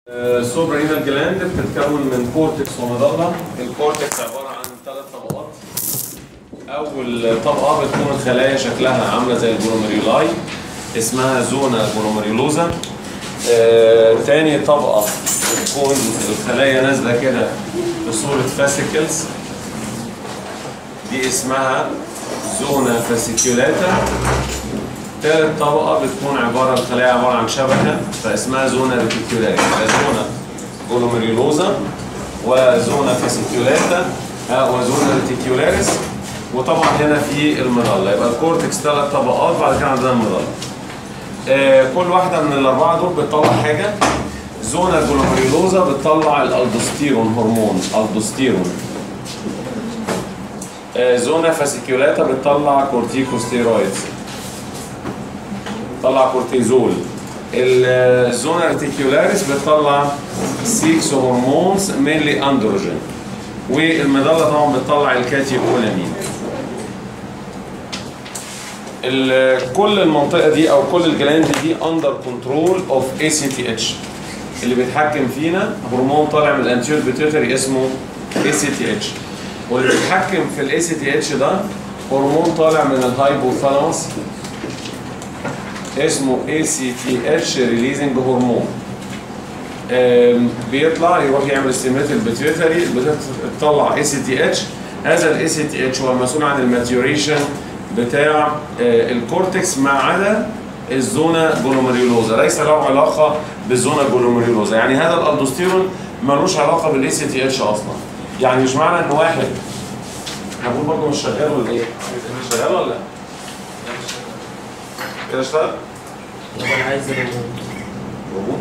السوبرينال جلاند بتتكون من كورتكس ومظله الكورتكس عباره عن ثلاث طبقات اول طبقه بتكون الخلايا شكلها عامله زي الجلوميرولاي اسمها زونا جلوميريولوزا آه، تاني طبقه بتكون الخلايا نازله كده بصوره فاسيكلز دي اسمها زونا فاسيكيولاتا ثالث طبقة بتكون عبارة الخلايا عبارة عن شبكة فاسمها زونا ريتيكولاريس زونا جلوميريولوزا وزونا فاسيكيولاتا آه، وزونا ريتيكولاريس وطبعا هنا في المظلة يبقى الكورتكس ثلاث طبقات بعد كده عندنا المظلة آه، كل واحدة من الأربعة دول بتطلع حاجة زونا جلوميريولوزا بتطلع الالدوستيرون هرمون الدوستيرون آه، زونا فاسيكيولاتا بتطلع كورتيكوستيرويدز بتطلع كورتيزول الزونا ريتيكولاريس بتطلع سيكس هرمونز مينلي اندروجين والمظله طبعا بتطلع الكاتيكولامين ال- كل المنطقه دي او كل الجلاند دي اندر كنترول اوف اي سي تي اتش اللي بيتحكم فينا هرمون طالع من الانتيور بيتيوتري اسمه اي سي تي اتش واللي بيتحكم في الاي سي تي اتش ده هرمون طالع من الهايبوثالاموس اسمه ACTH ريليزنج هرمون آم، بيطلع يروح يعمل ستيميت البيتيوتري بتطلع ACTH هذا ال ACTH هو المسؤول عن الماتيوريشن بتاع آه، الكورتكس ما عدا الزونا جلوميريولوزا ليس له علاقه بالزونا جلوميريولوزا يعني هذا الالدوستيرون ملوش علاقه بالاي سي تي اتش اصلا يعني مش معنى ان واحد هقول برضه مش شغال ولا ايه؟ مش شغال ولا لا؟ كده اشتغل؟ طب انا عايز الريموت موجود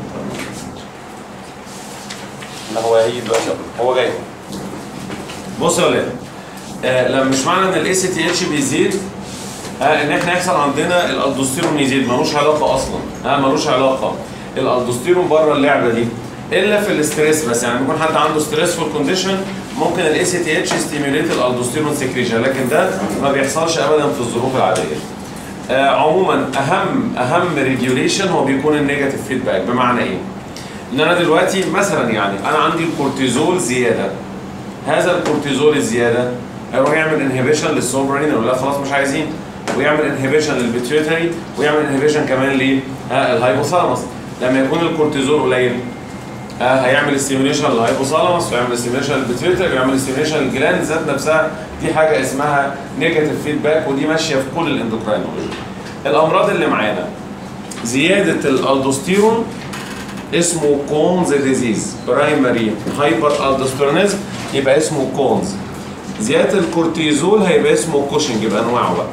لا هو هيجي دلوقتي هو جاي بص يا ولاد آه لما مش معنى ان الاي سي تي اتش بيزيد آه ان احنا يحصل عندنا الالدوستيرون يزيد ملوش علاقه اصلا آه ملوش علاقه الالدوستيرون بره اللعبه دي الا في الاستريس بس يعني بيكون حد عنده ستريسفول كونديشن ممكن الاي سي تي اتش ستيميوليت الالدوستيرون سكريشن لكن ده ما بيحصلش ابدا في الظروف العاديه آه عموما اهم اهم ريجوليشن هو بيكون النيجاتيف فيدباك بمعنى ايه؟ ان انا دلوقتي مثلا يعني انا عندي الكورتيزول زياده هذا الكورتيزول الزياده هيروح يعمل انهبيشن للسوبرين يقول لا خلاص مش عايزين ويعمل انهبيشن للبيتيوتري ويعمل انهبيشن كمان للهايبوثالاموس لما يكون الكورتيزول قليل آه هيعمل ستيميوليشن للهايبوثالاموس ويعمل ستيميوليشن للبيتيوتري ويعمل ستيميوليشن للجلاند ذات نفسها دي حاجه اسمها نيجاتيف فيدباك ودي ماشيه في كل الاندوكراينولوجي الامراض اللي معانا زياده الالدوستيرون اسمه كونز ديزيز برايمري هايبر الدوستيرونيزم يبقى اسمه كونز زياده الكورتيزول هيبقى اسمه كوشنج بانواعه بقى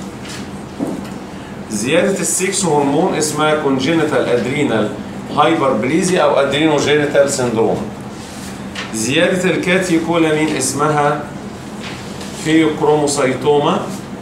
زياده السكس هرمون اسمها كونجينيتال ادرينال هايبربليزيا او ادرينوجينيتال سيندروم زياده الكاتيكولامين اسمها فيوكروموسايتوما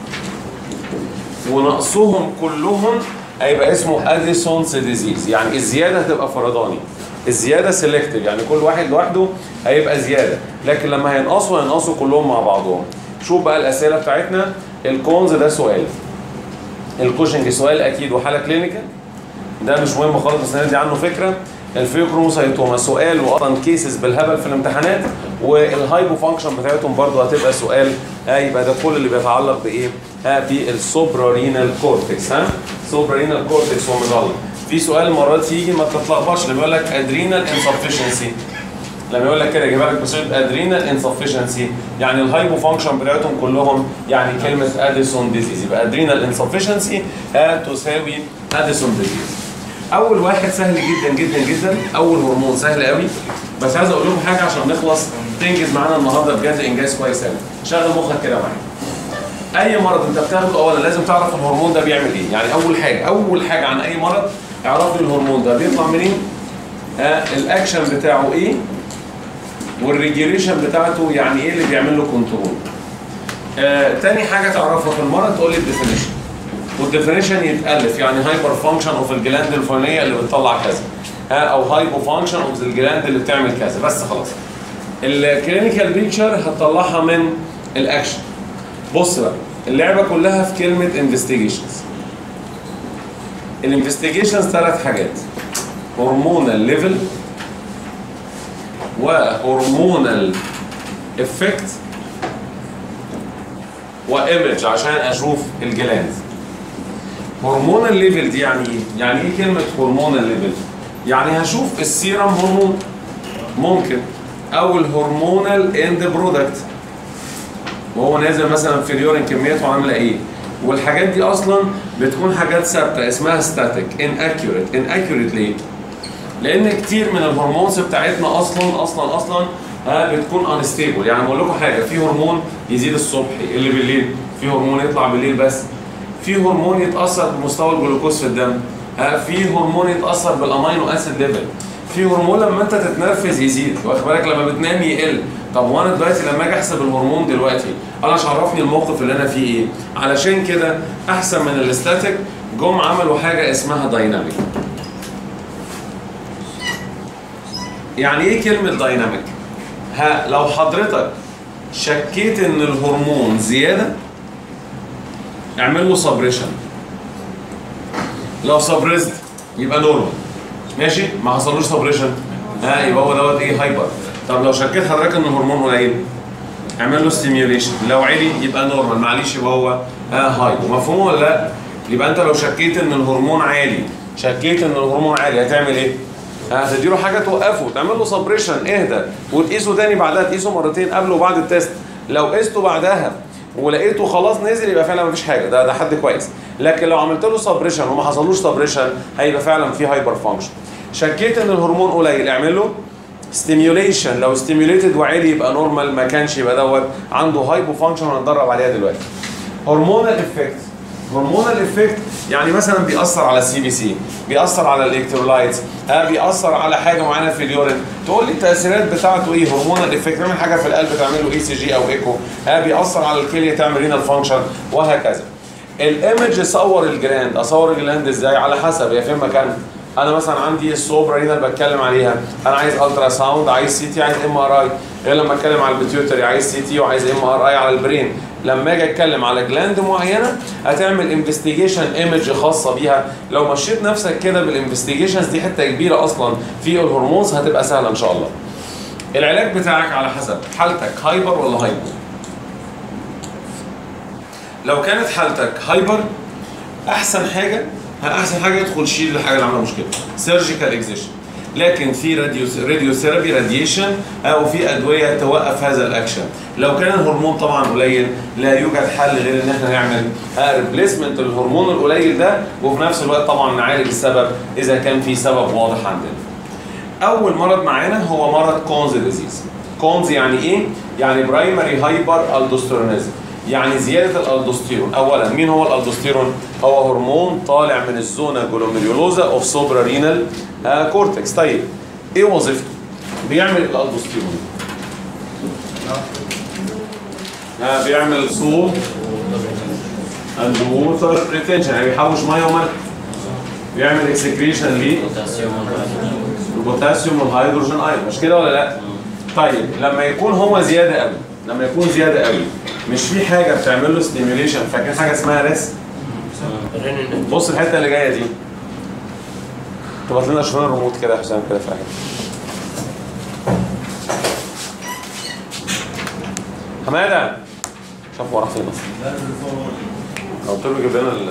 ونقصهم كلهم هيبقى اسمه اديسونز ديزيز يعني الزياده هتبقى فرداني الزياده سيلكتيف يعني كل واحد لوحده هيبقى زياده لكن لما هينقصوا هينقصوا كلهم مع بعضهم شوف بقى الاسئله بتاعتنا الكونز ده سؤال الكوشنج سؤال اكيد وحاله كلينيكال ده مش مهم خالص بس ندي عنه فكره الفيوكروموسايتوما سؤال واصلا كيسز بالهبل في الامتحانات والهايبو فانكشن بتاعتهم برضه هتبقى سؤال ها يبقى ده كل اللي بيتعلق بايه؟ ها بالسوبرارينال كورتكس ها سوبرارينال كورتكس ومظله في سؤال مرات يجي ما تتلخبطش لما يقول لك ادرينال انسفشنسي لما يقول لك كده يجيبها لك بصيغه ادرينال انسفشنسي يعني الهايبو فانكشن بتاعتهم كلهم يعني كلمه اديسون ديزيز يبقى ادرينال انسفشنسي تساوي اديسون ديزيز اول واحد سهل جدا جدا جدا اول هرمون سهل قوي بس عايز اقول لكم حاجه عشان نخلص تنجز معانا النهارده بجد انجاز كويس قوي شغل مخك كده معايا اي مرض انت بتاخده اولا لازم تعرف الهرمون ده بيعمل ايه يعني اول حاجه اول حاجه عن اي مرض اعرف لي الهرمون ده بيطلع منين آه الاكشن بتاعه ايه والريجيوليشن بتاعته يعني ايه اللي بيعمل له كنترول آه تاني حاجه تعرفها في المرض تقول لي الديفينيشن والديفينيشن يتالف يعني هايبر فانكشن اوف الجلاند الفلانيه اللي بتطلع كذا ها او هايبو فانكشن اوف الجلاند اللي بتعمل كذا بس خلاص الكلينيكال بيكتشر هتطلعها من الاكشن بص بقى اللعبه كلها في كلمه انفستيجيشنز الانفستيجيشنز ثلاث حاجات هرمونال ليفل وهرمونال افكت وايمج عشان اشوف الجلاند هرمونال ليفل دي يعني ايه؟ يعني ايه كلمة هرمونال ليفل؟ يعني هشوف السيرم هرمون ممكن او الهرمونال اند برودكت وهو نازل مثلا في اليورين كميته عامله ايه والحاجات دي اصلا بتكون حاجات ثابته اسمها ستاتيك ان اكيوريت ان اكيوريت ليه؟ لان كتير من الهرمونز بتاعتنا اصلا اصلا اصلا آه بتكون انستيبل يعني بقول لكم حاجه في هرمون يزيد الصبح اللي بالليل في هرمون يطلع بالليل بس في هرمون يتاثر بمستوى الجلوكوز في الدم آه في هرمون يتاثر بالامينو اسيد ليفل في هرمون لما انت تتنرفز يزيد واخد بالك لما بتنام يقل طب وانا دلوقتي لما اجي احسب الهرمون دلوقتي انا مش عرفني الموقف اللي انا فيه ايه علشان كده احسن من الاستاتيك جم عملوا حاجه اسمها دايناميك يعني ايه كلمه دايناميك ها لو حضرتك شكيت ان الهرمون زياده اعمل له سبريشن لو سبريزد يبقى نورمال ماشي ما حصلوش سبريشن ها يبقى هو دوت ايه هايبر طب لو شكيت حضرتك ان الهرمون قليل اعمل له ستيميوليشن لو عالي يبقى نورمال معلش يبقى هو ها هايبر مفهوم ولا لا يبقى انت لو شكيت ان الهرمون عالي شكيت ان الهرمون عالي هتعمل ايه هتديله حاجه توقفه تعمل له سبريشن اهدى وتقيسه تاني بعدها تقيسه مرتين قبل وبعد التيست لو قسته بعدها ولقيته خلاص نزل يبقى فعلا مفيش حاجه ده ده حد كويس لكن لو عملت له سبريشن وما حصلوش سبريشن هيبقى فعلا في هايبر فانكشن شكيت ان الهرمون قليل اعمل له ستيميوليشن لو ستيميوليتد وعالي يبقى نورمال ما كانش يبقى دوت عنده هايبو فانكشن هنتدرب عليها دلوقتي هرمونال افكت هرمونال افكت يعني مثلا بيأثر على السي بي سي بيأثر على الالكترولايتس ها بيأثر على حاجه معينه في اليورين تقول لي التأثيرات بتاعته ايه هرمونال افكت بيعمل حاجه في القلب تعمل له اي سي جي او ايكو ها بيأثر على الكليه تعمل رينال فانكشن وهكذا الايمج صور الجلاند اصور الجلاند ازاي على حسب هي فين مكانها انا مثلا عندي السوبرا رينال بتكلم عليها انا عايز الترا ساوند عايز سي تي عايز ام ار اي غير لما اتكلم على البيتيوتري عايز سي تي وعايز ام ار اي على البرين لما اجي اتكلم على جلاند معينه هتعمل انفستيجيشن ايمج خاصه بيها لو مشيت نفسك كده بالانفستيجيشنز دي حته كبيره اصلا في الهرمونز هتبقى سهله ان شاء الله العلاج بتاعك على حسب حالتك هايبر ولا هايبر لو كانت حالتك هايبر احسن حاجه احسن حاجه يدخل شيل الحاجه اللي عامله مشكله سيرجيكال اكزيشن لكن في راديو راديو ثيرابي راديشن او في ادويه توقف هذا الاكشن لو كان الهرمون طبعا قليل لا يوجد حل غير ان احنا نعمل ريبليسمنت للهرمون القليل ده وفي نفس الوقت طبعا نعالج السبب اذا كان في سبب واضح عندنا اول مرض معانا هو مرض كونز ديزيز كونز يعني ايه يعني برايمري هايبر الدوستيرونيزم يعني زياده الالدوستيرون اولا مين هو الالدوستيرون هو هرمون طالع من الزونه جلوميريولوزا اوف سوبرا رينال كورتكس طيب ايه وظيفته بيعمل الالدوستيرون آه بيعمل صوت اند ووتر ريتنشن يعني بيحوش ميه وملح بيعمل اكسكريشن ليه البوتاسيوم والهيدروجين ايون مش كده ولا لا طيب لما يكون هو زياده قوي لما يكون زياده قوي مش في حاجه بتعمل له ستيميوليشن فاكرين حاجه اسمها ريس بص الحته اللي جايه دي تبقى لنا شويه الريموت كده يا حسام كده في حاجه حماده شاف وراه فين اصلا قلت له جيب لنا ال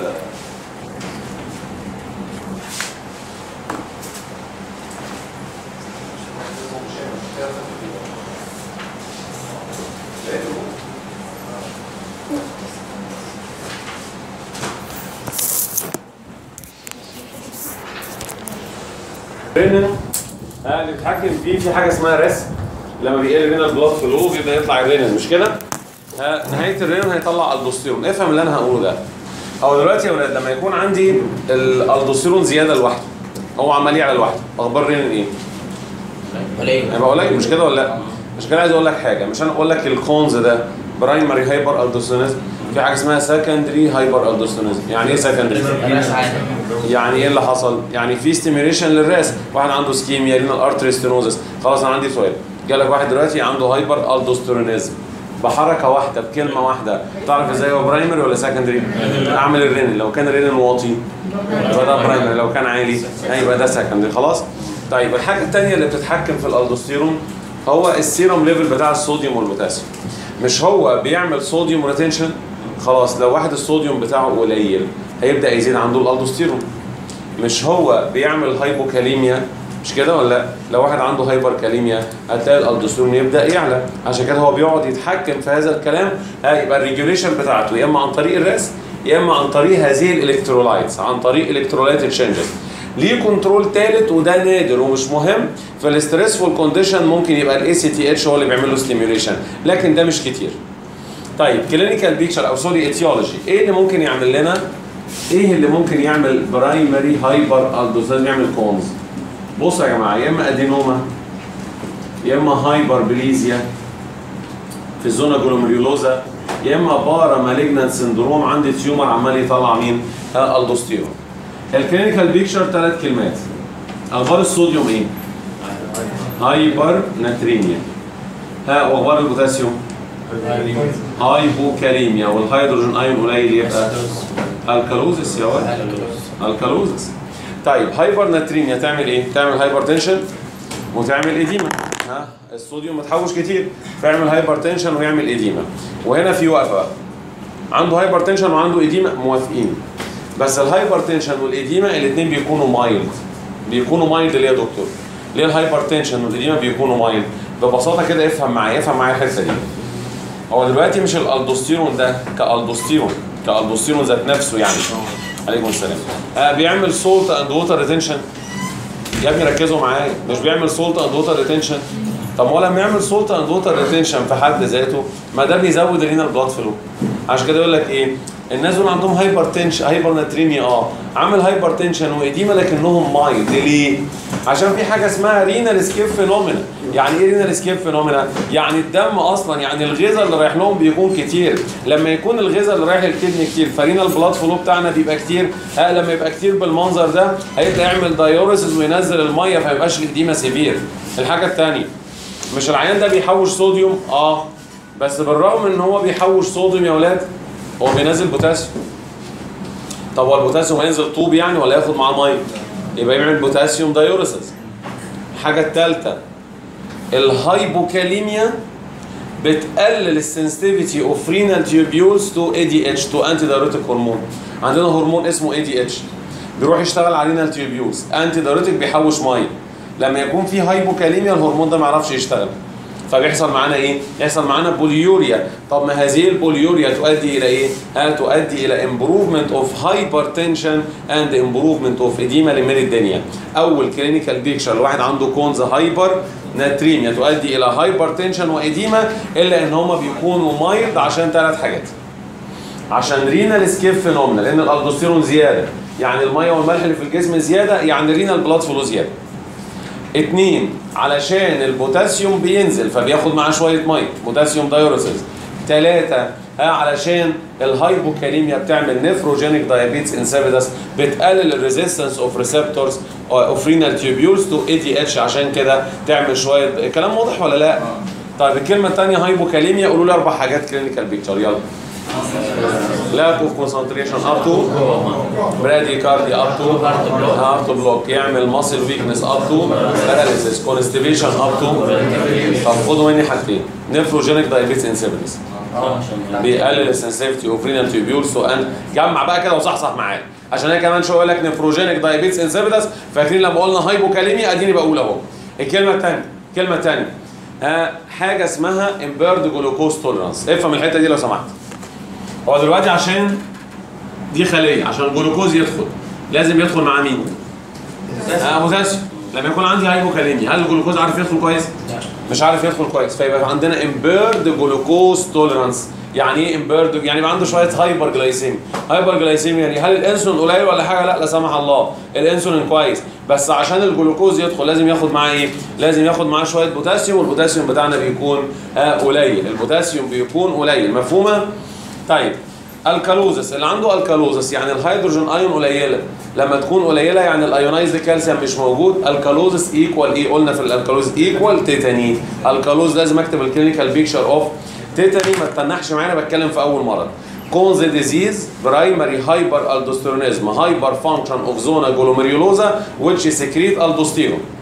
رينين ها اللي بيتحكم فيه في حاجه اسمها رسم لما بيقل رينال بلاد فلو بيبدا يطلع الرينين مش كده؟ ها نهايه الرينين هيطلع الدوستيرون افهم اللي انا هقوله ده هو دلوقتي يا ولاد لما يكون عندي الالدوستيرون زياده لوحده هو عمال يعلى لوحده اخبار الرينين ايه؟ قليل هيبقى قليل مش كده ولا لا؟ مش كده عايز اقول لك حاجه مش انا اقول لك الكونز ده برايمري هايبر الدوستيرونيزم في حاجه اسمها سكندري هايبر الدوستيرونيزم يعني ايه سكندري؟ راس عادي يعني ايه اللي حصل؟ يعني في ستيميوليشن للراس، واحد عنده سكيميا رينال ارتري ستينوزس، خلاص انا عندي سؤال، جالك واحد دلوقتي عنده هايبر الدوستيرونيزم بحركه واحده بكلمه واحده، تعرف ازاي هو برايمري ولا سكندري؟ اعمل الرينين، لو كان الرينين واطي يبقى ده برايمري، لو كان عالي هيبقى ده سكندري، خلاص؟ طيب الحاجه الثانيه اللي بتتحكم في الالدوستيرون هو السيرم ليفل بتاع الصوديوم والبوتاسيوم مش هو بيعمل صوديوم ريتنشن خلاص لو واحد الصوديوم بتاعه قليل هيبدا يزيد عنده الالدوستيرون مش هو بيعمل هايبوكاليميا مش كده ولا لا؟ لو واحد عنده هايبر كاليميا هتلاقي الالدوستيرون يبدا يعلى عشان كده هو بيقعد يتحكم في هذا الكلام ها يبقى الريجوليشن بتاعته يا اما عن طريق الرسم يا اما عن طريق هذه الالكترولايتس عن طريق الكترولايت تشينجز ليه كنترول ثالث وده نادر ومش مهم في الاستريسفول كونديشن ممكن يبقى الاي سي تي اتش هو اللي بيعمل له ستيميوليشن لكن ده مش كتير طيب كلينيكال بيكتشر او سوري ايتيولوجي ايه اللي ممكن يعمل لنا ايه اللي ممكن يعمل برايمري هايبر الدوزان يعمل كونز بصوا يا جماعه يا اما ادينوما يا اما هايبر بليزيا في الزونا جلوميريولوزا يا اما بارا مالجنان سندروم عندي تيومر عمال يطلع مين؟ ها الدوستيرون الكلينيكال بيكتشر ثلاث كلمات اخبار الصوديوم ايه؟ هايبر ناتريميا ها واخبار البوتاسيوم هايبوكاليميا والهيدروجين ايون قليل يبقى الكالوزس يا ولد الكالوزس طيب هايبر ناتريميا تعمل ايه؟ تعمل هايبر تنشن وتعمل ايديما ها الصوديوم متحوش كتير فيعمل هايبر تنشن ويعمل ايديما وهنا في وقفه بقى. عنده هايبر تنشن وعنده ايديما موافقين بس الهايبر تنشن والايديما الاثنين بيكونوا مايلد بيكونوا مايلد ليه يا دكتور؟ ليه الهايبر تنشن والايديما بيكونوا مايلد؟ ببساطه كده افهم معايا افهم معايا الحته دي هو دلوقتي مش الالدوستيرون ده كالدوستيرون كالدوستيرون ذات نفسه يعني عليكم السلام آه بيعمل سولت اند ووتر ريتنشن يا ابني ركزوا معايا مش بيعمل سولت اند ووتر ريتنشن طب ما هو لما يعمل سولت اند ووتر ريتنشن في حد ذاته ما ده بيزود الرينال بلاد فلو عشان كده يقول لك ايه الناس دول عندهم هايبر تنشن هايبر ناتريميا اه عامل هايبر تنشن وايديما لكنهم مايلد ليه؟ عشان في حاجه اسمها رينال سكيب فينومينا يعني ايه رينال سكيب فينومينا؟ يعني الدم اصلا يعني الغذاء اللي رايح لهم بيكون كتير لما يكون الغذاء اللي رايح للكدني كتير فرينال بلاد فلو بتاعنا بيبقى كتير ها لما يبقى كتير بالمنظر ده هيبدا يعمل دايوريسز وينزل الميه فما يبقاش الايديما سيفير الحاجه الثانيه مش العيان ده بيحوش صوديوم اه بس بالرغم ان هو بيحوش صوديوم يا ولاد هو بينزل بوتاسيوم طب هو البوتاسيوم هينزل طوب يعني ولا ياخد معاه ميه يبقى يعمل بوتاسيوم دايوريسز الحاجه الثالثه الهايبوكاليميا بتقلل السنسيتيفيتي اوف رينال تيوبيولز تو اي دي اتش تو انتي دايوريتيك هرمون عندنا هرمون اسمه اي دي اتش بيروح يشتغل على رينال تيوبيولز انتي دايوريتيك بيحوش ميه لما يكون في هايبوكاليميا الهرمون ده ما يعرفش يشتغل فبيحصل معانا ايه؟ يحصل معانا بوليوريا، طب ما هذه البوليوريا تؤدي الى ايه؟ ها تؤدي الى امبروفمنت اوف هايبرتنشن اند امبروفمنت اوف اديما لميل الدنيا. اول كلينيكال بيكشر الواحد عنده كونز هايبر ناتريميا تؤدي الى هايبرتنشن واديما الا ان هما بيكونوا مايلد عشان ثلاث حاجات. عشان رينال سكيب فينومنا لان الالدوستيرون زياده، يعني الميه والملح اللي في الجسم زياده يعني رينال بلاد فلو زياده. اتنين علشان البوتاسيوم بينزل فبياخد معاه شويه ميه بوتاسيوم دايوريسز ثلاثة ها علشان الهايبوكاليميا بتعمل نيفروجينيك دايابيتس انسيبيدس بتقلل الريزيستنس اوف ريسبتورز اوف رينال تيوبيولز تو اي دي اتش عشان كده تعمل شويه كلام واضح ولا لا؟ طيب الكلمه الثانيه هايبوكاليميا قولوا لي اربع حاجات كلينيكال بيكتشر يلا lack of concentration up to bradycardia up to heart block يعمل muscle weakness up to paralysis constipation up to طب خدوا مني حاجتين nephrogenic diabetes insipidus بيقلل السنسيتيفيتي اوف رينال تيوبيولز وان جمع بقى كده وصحصح معايا عشان هي كمان شويه يقول لك نيفروجينيك دايابيتس انسيبيدس فاكرين لما قلنا هايبوكاليميا اديني بقول اهو الكلمه الثانيه الكلمه الثانيه آه حاجه اسمها امبيرد جلوكوز توليرانس افهم الحته دي لو سمحت هو دلوقتي عشان دي خليه عشان الجلوكوز يدخل لازم يدخل مع مين؟ آه بوتاسيوم لما يكون عندي هايبوكاليميا هل الجلوكوز عارف يدخل كويس؟ مش عارف يدخل كويس فيبقى عندنا امبيرد جلوكوز توليرانس يعني ايه امبيرد يعني يبقى عنده شويه هايبر جلايسيميا هايبر جلايسيميا يعني هل الانسولين قليل ولا حاجه لا لا سمح الله الانسولين كويس بس عشان الجلوكوز يدخل لازم ياخد معاه ايه لازم ياخد معاه شويه بوتاسيوم والبوتاسيوم بتاعنا بيكون آه قليل البوتاسيوم بيكون قليل مفهومه طيب الكالوزس اللي عنده الكالوزس يعني الهيدروجين ايون قليله لما تكون قليله يعني الايونايزد كالسيوم مش موجود الكالوزس ايكوال ايه قلنا في الالكالوز ايكوال تيتاني الكالوز لازم اكتب الكلينيكال بيكشر اوف تيتاني ما تتنحش معانا بتكلم في اول مرض كونز ديزيز برايمري هايبر الدوستيرونيزم هايبر فانكشن اوف زونا جلوميريولوزا which secrete aldosterone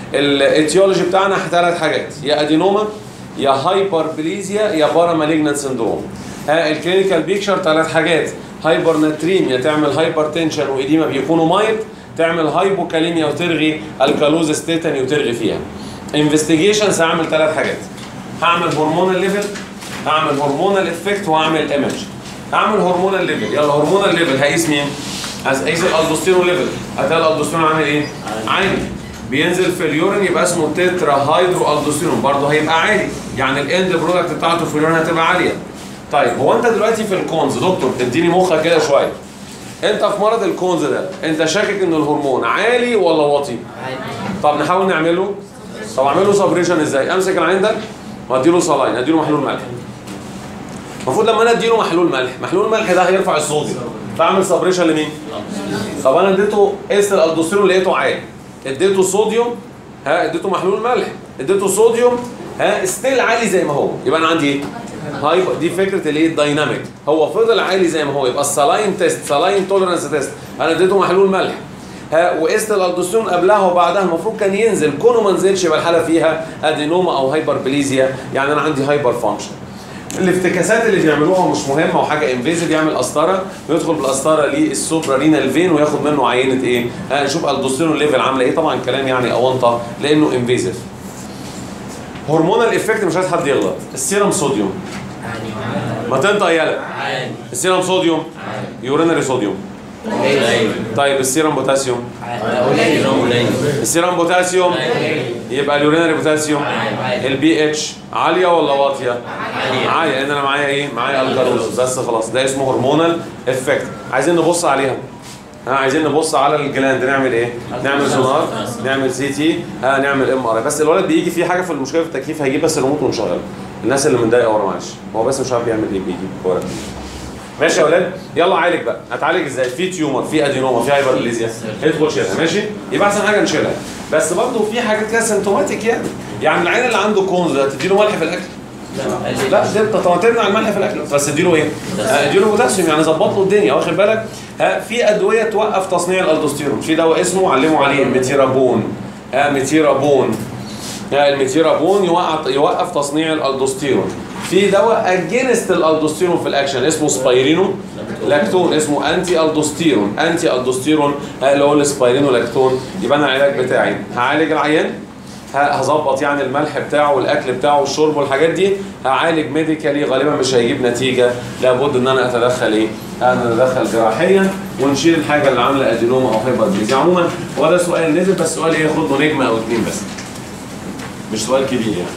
الاتيولوجي بتاعنا ثلاث حاجات يا ادينوما يا هايبر بليزيا يا بارا مالجنت سندروم ها الكلينيكال بيكشر ثلاث حاجات هايبر ناتريميا تعمل هايبر تنشن وايديما بيكونوا مايلد تعمل هايبوكاليميا وترغي الكالوز ستيتاني وترغي فيها انفستيجيشنز هعمل ثلاث حاجات هعمل هرمونال ليفل هعمل هرمونال افكت وهعمل ايمج هعمل هرمونال ليفل يلا هرمونال ليفل هقيس مين؟ هقيس الالدوستيرون ليفل هتلاقي الالدوستيرون عامل ايه؟ عالي بينزل في اليورين يبقى اسمه تترا هيدرو الدوستيرون برضه هيبقى عالي يعني الاند برودكت بتاعته في اليورين هتبقى عاليه طيب هو انت دلوقتي في الكونز دكتور اديني مخك كده شويه انت في مرض الكونز ده انت شاكك ان الهرمون عالي ولا واطي؟ طب نحاول نعمله طب اعمله سبريشن ازاي؟ امسك العين ده واديله صلاين اديله محلول ملح المفروض لما انا اديله محلول ملح محلول الملح ده هيرفع الصوديوم فاعمل سبريشن لمين؟ طب انا اديته قيس الالدوستيرون لقيته عالي اديته صوديوم ها اديته محلول ملح اديته صوديوم ها ستيل عالي زي ما هو يبقى انا عندي ايه؟ هاي دي فكره الايه الدايناميك هو فضل عالي زي ما هو يبقى السلاين تيست سلاين توليرانس تيست انا اديته محلول ملح ها وقست الالدوستيرون قبلها وبعدها المفروض كان ينزل كونه ما نزلش يبقى الحاله فيها ادينوما او هايبربليزيا يعني انا عندي هايبر فانكشن الافتكاسات اللي بيعملوها مش مهمه وحاجه انفيزيف يعمل قسطره ويدخل بالقسطره للسوبرا رينال فين وياخد منه عينه ايه؟ ها نشوف الدوستيرون ليفل عامله ايه طبعا كلام يعني اونطه لانه انفيزيف. هرمونال افكت مش عايز حد يغلط السيرم صوديوم ما تنطق يالا عالي السيرم صوديوم يورينري صوديوم قليل طيب السيرم بوتاسيوم قليل قليل السيرم بوتاسيوم يبقى اليورينري بوتاسيوم البي اتش عاليه ولا واطيه؟ عاليه لان انا معايا ايه؟ معايا الكالوز بس خلاص ده اسمه هرمونال افكت عايزين نبص عليها ها عايزين نبص على الجلاند نعمل ايه؟ نعمل سونار نعمل سي تي ها نعمل ام ار بس الولد بيجي فيه حاجه في المشكله في التكييف هيجيب بس الريموت ونشغله الناس اللي متضايقه ورا معلش هو بس مش عارف يعمل ايه بيجي ورا ماشي يا ولاد يلا عالج بقى هتعالج ازاي في تيومر في ادينوما في هايبرليزيا ادخل شيلها ماشي يبقى احسن حاجه نشيلها بس برضه في حاجات كده سيمتوماتيك يعني يعني العين اللي عنده كونز ده تديله ملح في الاكل لا ده طبعا تمنع الملح في الاكل بس اديله ايه؟ آه، اديله بوتاسيوم يعني ظبط له الدنيا واخد بالك؟ ها في ادويه توقف تصنيع الالدوستيرون في دواء اسمه علموا عليه ميتيرابون ها ميتيرابون ها الميتيرابون يوقف يوقف تصنيع الالدوستيرون في دواء اجينست الالدوستيرون في الاكشن اسمه سبايرينو لاكتون اسمه انتي الدوستيرون انتي الدوستيرون ها اللي هو السبايرينو لاكتون يبقى انا العلاج بتاعي هعالج العيان ه- هظبط يعني الملح بتاعه والاكل بتاعه والشرب والحاجات دي هعالج ميديكالي غالبا مش هيجيب نتيجه لابد ان انا اتدخل ايه؟ انا اتدخل جراحيا ونشيل الحاجه اللي عامله ادينوما او هايبربليزيا عموما هو ده سؤال نزل بس سؤال ايه ياخد له نجمه او اتنين بس مش سؤال كبير يعني.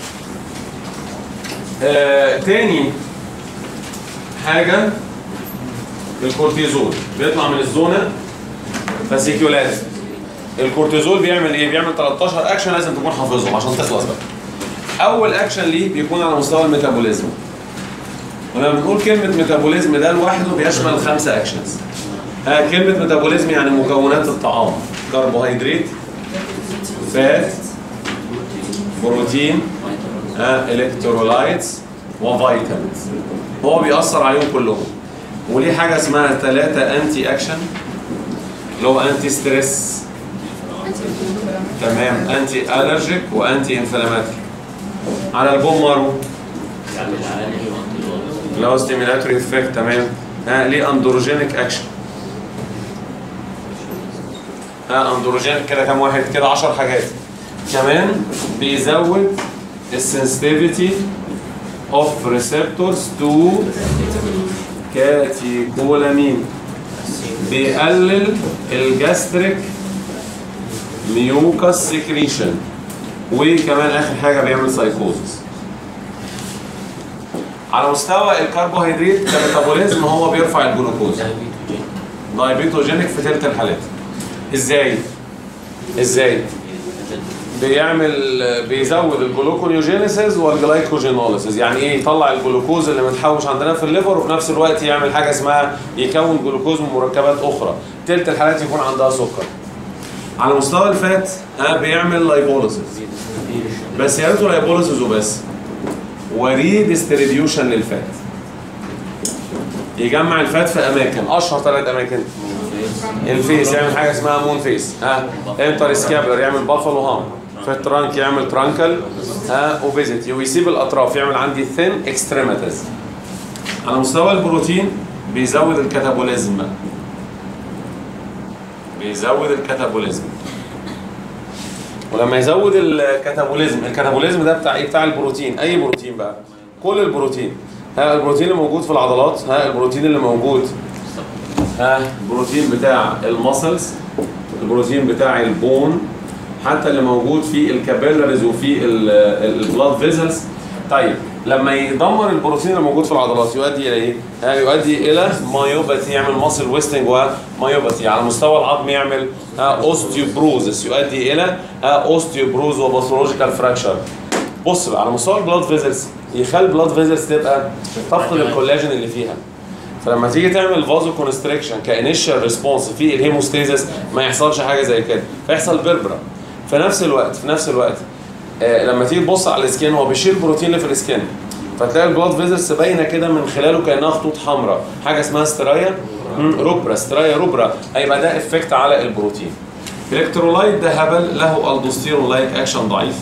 آه تاني حاجه الكورتيزول بيطلع من الزونه فاسيكيولاريس الكورتيزول بيعمل ايه؟ بيعمل 13 اكشن لازم تكون حافظهم عشان تخلص بقى. اول اكشن ليه بيكون على مستوى الميتابوليزم. ولما بنقول كلمه ميتابوليزم ده لوحده بيشمل خمسه اكشنز. آه كلمه ميتابوليزم يعني مكونات الطعام كربوهيدرات فات بروتين آه الكترولايتس وفيتامينز هو بيأثر عليهم كلهم وليه حاجه اسمها ثلاثه انتي اكشن اللي هو انتي ستريس تمام انتي الرجيك وانتي انفلاماتوري على البون مارو اللي هو ستيميلاتوري افكت تمام ها ليه اندروجينيك اكشن ها اندروجينيك كده كام واحد كده 10 حاجات كمان بيزود السنسيتيفيتي اوف ريسبتورز تو كاتيكولامين بيقلل الجاستريك ميوكاس سكريشن وكمان اخر حاجه بيعمل سايكوزس على مستوى الكربوهيدرات كميتابوليزم هو بيرفع الجلوكوز دايبيتوجينيك في ثلث الحالات ازاي ازاي بيعمل بيزود الجلوكونيوجينيسيس والجلايكوجينوليسيس يعني ايه يطلع الجلوكوز اللي متحوش عندنا في الليفر وفي نفس الوقت يعمل حاجه اسمها يكون جلوكوز من مركبات اخرى تلت الحالات يكون عندها سكر على مستوى الفات ها بيعمل لايبوليسيس بس يا ريته لايبوليسيس وبس وريديستريبيوشن للفات يجمع الفات في اماكن اشهر ثلاث اماكن الفيس يعمل حاجه اسمها مون فيس ها انتر سكابلر يعمل بافلو هام في الترانك يعمل ترانكل ها اوبيزيتي ويسيب الاطراف يعمل عندي ثين اكستريميتيز على مستوى البروتين بيزود الكاتابوليزم بيزود الكاتابوليزم ولما يزود الكاتابوليزم الكاتابوليزم ده بتاع ايه بتاع البروتين اي بروتين بقى كل البروتين ها البروتين اللي موجود في العضلات ها البروتين اللي موجود ها البروتين بتاع المسلز البروتين بتاع البون حتى اللي موجود في الكابيلاريز وفي البلاد فيزلز طيب لما يدمر البروتين اللي موجود في العضلات يؤدي الى ايه؟ ها يؤدي الى مايوباثي يعمل ماسل ويستنج ومايوباثي على مستوى العظم يعمل اوستيوبروزس يؤدي الى اوستيوبروز وباثولوجيكال فراكشر بص بقى على مستوى البلاد فيزلز يخلي البلاد فيزلز تبقى تفقد الكولاجين اللي فيها فلما تيجي تعمل فازو كونستريكشن كانيشال ريسبونس في الهيموستيزس ما يحصلش حاجه زي كده فيحصل بيربرا في نفس الوقت في نفس الوقت آه لما تيجي تبص على السكين هو بيشيل البروتين اللي في السكين فتلاقي البلاد فيزلز باينه كده من خلاله كانها خطوط حمراء حاجه اسمها سترايا مم، روبرا سترايا روبرا هيبقى ده افكت على البروتين الكترولايت ده هبل له الدوستيرون لايك اكشن ضعيف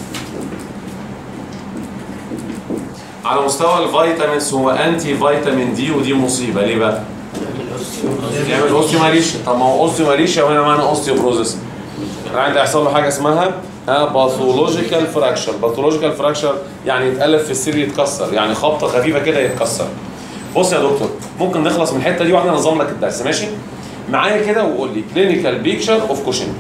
على مستوى الفيتامينز هو انتي فيتامين دي ودي مصيبه ليه بقى؟ يعمل اوستيوماليشيا طب ما هو اوستيوماليشيا وهنا معنى اوستيوبروزس عند يحصل له حاجه اسمها ها باثولوجيكال فراكشر باثولوجيكال فراكشر يعني يتالف في السر يتكسر يعني خبطه خفيفه كده يتكسر بص يا دكتور ممكن نخلص من الحته دي واحنا ننظم لك الدرس ماشي معايا كده وقول لي كلينيكال بيكشر اوف كوشن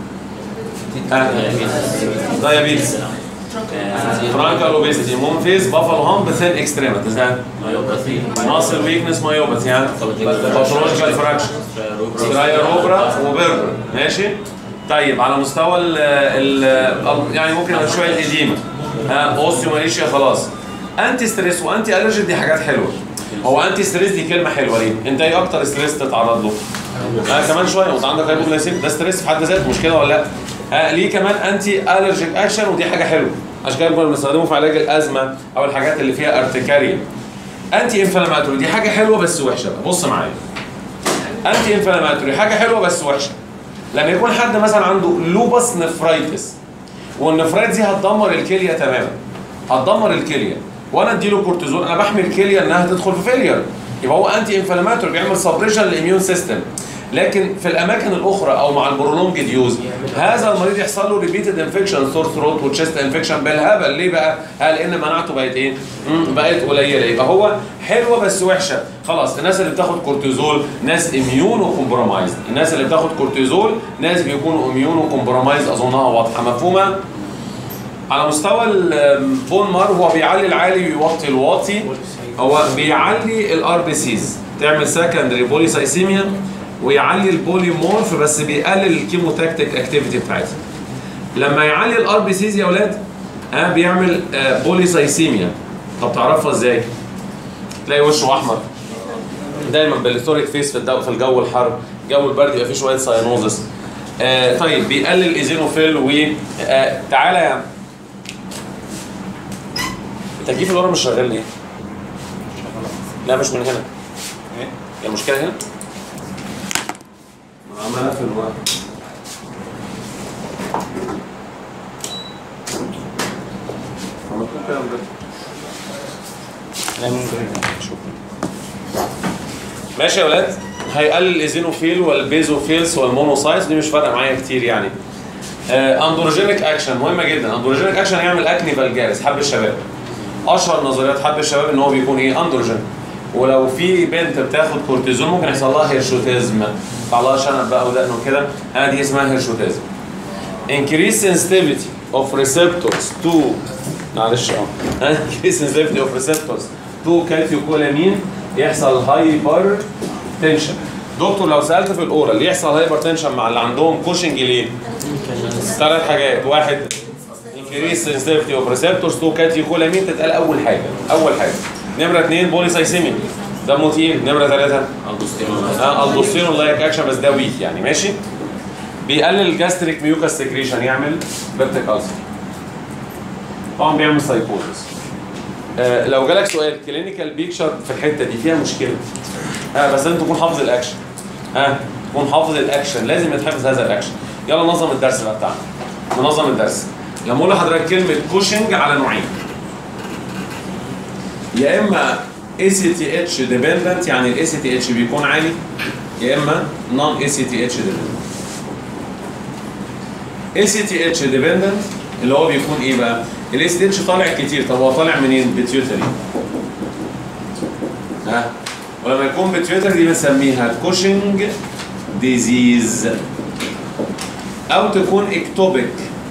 دايابيتس فرانكال اوبيستي مون فيس بافلو هام بثين اكستريمتيز ها مايوباثي ماسل ويكنس مايوباثي ها باثولوجيكال فراكشر سترايا روبرا وبربر ماشي طيب على مستوى ال ال يعني ممكن شويه الاديمه ها اوستيوماليشيا خلاص انتي ستريس وانتي الرجي دي حاجات حلوه هو انتي ستريس دي كلمه حلوه ليه؟ انت ايه اكتر ستريس تتعرض له؟ آه كمان شويه وانت عندك هايبوغلايسيميا ده ستريس في حد ذاته مش كده ولا لا؟ آه ليه كمان انتي الرجيك اكشن ودي حاجه حلوه عشان كده كنا بنستخدمه في علاج الازمه او الحاجات اللي فيها ارتكاريا انتي انفلاماتوري دي حاجه حلوه بس وحشه بقى بص معايا انتي انفلاماتوري حاجه حلوه بس وحشه لما يكون حد مثلا عنده لوبس نفرايتس والنفرايتس دي هتدمر الكليه تماما هتدمر الكليه وانا اديله كورتيزون انا بحمي الكليه انها تدخل في فيلير يبقى هو انتي انفلاماتوري بيعمل سبريشن للاميون سيستم لكن في الاماكن الاخرى او مع البرولونجد يوز هذا المريض يحصل له ريبيتد انفكشن ثور ثروت وتشست انفكشن بالهبل ليه بقى؟ قال لان مناعته بقت ايه؟ مم، بقت قليله يبقى هو حلوه بس وحشه خلاص الناس اللي بتاخد كورتيزول ناس اميونو كومبرومايزد الناس اللي بتاخد كورتيزول ناس بيكونوا اميونو كومبرومايزد اظنها واضحه مفهومه؟ على مستوى البون مار هو بيعلي العالي ويوطي الواطي هو بيعلي الار بي سيز تعمل سكندري بوليسايسيميا ويعلي البوليمورف بس بيقلل الكيموتاكتيك اكتيفيتي بتاعتها لما يعلي الار بي سيز يا اولاد ها بيعمل آه بوليسايسيميا طب تعرفها ازاي؟ تلاقي وشه احمر دايما بالستوريك فيس في الجو في الجو الحر الجو البرد يبقى فيه شويه ساينوزس آه طيب بيقلل الايزينوفيل و آه تعالى يا عم التكييف اللي ورا مش شغال ليه؟ لا مش من هنا هي المشكله هنا؟ ما عملها في الورق عملت كده بجد. ماشي يا ولاد هيقلل الايزينوفيل والبيزوفيلز والمونوسايتس دي مش فارقه معايا كتير يعني اندروجينيك اكشن مهمه جدا اندروجينيك اكشن يعمل اكني فالجارس حب الشباب اشهر نظريات حب الشباب ان هو بيكون ايه اندروجين ولو في بنت بتاخد كورتيزون ممكن يحصل لها هيرشوتيزم يطلع لها شنب بقى ودقن وكده ها دي اسمها هيرشوتيزم increase sensitivity of receptors to معلش اه ها increase sensitivity of receptors to كالتيوكولامين يحصل هايبر تنشن دكتور لو سالت في الاورال يحصل هايبر تنشن مع اللي عندهم كوشنج ليه؟ ثلاث حاجات واحد increase sensitivity of receptors to كاتيوكولامين تتقال اول حاجه اول حاجه نمره اثنين بوليسايسيميا ده موتين نمره ثلاثه اه الدوستيرون لايك اكشن بس ده ويك يعني ماشي بيقلل الجاستريك ميوكاس سكريشن يعمل بيبتيك ألسر طبعا بيعمل سايكوزس آه لو جالك سؤال كلينيكال بيكشر في الحته دي فيها مشكله ها آه بس انت تكون حافظ الاكشن ها تكون حافظ الاكشن لازم يتحفظ هذا الاكشن يلا نظم الدرس بقى بتاعنا ننظم الدرس لما اقول لحضرتك كلمه كوشنج على نوعين يا اما اي سي تي اتش ديبندنت يعني الاي سي تي اتش بيكون عالي يا اما نون اي سي تي اتش ديبندنت اي سي تي اتش ديبندنت اللي هو بيكون ايه بقى؟ الاي سي تي اتش طالع كتير طب هو طالع منين؟ بيتيوتري ها ولما يكون بيتيوتري دي بنسميها كوشنج ديزيز او تكون اكتوبيك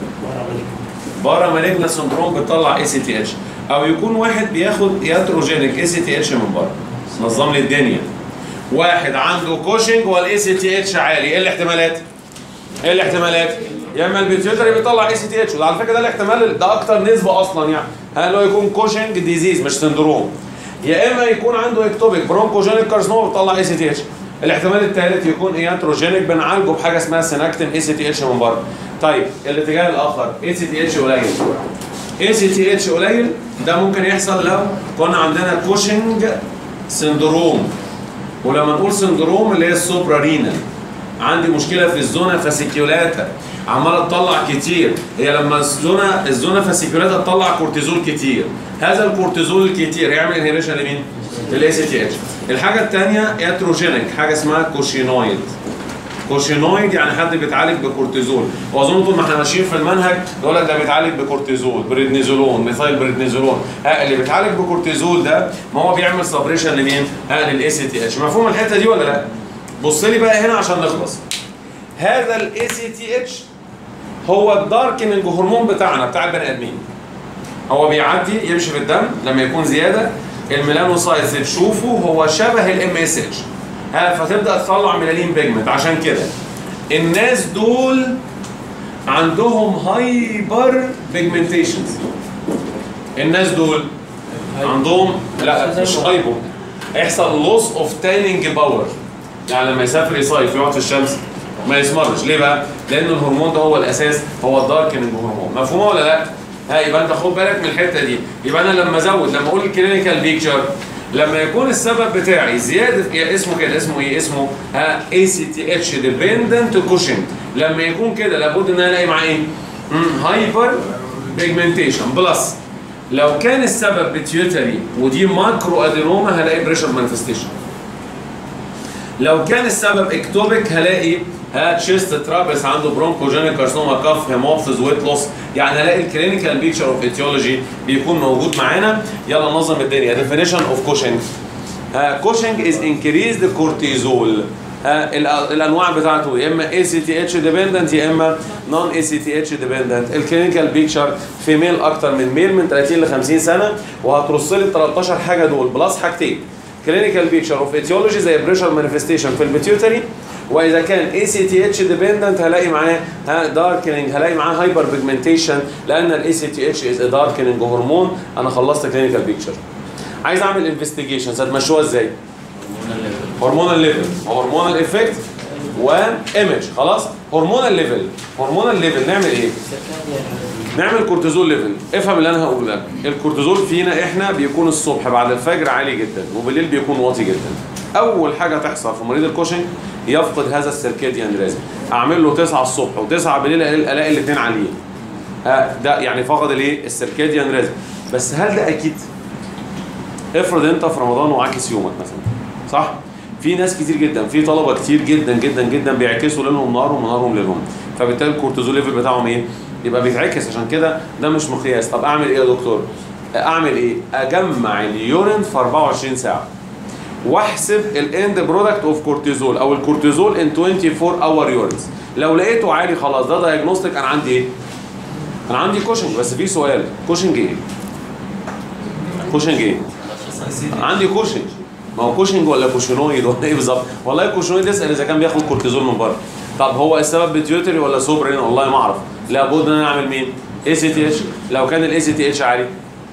بارا مالجنا سندروم بتطلع اي سي تي اتش او يكون واحد بياخد ياتروجينيك اي سي تي اتش من بره نظم لي الدنيا واحد عنده كوشنج والاي سي تي اتش عالي ايه الاحتمالات؟ ايه الاحتمالات؟ يا اما البيتيوتري بيطلع اي سي تي اتش وده على فكره ده الاحتمال ده اكتر نسبه اصلا يعني هل هو يكون كوشنج ديزيز مش سندروم يا اما يكون عنده اكتوبيك برونكوجينيك كارسنوما بيطلع اي سي تي اتش الاحتمال الثالث يكون اياتروجينيك بنعالجه بحاجه اسمها سيناكتين اي سي تي اتش من بره طيب الاتجاه الاخر اي سي تي اتش قليل اي سي تي اتش قليل ده ممكن يحصل لو كنا عندنا كوشنج سندروم ولما نقول سندروم اللي هي السوبرا رينال عندي مشكله في الزونا فاسيكيولاتا عماله تطلع كتير هي لما الزونا الزونا فاسيكيولاتا تطلع كورتيزول كتير هذا الكورتيزول الكتير يعمل انهيبيشن لمين؟ للاي سي تي اتش الحاجه الثانيه اتروجينيك حاجه اسمها كوشينويد كوشينويد يعني حد بيتعالج بكورتيزول واظن طول ما احنا ماشيين في المنهج يقول لك ده بيتعالج بكورتيزول بريدنيزولون ميثايل بريدنيزولون ها اللي بيتعالج بكورتيزول ده ما هو بيعمل سبريشن لمين؟ ها للاي سي تي اتش مفهوم الحته دي ولا لا؟ بص لي بقى هنا عشان نخلص هذا الاي سي تي اتش هو الداركننج هرمون بتاعنا بتاع البني ادمين هو بيعدي يمشي في الدم لما يكون زياده الميلانوسايتس تشوفه هو شبه الام اس اتش ها فتبدا تطلع ميلانين بيجمنت عشان كده الناس دول عندهم هايبر بيجمنتيشنز الناس دول عندهم لا مش هايبر هيحصل لوس اوف تانينج باور يعني لما يسافر يصيف يقعد في الشمس ما يسمرش ليه بقى؟ لان الهرمون ده هو الاساس هو الداركننج هرمون مفهومه ولا لا؟ ها يبقى انت خد بالك من الحته دي يبقى انا لما ازود لما اقول الكلينيكال بيكتشر لما يكون السبب بتاعي زياده يا اسمه كده اسمه ايه اسمه ها اي سي تي اتش ديبندنت كوشنج لما يكون كده لابد ان انا الاقي معاه ايه هايبر بيجمنتيشن بلس لو كان السبب بيتيوتري ودي ماكرو ادينوما هلاقي بريشر مانيفستيشن لو كان السبب اكتوبيك هلاقي ها تشيست ترابس عنده برونكوجينيك كارسنوما كف هيموبسيس ويت لوس يعني هلاقي الكلينيكال بيكتشر اوف ايتيولوجي بيكون موجود معانا يلا نظم الدنيا ديفينيشن اوف كوشنج كوشنج از انكريزد كورتيزول الانواع بتاعته يا اما اي سي تي اتش ديبندنت يا اما نون اي سي تي اتش ديبندنت الكلينيكال بيكتشر في ميل اكتر من ميل من 30 ل 50 سنه وهترص لي 13 حاجه دول بلس حاجتين كلينيكال بيكتشر اوف ايتيولوجي زي بريشر مانيفستيشن في البيتيوتري واذا كان اي سي تي اتش ديبندنت هلاقي معاه ها داركننج هلاقي معاه هايبر بيجمنتيشن لان الاي سي تي اتش از داركننج هرمون انا خلصت كلينيكال بيكتشر عايز اعمل انفستيجيشنز هتمشوها ازاي؟ هرمونال ليفل هرمونال افكت وايمج خلاص هرمونال ليفل هرمونال ليفل نعمل ايه؟ نعمل كورتيزول ليفل افهم اللي انا هقوله لك الكورتيزول فينا احنا بيكون الصبح بعد الفجر عالي جدا وبالليل بيكون واطي جدا اول حاجه تحصل في مريض الكوشنج يفقد هذا السيركيديان ريزم اعمل له 9 الصبح و9 بالليل الاقي الاثنين عاليين ها ده يعني فقد الايه السيركيديان ريزم بس هل ده اكيد افرض انت في رمضان وعاكس يومك مثلا صح في ناس كتير جدا في طلبه كتير جدا جدا جدا بيعكسوا ليلهم نهارهم ونهارهم ليلهم فبالتالي الكورتيزول ليفل بتاعهم ايه يبقى بيتعكس عشان كده ده مش مقياس طب اعمل ايه يا دكتور اعمل ايه اجمع اليورين في 24 ساعه واحسب الاند برودكت اوف كورتيزول او الكورتيزول ان 24 اور يورينز لو لقيته عالي خلاص ده دايجنوستيك انا عندي ايه انا عندي كوشنج بس في سؤال كوشنج ايه كوشنج ايه عندي كوشنج ما هو كوشنج ولا كوشنويد ولا ايه بالظبط والله كوشنويد اسال اذا كان بياخد كورتيزول من بره طب هو السبب بيتيوتري ولا سوبرين والله ما اعرف لابد ان انا اعمل مين اي سي تي اتش لو كان الاي سي تي اتش عالي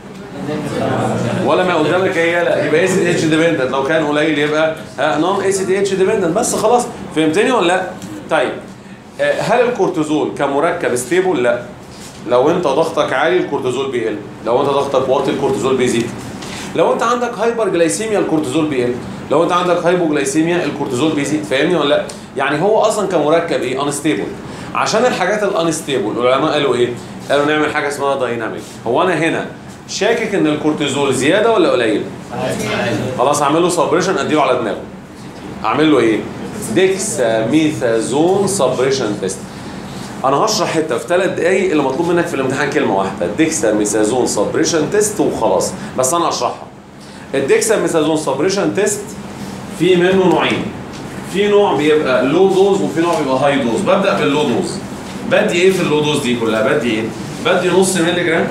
ولا ما قدامك هي لا يبقى اي سي تي اتش ديبندنت لو كان قليل يبقى نون اي سي تي اتش ديبندنت بس خلاص فهمتني ولا لا طيب آه، هل الكورتيزول كمركب ستيبل لا لو انت ضغطك عالي الكورتيزول بيقل لو انت ضغطك واطي الكورتيزول بيزيد لو انت عندك هايبر جلايسيميا الكورتيزول بيقل لو انت عندك هايبوجلايسيميا الكورتيزول بيزيد فاهمني ولا لا يعني هو اصلا كمركب ايه انستيبل عشان الحاجات الانستيبل العلماء قالوا ايه قالوا نعمل حاجه اسمها دايناميك هو انا هنا شاكك ان الكورتيزول زياده ولا قليل خلاص اعمل له سبريشن اديله على دماغه اعمل له ايه ديكس ميثازون سبريشن تيست انا هشرح حته في ثلاث دقايق اللي مطلوب منك في الامتحان كلمه واحده ديكسا ميثازون سبريشن تيست وخلاص بس انا اشرحها الديكسا ميثازون سبريشن تيست في منه نوعين في نوع بيبقى لو دوز وفي نوع بيبقى هاي دوز ببدا باللو دوز بدي ايه في اللو دوز دي كلها بدي ايه بدي نص مللي جرام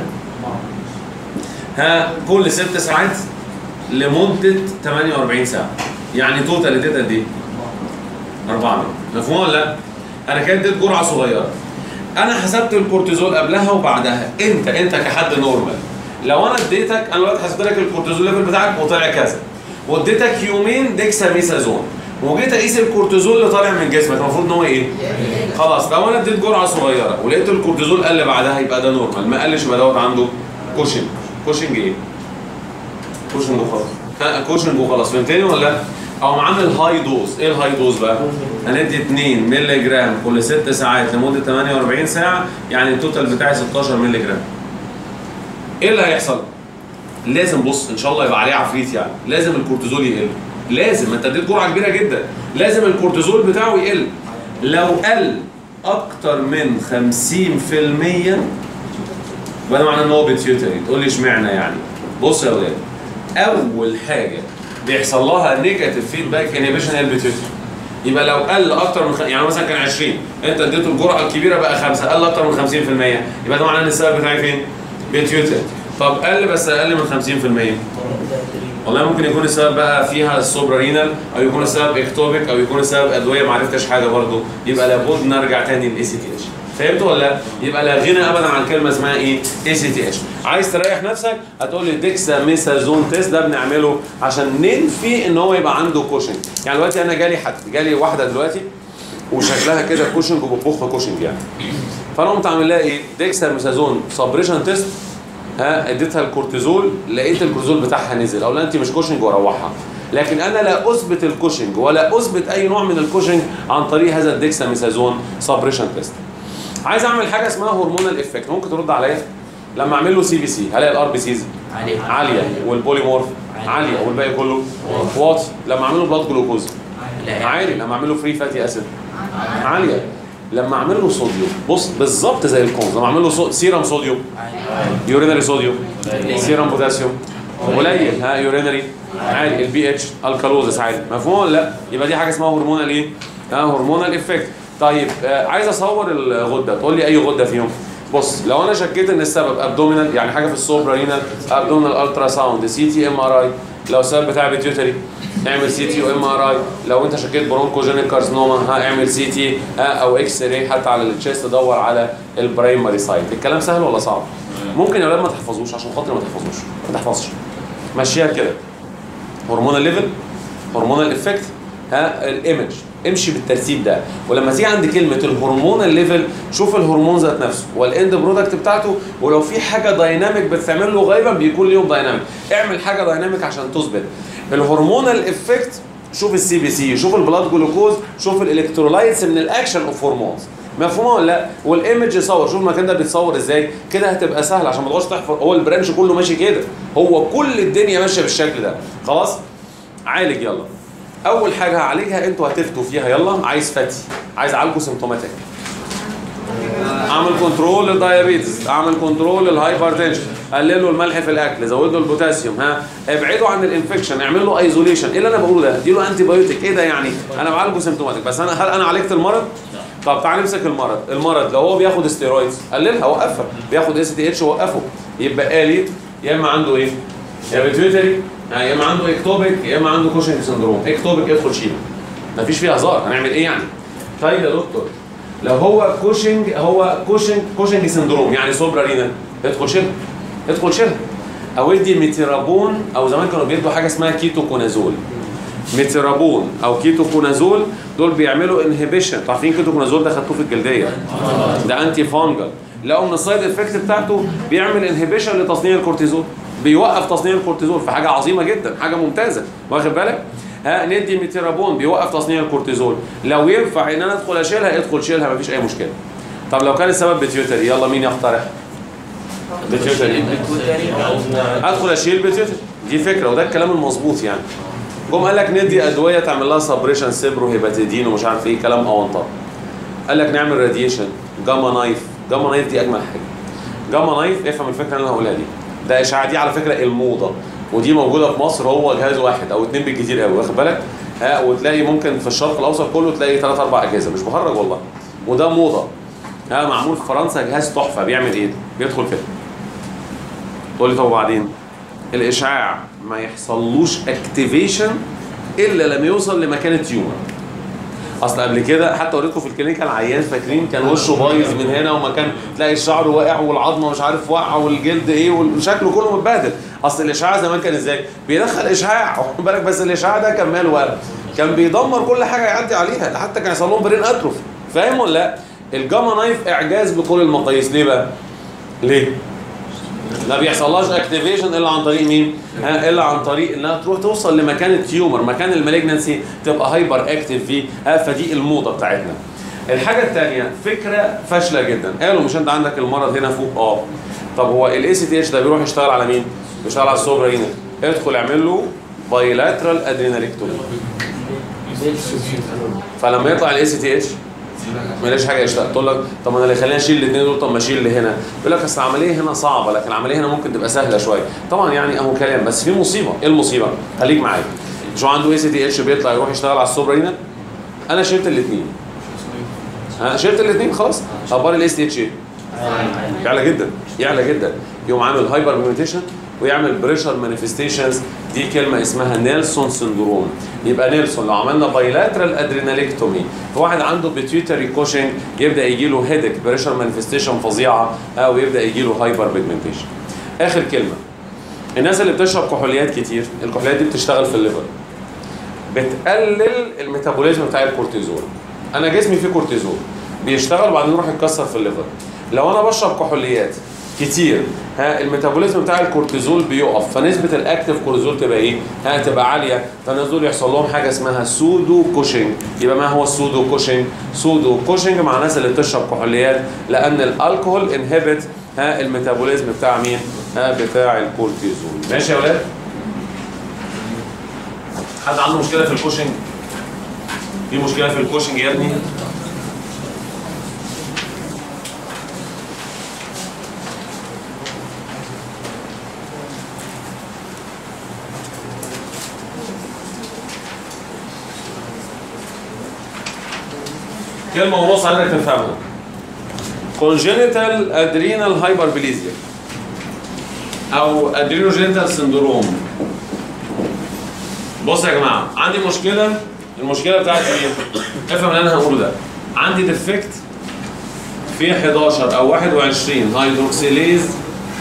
ها كل ست ساعات لمده 48 ساعه يعني توتال اديت قد ايه 4 مللي مفهوم ولا لا انا كده اديت جرعه صغيره انا حسبت الكورتيزول قبلها وبعدها انت انت كحد نورمال لو انا اديتك انا دلوقتي حسبت لك الكورتيزول ليفل بتاعك وطلع كذا واديتك يومين ديكساميثازون وجيت اقيس الكورتيزول اللي طالع من جسمك المفروض ان هو ايه؟ خلاص لو انا اديت جرعه صغيره ولقيت الكورتيزول قل بعدها يبقى ده نورمال ما قلش يبقى دوت عنده كوشنج كوشنج ايه؟ كوشنج وخلاص ها، كوشنج وخلاص فهمتني ولا لا؟ او عامل هاي دوز ايه الهاي دوز بقى؟ هندي 2 مللي جرام كل 6 ساعات لمده 48 ساعه يعني التوتال بتاعي 16 مللي جرام ايه اللي هيحصل؟ لازم بص ان شاء الله يبقى عليه عفريت يعني لازم الكورتيزول يقل لازم انت اديت جرعه كبيره جدا لازم الكورتيزول بتاعه يقل لو قل اكتر من 50% يبقى ده معناه ان هو بيتيوتري تقول لي اشمعنى يعني بص يا ولاد اول حاجه بيحصل لها نيجاتيف فيدباك انهبيشن هي البيتيوتري يبقى لو قل اكتر من خ... يعني مثلا كان 20 انت اديته الجرعه الكبيره بقى 5 قل اكتر من 50% يبقى ده معناه ان السبب بتاعي فين؟ بيتيوتري طب قل بس اقل من 50% والله ممكن يكون السبب بقى فيها السوبرا رينال او يكون السبب اكتوبيك او يكون السبب ادويه ما عرفتش حاجه برضه يبقى لابد نرجع تاني للاي سي تي اتش فهمت ولا لا؟ يبقى لا غنى ابدا عن كلمه اسمها ايه؟ اي سي تي اتش عايز تريح نفسك هتقول لي ديكسا ميثازون تيست ده بنعمله عشان ننفي ان هو يبقى عنده كوشنج يعني دلوقتي انا جالي حد جالي واحده دلوقتي وشكلها كده كوشنج وبتبخ كوشنج يعني فانا قمت عامل لها ايه؟ ديكسا ميثازون سبريشن تيست ها اديتها الكورتيزول لقيت الكورتيزول بتاعها نزل او لا انت مش كوشنج واروحها لكن انا لا اثبت الكوشنج ولا اثبت اي نوع من الكوشنج عن طريق هذا الديكساميثازون سبريشن تيست عايز اعمل حاجه اسمها هرمونال افكت ممكن ترد عليا لما اعمل له سي بي سي هلاقي الار بي سيز عليه عاليه والبوليمورف عاليه والباقي كله واطي لما اعمل له بلاد جلوكوز عالي لما اعمل له فري فاتي اسيد عاليه لما اعمل له صوديوم بص بالظبط زي الكونز لما اعمل له صو... سيرم صوديوم يورينري صوديوم سيرم بوتاسيوم قليل ها يورينري عالي البي اتش الكالوزس عالي مفهوم ولا لا يبقى دي حاجه اسمها هرمونال ايه ها هرمونال افكت طيب آه عايز اصور الغده تقول لي اي غده فيهم بص لو انا شكيت ان السبب ابدومينال يعني حاجه في السوبرا رينال ابدومينال الترا ساوند سي تي ام ار اي لو السبب بتاع بيتيوتري اعمل سي تي وام ار اي لو انت شكيت برونكوجينيك كارسنوما ها اعمل سي تي ها او اكس راي حتى على التشيست دور على البرايمري سايت الكلام سهل ولا صعب ممكن يا اولاد ما تحفظوش عشان خاطر ما تحفظوش ما تحفظش مشيها كده هرمونال ليفل هرمونال افكت ها الايمج امشي بالترتيب ده ولما تيجي عند كلمه الهرمونال ليفل شوف الهرمون ذات نفسه والاند برودكت بتاعته ولو في حاجه دايناميك بتعمل له غالبا بيكون ليهم دايناميك اعمل حاجه دايناميك عشان تثبت الهرمونال افكت شوف السي بي سي شوف البلاد جلوكوز شوف الالكترولايتس من الاكشن اوف هرمونز مفهومه ولا لا والايمج يصور شوف المكان ده بيتصور ازاي كده هتبقى سهل عشان ما تقعدش تحفر هو البرانش كله ماشي كده هو كل الدنيا ماشيه بالشكل ده خلاص عالج يلا اول حاجه هعالجها انتوا هتفتوا فيها يلا عايز فاتي عايز اعالجه سيمتوماتيك اعمل كنترول للدايابيتس اعمل كنترول للهايبرتنشن قلل له الملح في الاكل زود له البوتاسيوم ها ابعده عن الانفكشن اعمل له ايزوليشن ايه اللي انا بقوله ده اديله انتي بايوتيك ايه ده يعني انا بعالجه سيمتوماتيك بس انا هل انا عالجت المرض طب تعال نمسك المرض المرض لو هو بياخد ستيرويدز قللها وقفها بياخد اس تي اتش وقفه يبقى لي يا اما عنده ايه يا بيتويتري يا اما عنده اكتوبيك يا اما عنده كوشنج سندروم اكتوبيك ادخل شيله مفيش فيها هزار هنعمل ايه يعني طيب يا دكتور لو هو كوشنج هو كوشنج كوشنج سندروم يعني سوبرا رينال ادخل شيلها ادخل شيلها او ادي ميتيرابون او زمان كانوا بيدوا حاجه اسمها كيتوكونازول ميتيرابون او كيتوكونازول دول بيعملوا انهبيشن عارفين كيتوكونازول ده خدتوه في الجلديه ده انتي فانجل لقوا ان السايد افكت بتاعته بيعمل انهبيشن لتصنيع الكورتيزول بيوقف تصنيع الكورتيزول في حاجه عظيمه جدا حاجه ممتازه واخد بالك ها ندي ميتيرابون بيوقف تصنيع الكورتيزول لو ينفع ان انا ادخل اشيلها ادخل شيلها مفيش اي مشكله طب لو كان السبب بيتيوتري يلا مين يقترح بيتيوتري ادخل اشيل بيتيوتري دي فكره وده الكلام المظبوط يعني جم قال لك ندي ادويه تعمل لها سبريشن سيبرو هيباتيدين ومش عارف ايه كلام اونطه قال لك نعمل راديشن جاما نايف جاما نايف دي اجمل حاجه جاما نايف افهم الفكره اللي انا هقولها دي ده اشعاع دي على فكره الموضه ودي موجوده في مصر هو جهاز واحد او اتنين بالكتير قوي واخد بالك ها وتلاقي ممكن في الشرق الاوسط كله تلاقي ثلاث اربع اجهزه مش بهرج والله وده موضه ها معمول في فرنسا جهاز تحفه بيعمل ايه؟ بيدخل كده تقول لي طب وبعدين الاشعاع ما يحصلوش اكتيفيشن الا لما يوصل لمكان التيومر اصل قبل كده حتى وريتكم في الكلينيكا العيان فاكرين كان وشه بايظ من هنا ومكان تلاقي الشعر واقع والعظمه مش عارف واقعه والجلد ايه وشكله كله متبهدل اصل الاشعاع زمان كان ازاي؟ بيدخل اشعاع واخد بالك بس الاشعاع ده كان ماله ورق كان بيدمر كل حاجه يعدي عليها حتى كان يحصل لهم برين اتروفي فاهم ولا لا؟ الجاما نايف اعجاز بكل المقاييس ليه بقى؟ ليه؟ ما بيحصلهاش اكتيفيشن الا عن طريق مين؟ ها الا عن طريق انها تروح توصل لمكان التيومر مكان المالجنسي تبقى هايبر اكتيف فيه ها فدي الموضه بتاعتنا. الحاجه الثانيه فكره فاشله جدا قالوا مش انت عندك المرض هنا فوق اه طب هو الاي سي تي اتش ده بيروح يشتغل على مين؟ بيشتغل على السوبرا هنا ادخل اعمل له بايلاترال ادريناليكتومي فلما يطلع الاي سي تي اتش ماليش حاجه يشتغل تقول لك طب انا اللي خليني اشيل الاثنين دول طب ما اشيل اللي هنا يقول لك اصل العمليه هنا صعبه لكن العمليه هنا ممكن تبقى سهله شويه طبعا يعني اهو كلام بس في مصيبه ايه المصيبه خليك معايا مش هو عنده اي سي تي اتش بيطلع يروح يشتغل على السوبرا هنا انا شلت الاثنين ها شلت الاثنين خلاص اخبار الاي سي اتش ايه يعلى جدا يعلى جدا يقوم عامل هايبر بيمنتيشن ويعمل بريشر مانيفستيشنز دي كلمه اسمها نيلسون سندروم يبقى نيلسون لو عملنا بايلاترال ادريناليكتومي في واحد عنده بيتيوتري كوشنج يبدا يجي له هيدك بريشر مانيفستيشن فظيعه او يبدا يجي له هايبر بيجمنتيشن اخر كلمه الناس اللي بتشرب كحوليات كتير الكحوليات دي بتشتغل في الليفر بتقلل الميتابوليزم بتاع الكورتيزول انا جسمي فيه كورتيزول بيشتغل وبعدين يروح يتكسر في الليفر لو انا بشرب كحوليات كتير ها الميتابوليزم بتاع الكورتيزول بيقف فنسبه الاكتيف كورتيزول تبقى ايه؟ ها تبقى عاليه فالناس دول يحصل لهم حاجه اسمها سودو كوشنج يبقى ما هو السودو كوشنج؟ سودو كوشنج مع الناس اللي بتشرب كحوليات لان الالكوهول انهبت ها الميتابوليزم بتاع مين؟ ها بتاع الكورتيزول ماشي يا ولاد؟ حد عنده مشكله في الكوشنج؟ في مشكله في الكوشنج يا ابني؟ كلمة ونص عايزك تفهمها. congenital adrenal hyperplasia أو adrenogenital syndrome. بص يا جماعة عندي مشكلة المشكلة بتاعتي ايه؟ افهم اللي أنا هقوله ده. عندي ديفكت في 11 أو 21 هيدروكسيليز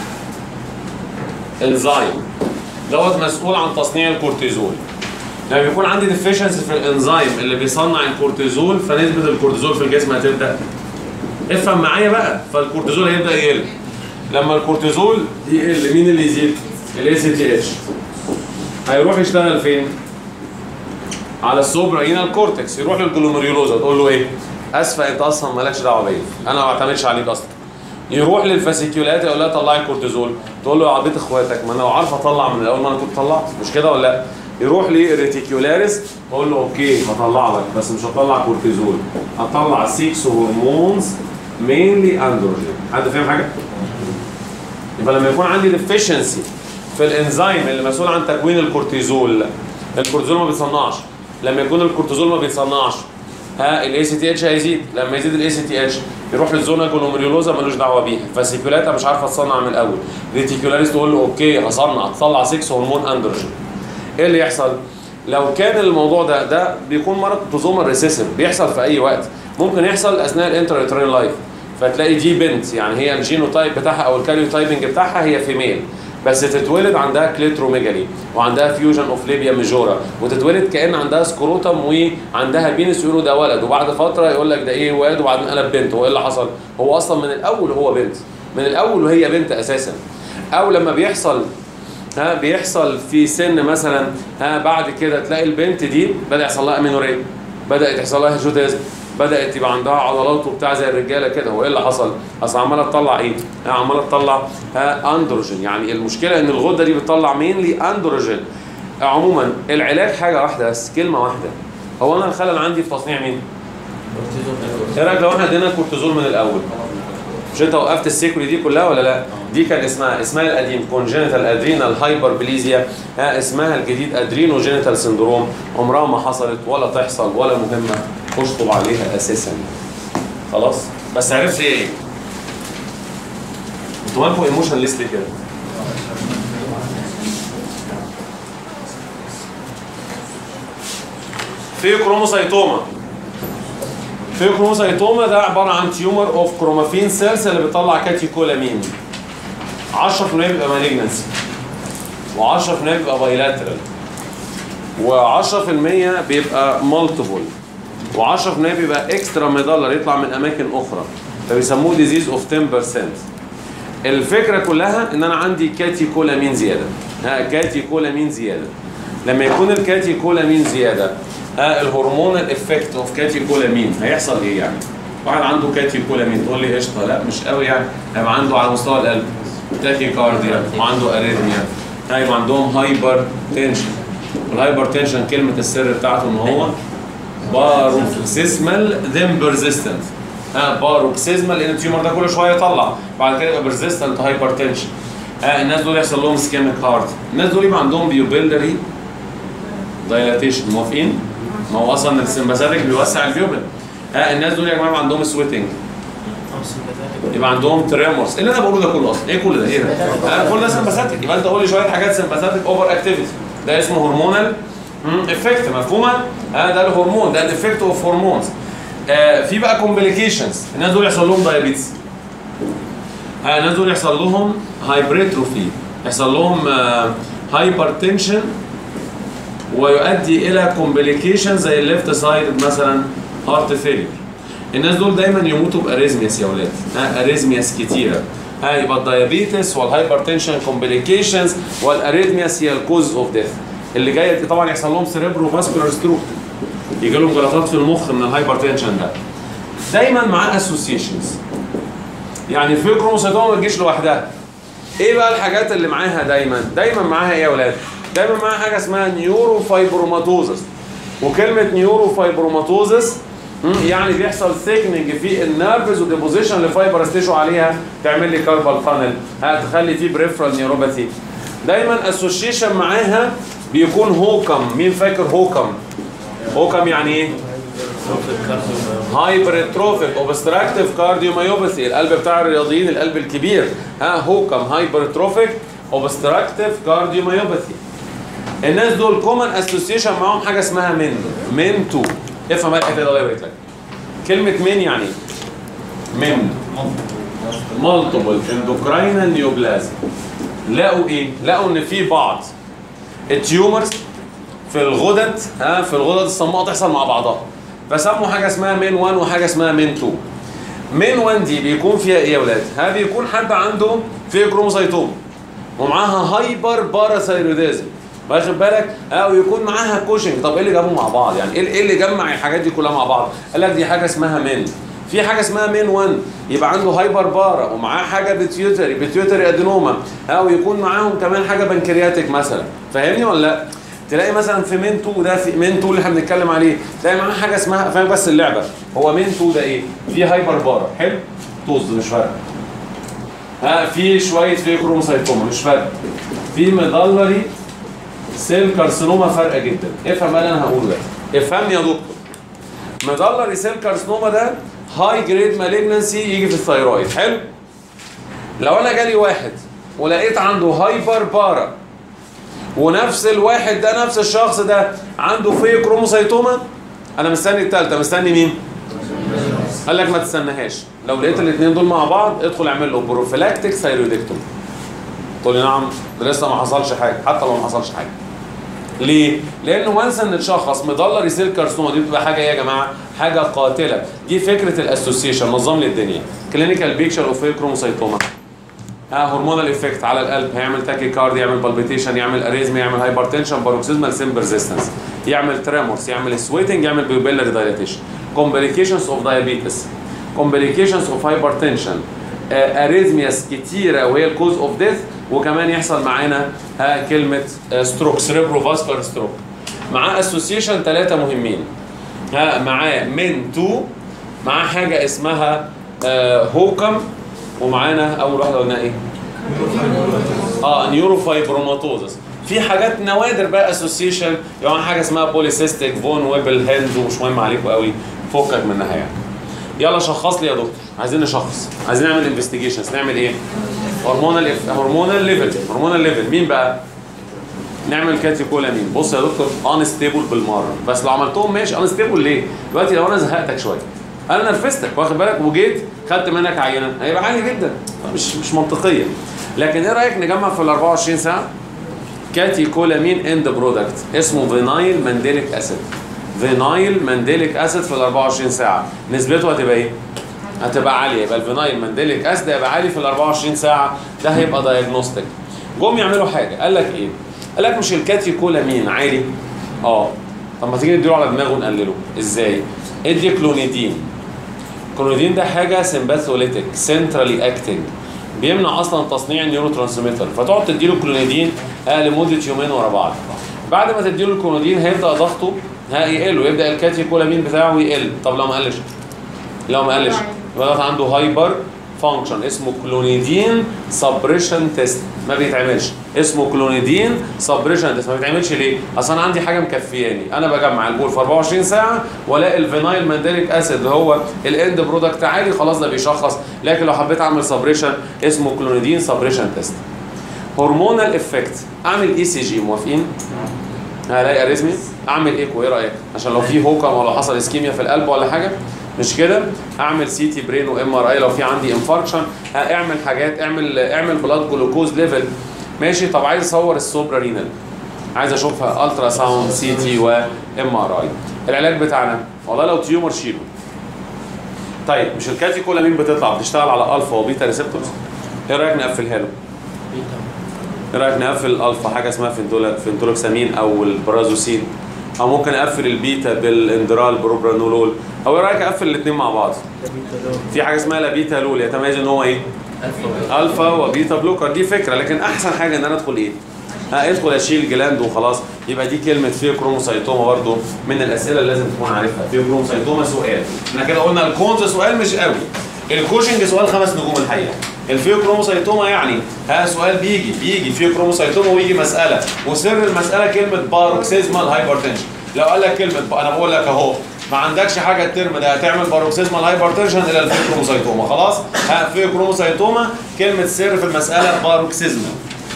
انزيم دوت مسؤول عن تصنيع الكورتيزول. لما بيكون عندي ديفيشنسي في الانزيم اللي بيصنع الكورتيزول فنسبه الكورتيزول في الجسم هتبدا افهم معايا بقى فالكورتيزول هيبدا يقل لما الكورتيزول يقل مين اللي يزيد؟ الاي سي تي اتش هيروح يشتغل فين؟ على السوبرا كورتكس يروح للجلوميريولوزا تقول له ايه؟ اسفه انت اصلا مالكش دعوه بيا انا ما بعتمدش عليك اصلا يروح للفاسيكيولات يقول لها طلعي الكورتيزول تقول له يا عبيط اخواتك ما انا لو عارف اطلع من الاول ما انا كنت طلعت مش كده ولا لا؟ يروح للريتيكولاريس اقول له اوكي هطلع لك بس مش هطلع كورتيزول هطلع 6 هرمونز مينلي اندروجين حد فاهم حاجه؟ يبقى لما يكون عندي ديفيشنسي في الانزيم اللي مسؤول عن تكوين الكورتيزول الكورتيزول ما بيتصنعش لما يكون الكورتيزول ما بيتصنعش ها الاي سي تي اتش هيزيد لما يزيد الاي سي تي اتش يروح للزونا جلوميريولوزا ملوش دعوه بيها فاسيكولاتا مش عارفه تصنع من الاول ريتيكولاريس تقول له اوكي هصنع تطلع 6 هرمون اندروجين ايه اللي يحصل؟ لو كان الموضوع ده ده بيكون مرض اوتوزومال ريسيسيف بيحصل في اي وقت ممكن يحصل اثناء الانترا لايف فتلاقي دي بنت يعني هي الجينوتايب بتاعها او الكاريوتايبنج بتاعها هي فيميل بس تتولد عندها كليتروميجالي وعندها فيوجن اوف ليبيا ميجورا وتتولد كان عندها سكروتم وعندها بينس يقولوا ده ولد وبعد فتره يقول لك ده ايه ولد وبعدين قلب بنت هو ايه اللي حصل؟ هو اصلا من الاول هو بنت من الاول وهي بنت اساسا او لما بيحصل ها بيحصل في سن مثلا ها بعد كده تلاقي البنت دي بدا يحصل لها امينوريا بدات يحصل لها هيرشوتيزم بدات يبقى عندها عضلات وبتاع زي الرجاله كده هو ايه اللي حصل؟ اصل عماله تطلع ايه؟ ها عماله تطلع ها اندروجين يعني المشكله ان الغده دي بتطلع مينلي اندروجين عموما العلاج حاجه واحده بس كلمه واحده هو انا الخلل عندي في تصنيع مين؟ ايه رايك لو احنا ادينا كورتيزول من الاول؟ مش انت وقفت السيكولي دي كلها ولا لا؟ دي كان اسمها اسمها القديم كونجينيتال ادرينال هايبربليزيا ها اسمها الجديد ادرينوجينيتال سندروم عمرها ما حصلت ولا تحصل ولا مهمه اشطب عليها اساسا خلاص بس عرفت هي ايه؟ انتوا مالكم ايموشن ليست كده؟ في كروموسايتوما في كروموسايتوما ده عباره عن تيومر اوف كرومافين سيلز اللي بتطلع كاتيكولامين 10% بيبقى مالجنسي و10% بيبقى بايلاترال و10% بيبقى مالتيبل و10% بيبقى اكسترا ميدالر يطلع من اماكن اخرى فبيسموه ديزيز اوف 10% الفكره كلها ان انا عندي كاتيكولامين زياده ها كاتيكولامين زياده لما يكون الكاتيكولامين زياده ها الهرمونال افكت اوف كاتيكولامين هيحصل ايه يعني؟ واحد عنده كاتيكولامين تقول لي قشطه لا مش قوي يعني هيبقى عنده على مستوى القلب تاكيكارديا وعنده اريثميا هيبقى عندهم هايبر تنشن والهايبر تنشن كلمه السر بتاعته ان هو باروكسيزمال ذن بيرزيستنت ها باروكسيزمال لان التيومر ده كل شويه يطلع بعد كده يبقى بيرزيستنت هايبر تنشن ها الناس دول يحصل لهم سكيميك هارت الناس دول يبقى عندهم بيوبيلري دايلاتيشن موافقين؟ ما هو اصلا السمباثيك بيوسع البيوبل ها الناس دول يا جماعه يبقى عندهم سويتنج يبقى عندهم تريمورز ايه اللي انا بقوله ده كله اصلا ايه كل ده ايه ده آه كل ده سمباثيك يبقى انت قول لي شويه حاجات سمباثيك اوفر اكتيفيتي ده اسمه هرمونال افكت مفهومه آه ده الهرمون ده الافكت اوف هرمونز آه في بقى كومبليكيشنز الناس دول يحصل لهم دايابيتس آه الناس دول يحصل لهم هايبريتروفي يحصل لهم آه هايبرتنشن ويؤدي الى كومبليكيشن زي الليفت سايد مثلا هارت فيلير الناس دول دايما يموتوا باريزمياس يا اولاد ها اريزمياس كتيره ها يبقى الدايابيتس والهايبرتنشن كومبليكيشنز والاريزمياس هي الكوز اوف ديث اللي جايه طبعا يحصل لهم سيريبرو فاسكولار ستروك يجي لهم جلطات في المخ من الهايبرتنشن ده دايما معاه اسوسيشنز يعني في كروموسوتوم ما تجيش لوحدها ايه بقى الحاجات اللي معاها دايما دايما معاها ايه يا اولاد دايما معاها حاجه اسمها نيورو فايبروماتوزس وكلمه نيورو فايبروماتوزس يعني بيحصل ثيكننج في النيرفز وديبوزيشن لفايبر ستيشو عليها تعمل لي كاربال فانل هتخلي فيه بريفرال نيوروباثي دايما اسوشيشن معاها بيكون هوكم مين فاكر هوكم هوكم يعني ايه هايبرتروفيك اوبستراكتيف كارديوميوباثي القلب بتاع الرياضيين القلب الكبير ها هوكم هايبرتروفيك اوبستراكتيف كارديوميوباثي الناس دول كومن اسوسيشن معاهم حاجه اسمها من من 2 افهم بقى الحته دي الله يبارك لك كلمه من يعني من مالتيبل اندوكراينال نيوبلازم لقوا ايه؟ لقوا ان في بعض التيومرز في الغدد ها في الغدد الصماء تحصل مع بعضها فسموا حاجه اسمها من 1 وحاجه اسمها من 2 من 1 دي بيكون فيها ايه يا ولاد؟ ها بيكون حد عنده في كروموسايتوم ومعاها هايبر باراثايروديزم واخد بالك او يكون معاها كوشنج طب ايه اللي جابهم مع بعض يعني ايه اللي جمع الحاجات دي كلها مع بعض قال لك دي حاجه اسمها من في حاجه اسمها من 1 يبقى عنده هايبر بارا ومعاه حاجه بيتيوتري بيتيوتري ادينوما او يكون معاهم كمان حاجه بنكرياتيك مثلا فاهمني ولا لا تلاقي مثلا في من 2 ده في من 2 اللي احنا بنتكلم عليه تلاقي معاه حاجه اسمها فاهم بس اللعبه هو من 2 ده ايه في هايبر بارا حلو طز مش فارقه ها في شويه في كروموسايتوما مش فارقه في ميدالري سيل كارسينوما فارقه جدا افهم اللي انا هقوله ده افهمني يا دكتور ميدالري سيل كارسينوما ده هاي جريد مالجنسي يجي في الثيرويد حلو لو انا جالي واحد ولقيت عنده هايبر بارا ونفس الواحد ده نفس الشخص ده عنده في كروموسايتوما انا مستني الثالثه مستني مين قال لك ما تستناهاش لو لقيت الاثنين دول مع بعض ادخل اعمل له بروفيلاكتيك ثايرويدكتومي تقول لي نعم ده لسه ما حصلش حاجه حتى لو ما حصلش حاجه ليه؟ لان وانس ان تشخص مدلري سيل كارسوما دي بتبقى حاجه ايه يا جماعه؟ حاجه قاتله دي فكره الاسوسيشن نظم لي الدنيا كلينيكال بيكشر اوف كروموسايتوما ها هرمونال افكت على القلب هيعمل تاكي كارد يعمل بالبيتيشن يعمل اريزمي يعمل هايبرتنشن باروكسيزمال سيم ريزيستنس يعمل تريمورس يعمل سويتنج يعمل بيبيلاري دايليتيشن كومبليكيشنز اوف دايابيتس كومبليكيشنز اوف هايبرتنشن اريزمياس كتيره وهي الكوز اوف ديث وكمان يحصل معانا ها كلمه ستروك سيريبرو فاسكولار ستروك معاه اسوسيشن ثلاثه مهمين ها معاه من تو معاه حاجه اسمها آه هوكم ومعانا اول واحده قلنا ايه؟ اه نيوروفايبروماتوزس في حاجات نوادر بقى اسوسيشن يعني حاجه اسمها بوليسيستيك فون ويبل هيلز ومش مهم عليكم قوي فكك منها يعني يلا شخص لي يا دكتور عايزين نشخص عايزين نعمل انفستيجيشنز نعمل ايه هرمونال هرمونال ليفل هرمونال ليفل مين بقى نعمل كاتيكولامين بص يا دكتور انستيبل بالمره بس لو عملتهم ماشي انستيبل ليه دلوقتي لو انا زهقتك شويه انا نرفزتك واخد بالك وجيت خدت منك عينه هيبقى عالي جدا مش مش منطقيه لكن ايه رايك نجمع في ال 24 ساعه كاتيكولامين اند برودكت اسمه فينايل مانديليك اسيد فينايل مانديليك اسيد في ال 24 ساعه نسبته هتبقى ايه هتبقى عاليه يبقى الفينايل مانديليك اسيد هيبقى عالي في ال 24 ساعه ده هيبقى دايجنوستيك جم يعملوا حاجه قال لك ايه قال لك مش الكاتيكولامين عالي اه طب ما تيجي نديله على دماغه ونقلله ازاي ادي كلونيدين كلونيدين ده حاجه سمباثوليتيك سنترالي اكتنج بيمنع اصلا تصنيع النيورو ترانسميتر فتقعد تديله كلونيدين آه لمده يومين ورا بعض بعد ما تديله الكلونيدين هيبدا ضغطه ها يقل ويبدا الكاتيكولامين بتاعه يقل طب لو ما قلش لو ما قلش يبقى ده عنده هايبر فانكشن اسمه كلونيدين سبريشن تيست ما بيتعملش اسمه كلونيدين سبريشن تيست ما بيتعملش ليه؟ اصل انا عندي حاجه مكفياني انا بجمع البول في 24 ساعه والاقي الفينايل مانديليك اسيد هو الاند برودكت عالي خلاص ده بيشخص لكن لو حبيت اعمل سبريشن اسمه كلونيدين سبريشن تيست هرمونال افكت اعمل اي سي جي موافقين؟ هلاقي اريزمي اعمل ايكو ايه رايك؟ عشان لو في هوكم ولا حصل اسكيميا في القلب ولا حاجه مش كده اعمل سي تي برين وام ار اي لو في عندي انفاركشن اعمل حاجات اعمل اعمل بلاد جلوكوز ليفل ماشي طب عايز اصور السوبرا رينال عايز اشوفها الترا ساوند سي تي وام ار اي العلاج بتاعنا والله لو تيومر شيله طيب مش الكاتيكولامين بتطلع بتشتغل على الفا وبيتا ريسبتورز ايه رايك نقفلها له ايه رايك نقفل الالفا حاجه اسمها فينتولا فينتولوكسامين او البرازوسين او ممكن اقفل البيتا بالاندرال بروبرانولول او ايه رايك اقفل الاثنين مع بعض في حاجه اسمها لابيتا لول يتميز ان هو ايه الفا وبيتا بلوكر دي فكره لكن احسن حاجه ان انا ادخل ايه ها ادخل اشيل جلاند وخلاص يبقى دي كلمه فيوكروموسايتوما برضو من الاسئله اللي لازم تكون عارفها فيوكروموسايتوما سؤال احنا كده قلنا الكونز سؤال مش قوي الكوشنج سؤال خمس نجوم الحقيقه الفيوكروموسايتوما يعني ها سؤال بيجي بيجي فيوكروموسايتوما ويجي مساله وسر المساله كلمه باروكسيزمال هايبرتنشن لو قال لك كلمه انا بقول لك اهو ما عندكش حاجه الترم ده هتعمل باروكسيزمال هايبرتنشن الى الفيوكروموسايتوما خلاص ها فيوكروموسايتوما كلمه سر في المساله باروكسيزمال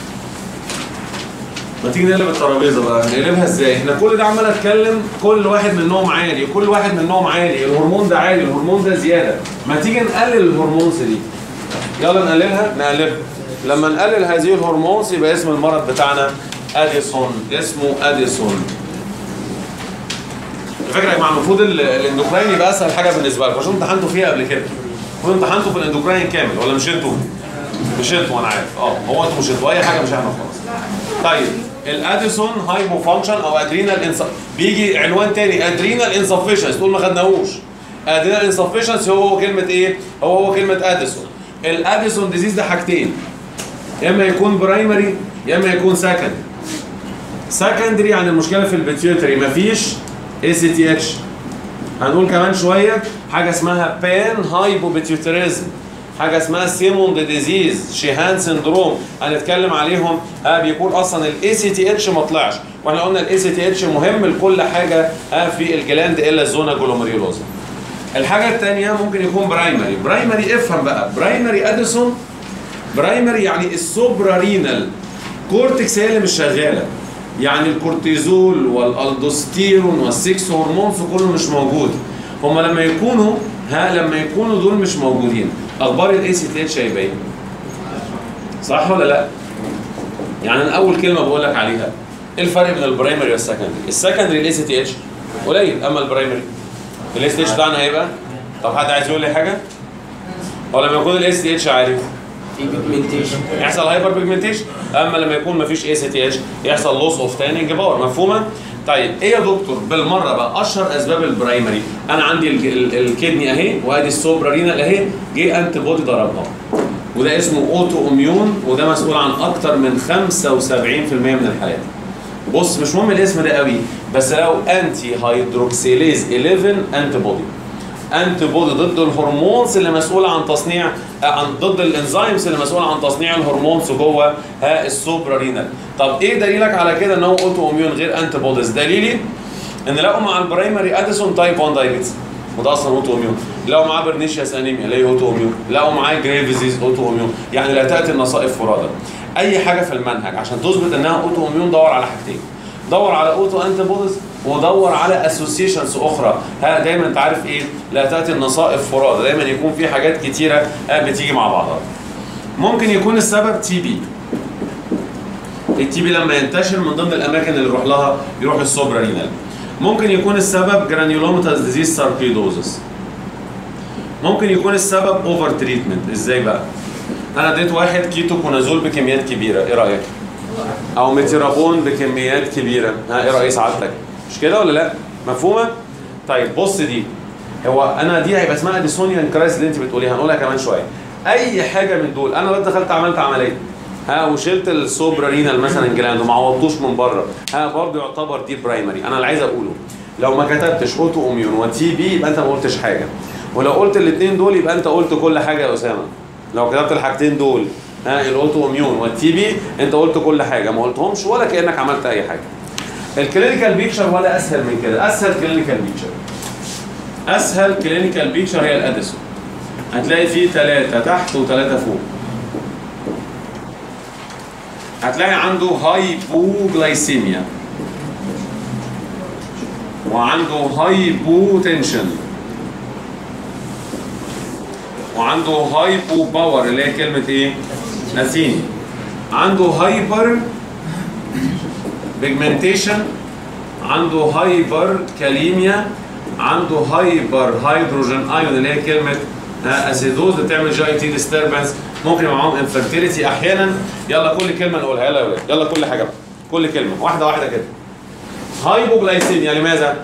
ما تيجي نقلب الترابيزه بقى نقلبها ازاي؟ احنا كل ده عمال اتكلم كل واحد منهم عالي كل واحد منهم عالي الهرمون ده عالي الهرمون ده زياده ما تيجي نقلل الهرمونز دي يلا نقللها نقلبها لما نقلل هذه الهرمونز يبقى اسم المرض بتاعنا اديسون اسمه اديسون الفكره يا جماعه المفروض ال- الاندوكراين يبقى اسهل حاجه بالنسبه لكم عشان امتحنتوا فيها قبل كده المفروض امتحنتوا في الاندوكراين كامل ولا مش انتوا؟ مش انتوا انا عارف اه هو انتوا مش انتوا اي حاجه مش احنا خالص طيب الاديسون هايبو فانكشن او ادرينال انس بيجي عنوان تاني ادرينال انسفشنس تقول ما خدناهوش ادرينال انسفشنس هو هو كلمه ايه؟ هو هو كلمه اديسون الاديسون ديزيز ده حاجتين يا اما يكون برايمري يا اما يكون سكندري سكندري يعني المشكله في البيتيوتري مفيش اي سي تي اتش هنقول كمان شويه حاجه اسمها بان هايبوبيتيوتريزم حاجه اسمها سيموند ديزيز شيهان سندروم هنتكلم عليهم ها بيكون اصلا الاي سي تي اتش ما طلعش واحنا قلنا الاي سي تي اتش مهم لكل حاجه ها في الجلاند الا الزونا جلوميريولوزا الحاجه الثانيه ممكن يكون برايمري برايمري افهم بقى برايمري اديسون برايمري يعني السوبرا رينال كورتكس هي اللي مش شغاله يعني الكورتيزول والالدوستيرون والسكس هرمونز كله مش موجود هما لما يكونوا ها لما يكونوا دول مش موجودين اخبار الاي سي تي اتش هيبقى ايه؟ صح ولا لا؟ يعني انا اول كلمه بقول لك عليها ايه الفرق بين البرايمري والسكندري؟ السكندري الاي سي تي اتش قليل اما البرايمري الاي سي تي اتش بتاعنا هيبقى طب حد عايز يقول لي حاجه؟ هو لما يكون الاي سي تي اتش عالي في بيجمنتيشن يحصل هايبر بيجمنتيشن اما لما يكون مفيش اي سي تي اتش يحصل لوس اوف تانينج باور مفهومه طيب ايه يا دكتور بالمره بقى اشهر اسباب البرايمري انا عندي ال- ال- الكدني اهي وادي السوبرا رينال اهي جه انتي بودي ضربها وده اسمه اوتو اميون وده مسؤول عن اكتر من 75% من الحالات بص مش مهم الاسم ده قوي بس لو انتي هيدروكسيليز 11 انتي بودي انتي بودي ضد الهرمونز اللي مسؤوله عن تصنيع آه، عن ضد الانزيمز اللي مسؤوله عن تصنيع الهرمونز جوه ها السوبرا رينال طب ايه دليلك على كده ان هو اوتو اميون غير انتي بوديز دليلي ان لقوا مع البرايمري اديسون تايب 1 دايبيتس وده اصلا اوتو اميون لقوا معاه برنيشياس انيميا اللي هي اوتو اميون لقوا معاه جريف ديزيز اوتو اميون يعني لا تاتي النصائح فرادى اي حاجه في المنهج عشان تثبت انها اوتو اميون دور على حاجتين دور على اوتو انتي بوديز ودور على اسوسيشنز اخرى ها دايما انت عارف ايه لا تاتي النصائح فرادى دايما يكون في حاجات كتيره ها بتيجي مع بعضها ممكن يكون السبب تي بي التي بي لما ينتشر من ضمن الاماكن اللي يروح لها يروح السوبرا رينال ممكن يكون السبب جرانيولوماتاس ديزيز ساركيدوزس ممكن يكون السبب اوفر تريتمنت ازاي بقى انا اديت واحد كيتو كونازول بكميات كبيره ايه رايك او ميتيرابون بكميات كبيره ها ايه راي سعادتك مش كده ولا لا مفهومه طيب بص دي هو انا دي هيبقى اسمها اديسونيان كرايس اللي انت بتقوليها هنقولها كمان شويه اي حاجه من دول انا لو دخلت عملت عمليه ها وشلت السوبرا رينال مثلا جلاند وما عوضتوش من بره ها برضه يعتبر دي برايمري انا اللي عايز اقوله لو ما كتبتش اوتو اميون وتي بي يبقى انت ما قلتش حاجه ولو قلت الاثنين دول يبقى انت قلت كل حاجه يا اسامه لو كتبت الحاجتين دول ها الاوتو اميون والتي بي انت قلت كل حاجه ما قلتهمش ولا كانك عملت اي حاجه الكلينيكال بيكتشر ولا اسهل من كده اسهل كلينيكال بيكتشر اسهل كلينيكال بيكتشر هي الاديسون هتلاقي فيه ثلاثة تحت وثلاثة فوق هتلاقي عنده هايبوغلايسيميا وعنده هايبوتنشن وعنده هايبو باور اللي هي كلمة ايه؟ نسيني عنده هايبر بيجمنتيشن عنده هايبر كاليميا عنده هايبر هيدروجين ايون اللي هي كلمه آه، اسيدوز بتعمل جي اي تي ديستربنس ممكن يبقى معاهم انفيرتيليتي احيانا يلا كل كلمه نقولها يلا يا ولاد يلا كل حاجه بقى كل كلمه واحده واحده كده هايبوجلايسيميا لماذا؟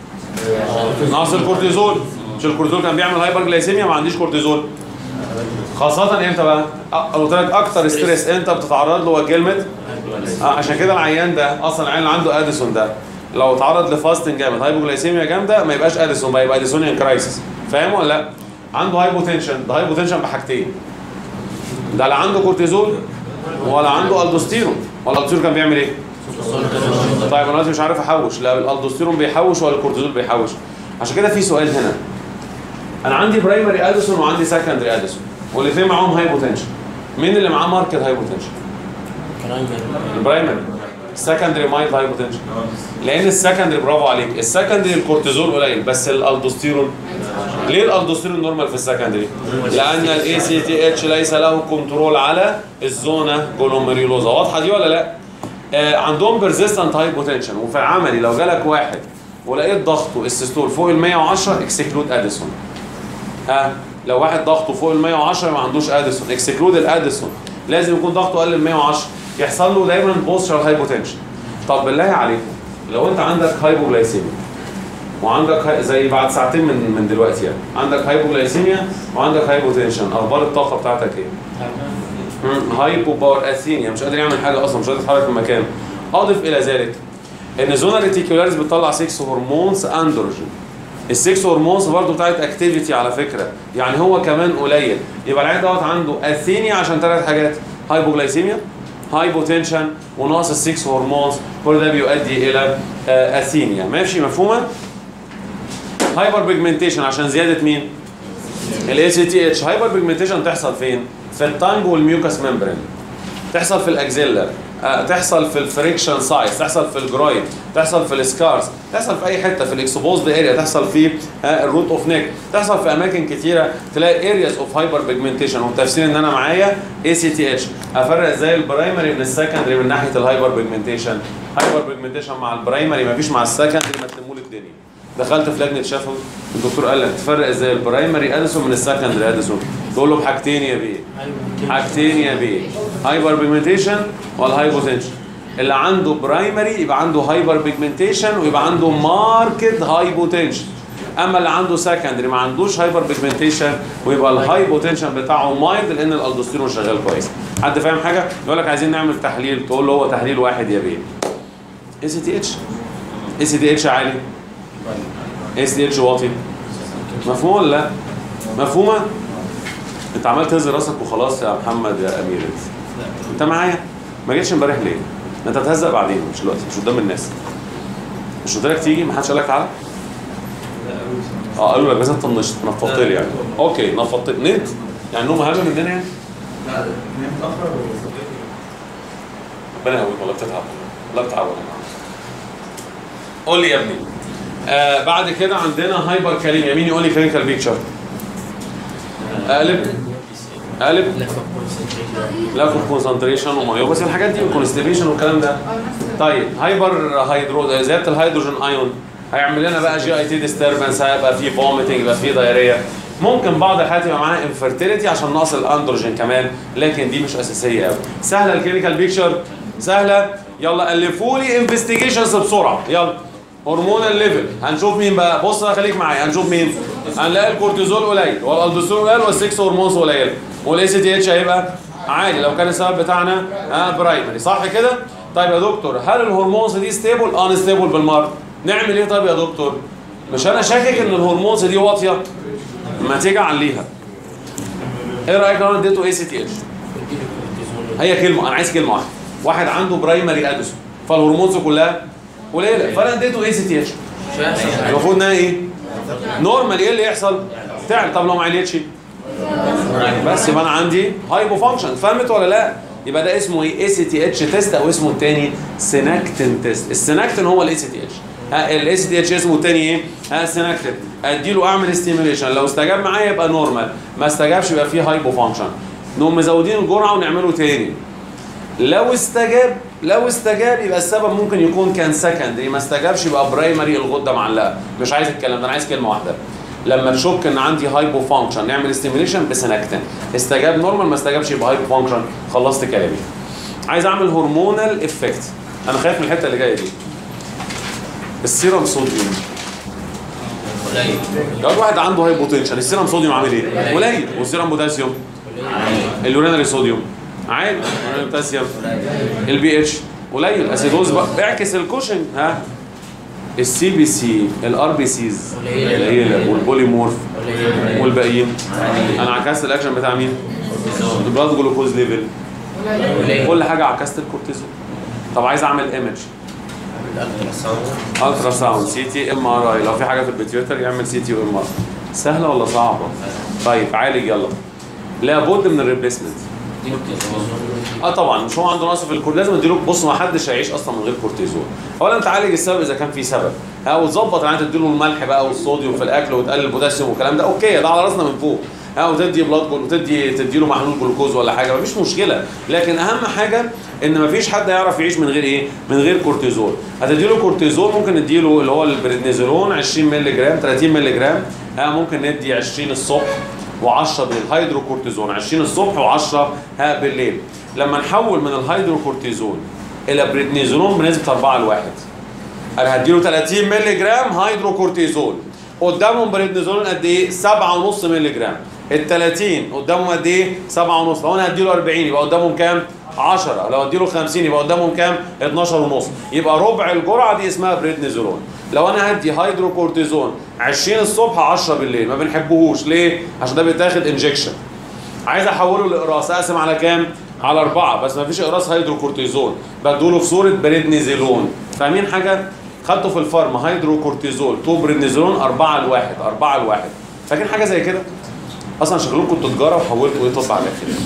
نقص الكورتيزول مش الكورتيزول كان بيعمل هايبر جلايسيميا ما عنديش كورتيزول خاصة امتى بقى؟ أ- قلت لك أكتر ستريس أنت بتتعرض له هو كلمة آه عشان كده العيان ده أصلا العيان اللي عنده أديسون ده لو اتعرض لفاستنج جامد هايبوجلايسيميا جامدة ما يبقاش أديسون بقى يبقى أديسونيان كرايسيس فاهم ولا لا؟ عنده هايبوتنشن ده هايبوتنشن بحاجتين ده لا عنده كورتيزول ولا عنده الدوستيرون ولا الالدوستيرون كان بيعمل ايه؟ طيب انا دلوقتي مش عارف احوش لا الالدوستيرون بيحوش ولا الكورتيزول بيحوش عشان كده في سؤال هنا انا عندي برايمري اديسون وعندي سكندري اديسون والاثنين معاهم هايبوتنشن مين اللي معاه ماركت هايبوتنشن البرايمري السكندري مايلد هايبوتنشن لان السكندري برافو عليك السكندري الكورتيزول قليل بس الالدوستيرون ليه الالدوستيرون نورمال في السكندري لان الاي سي تي اتش ليس له كنترول على الزونه جلوميريولوزا واضحه دي ولا لا آه عندهم بيرزيستنت هايبوتنشن وفي العملي لو جالك واحد ولقيت ضغطه السيستول فوق ال 110 اكسكلود اديسون ها لو واحد ضغطه فوق ال 110 ما عندوش اديسون اكسكلود الاديسون لازم يكون ضغطه اقل من 110 يحصل له دايما بوستشر هايبوتنشن طب بالله عليكم لو انت عندك هايبوجلايسيميا وعندك هاي زي بعد ساعتين من من دلوقتي يعني عندك هايبوجلايسيميا وعندك هايبوتنشن اخبار الطاقه بتاعتك ايه؟ مم، هايبو باور اثينيا مش قادر يعمل حاجه اصلا مش قادر يتحرك من مكانه اضف الى ذلك ان زونا ريتيكولاريس بتطلع 6 هرمونز اندروجين السكس هرمونز برضه بتاعت اكتيفيتي على فكره يعني هو كمان قليل يبقى العيان دوت عنده اثينيا عشان ثلاث حاجات هايبوجلايسيميا هايبوتنشن ونقص السكس هرمونز كل ده بيؤدي الى آه، اثينيا ماشي مفهومه هايبر بيجمنتيشن عشان زياده مين الاي سي تي اتش هايبر بيجمنتيشن تحصل فين في التانج والميوكس ممبرين تحصل في الاكزيلا آه، تحصل في الفريكشن سايز تحصل في الجرويد تحصل في السكارز تحصل في اي حته في الاكسبوزد اريا تحصل في آه، الروت اوف نيك تحصل في اماكن كتيره تلاقي ارياز اوف هايبر بيجمنتيشن والتفسير ان انا معايا اي سي تي اتش افرق ازاي البرايمري من السكندري من ناحيه الهايبر بيجمنتيشن هايبر بيجمنتيشن مع البرايمري مفيش مع السكندري ما تلموا لي الدنيا دخلت في لجنه شفوي الدكتور قال لك تفرق ازاي البرايمري اديسون من السكندري اديسون تقول له بحاجتين يا بيه حاجتين يا بيه هايبر بيجمنتيشن والهايبوتنشن اللي عنده برايمري يبقى عنده هايبر بيجمنتيشن ويبقى عنده ماركت هايبوتنشن اما اللي عنده سكندري ما عندوش هايبر بيجمنتيشن ويبقى الهايبوتنشن بتاعه مايلد لان الالدوستيرون شغال كويس حد فاهم حاجه يقول لك عايزين نعمل تحليل تقول له هو تحليل واحد يا بيه اي سي تي اتش اي سي تي اتش عالي اي سي تي اتش واطي مفهوم ولا لا مفهومه انت عمال تهز راسك وخلاص يا محمد يا امير انت معايا ما جيتش امبارح ليه انت هتهزق بعدين مش دلوقتي مش قدام الناس مش قلت لك تيجي ما حدش قال لك تعالى اه قالوا لك بس انت طنشت نفضت لي يعني اوكي نفضت نمت يعني نوم اهم مننا يعني لا نمت متاخر وصحيت ربنا يقويك والله بتتعب والله بتتعب والله قول لي يا ابني آه بعد كده عندنا هايبر كاليميا مين يقول لي كلينيكال بيكتشر اقلب اقلب لاك اوف كونسنتريشن ومايو بس الحاجات دي والكونستيبيشن والكلام ده طيب هايبر هيدرو زياده الهيدروجين ايون هيعمل لنا بقى جي اي تي ديستربنس هيبقى في فوميتنج يبقى في دايريا ممكن بعض الحالات يبقى معاها انفيرتيليتي عشان نقص الاندروجين كمان لكن دي مش اساسيه قوي سهله الكلينيكال بيكتشر سهله يلا الفوا لي انفستيجيشنز بسرعه يلا هرمونال ليفل هنشوف مين بقى بص بقى خليك معايا هنشوف مين هنلاقي الكورتيزول قليل والالدوستيرون قليل والسكس هرمونز قليل والاي سي تي اتش هيبقى عالي لو كان السبب بتاعنا آه برايمري صح كده طيب يا دكتور هل الهرمونز دي ستيبل ان ستيبل بالمره نعمل ايه طيب يا دكتور مش انا شاكك ان الهرمونز دي واطيه ما تيجي عليها ايه رايك لو انا اديته اي سي تي اتش هي كلمه انا عايز كلمه واحده واحد عنده برايمري ادوسون فالهرمونز كلها قليله فانا اديته اي سي تي اتش المفروض انها ايه نورمال ايه اللي يحصل تعمل طب لو ما عليتش بس يبقى انا عندي هايبو فانكشن فهمت ولا لا يبقى ده اسمه ايه اي سي تي اتش تيست او اسمه الثاني سيناكتين تيست السيناكتين هو الاي سي تي اتش الاي سي تي اتش اسمه الثاني ايه ها سيناكتين اديله اعمل ستيميوليشن لو استجاب معايا يبقى نورمال ما استجابش يبقى فيه هايبو فانكشن نقوم مزودين الجرعه ونعمله تاني لو استجاب لو استجاب يبقى السبب ممكن يكون كان سكندري ما استجابش يبقى برايمري الغده معلقه مش عايز الكلام ده انا عايز كلمه واحده لما تشك ان عندي هايبو فانكشن نعمل ستيميوليشن بسنكتين استجاب نورمال ما استجابش يبقى هايبو فانكشن خلصت كلامي عايز اعمل هرمونال افكت انا خايف من الحته اللي جايه دي السيرم صوديوم قليل لو واحد عنده هايبوتنشن السيرم صوديوم عامل ايه قليل والسيرم بوتاسيوم اليورينري صوديوم عالي اليورينري بوتاسيوم البي اتش قليل اسيدوز بقى اعكس الكوشن ها السي بي سي الار بي سيز قليله والبوليمورف قليل والباقيين انا عكست الاكشن بتاع مين؟ البلاد جلوكوز ليفل قليل كل حاجه عكست الكورتيزون طب عايز اعمل ايمج الالتراساوند الترا ساوند سي تي ام ار اي لو في حاجه في البيتيوتر يعمل سي تي وام ار سهله ولا صعبه؟ طيب عالج يلا لابد من الريبليسمنت دي كورتيزون اه طبعا مش هو عنده نقص في الكورتيزون لازم اديله بص ما حدش هيعيش اصلا من غير كورتيزون اولا تعالج السبب اذا كان في سبب ها وتظبط يعني تديله الملح بقى والصوديوم في الاكل وتقلل البوتاسيوم والكلام ده اوكي ده على راسنا من فوق ها وتدي بلاد جول وتدي تديله محلول جلوكوز ولا حاجه مفيش مشكله لكن اهم حاجه ان مفيش حد يعرف يعيش من غير ايه من غير كورتيزون هتديله كورتيزون ممكن نديله اللي هو البريدنيزولون 20 مللي جرام 30 مللي جرام ها ممكن ندي 20 الصبح و10 بالليل هيدروكورتيزون 20 الصبح و10 ها بالليل لما نحول من الهيدروكورتيزون الى بريدنيزولون بنسبه 4 لواحد انا هديله 30 مللي جرام هيدروكورتيزون قدامهم بريدنيزولون قد ايه 7.5 مللي جرام ال 30 قدامهم قد ايه 7.5 لو انا هديله 40 يبقى قدامهم كام 10 لو اديله 50 يبقى قدامهم كام 12 ونص يبقى ربع الجرعه دي اسمها بريدنيزولون لو انا هدي هيدروكورتيزون 20 الصبح 10 بالليل ما بنحبهوش ليه عشان ده بيتاخد انجكشن عايز احوله لاقراص اقسم على كام على أربعة بس ما فيش إقراص هيدروكورتيزون بدوله في صورة بريدنيزولون فاهمين حاجة؟ خدته في الفارم هيدروكورتيزول تو بريدنيزولون أربعة لواحد أربعة لواحد فاكرين حاجة زي كده؟ أصلا شغلكم كنتوا تجارة وحولتوا إيه تطلع على الآخر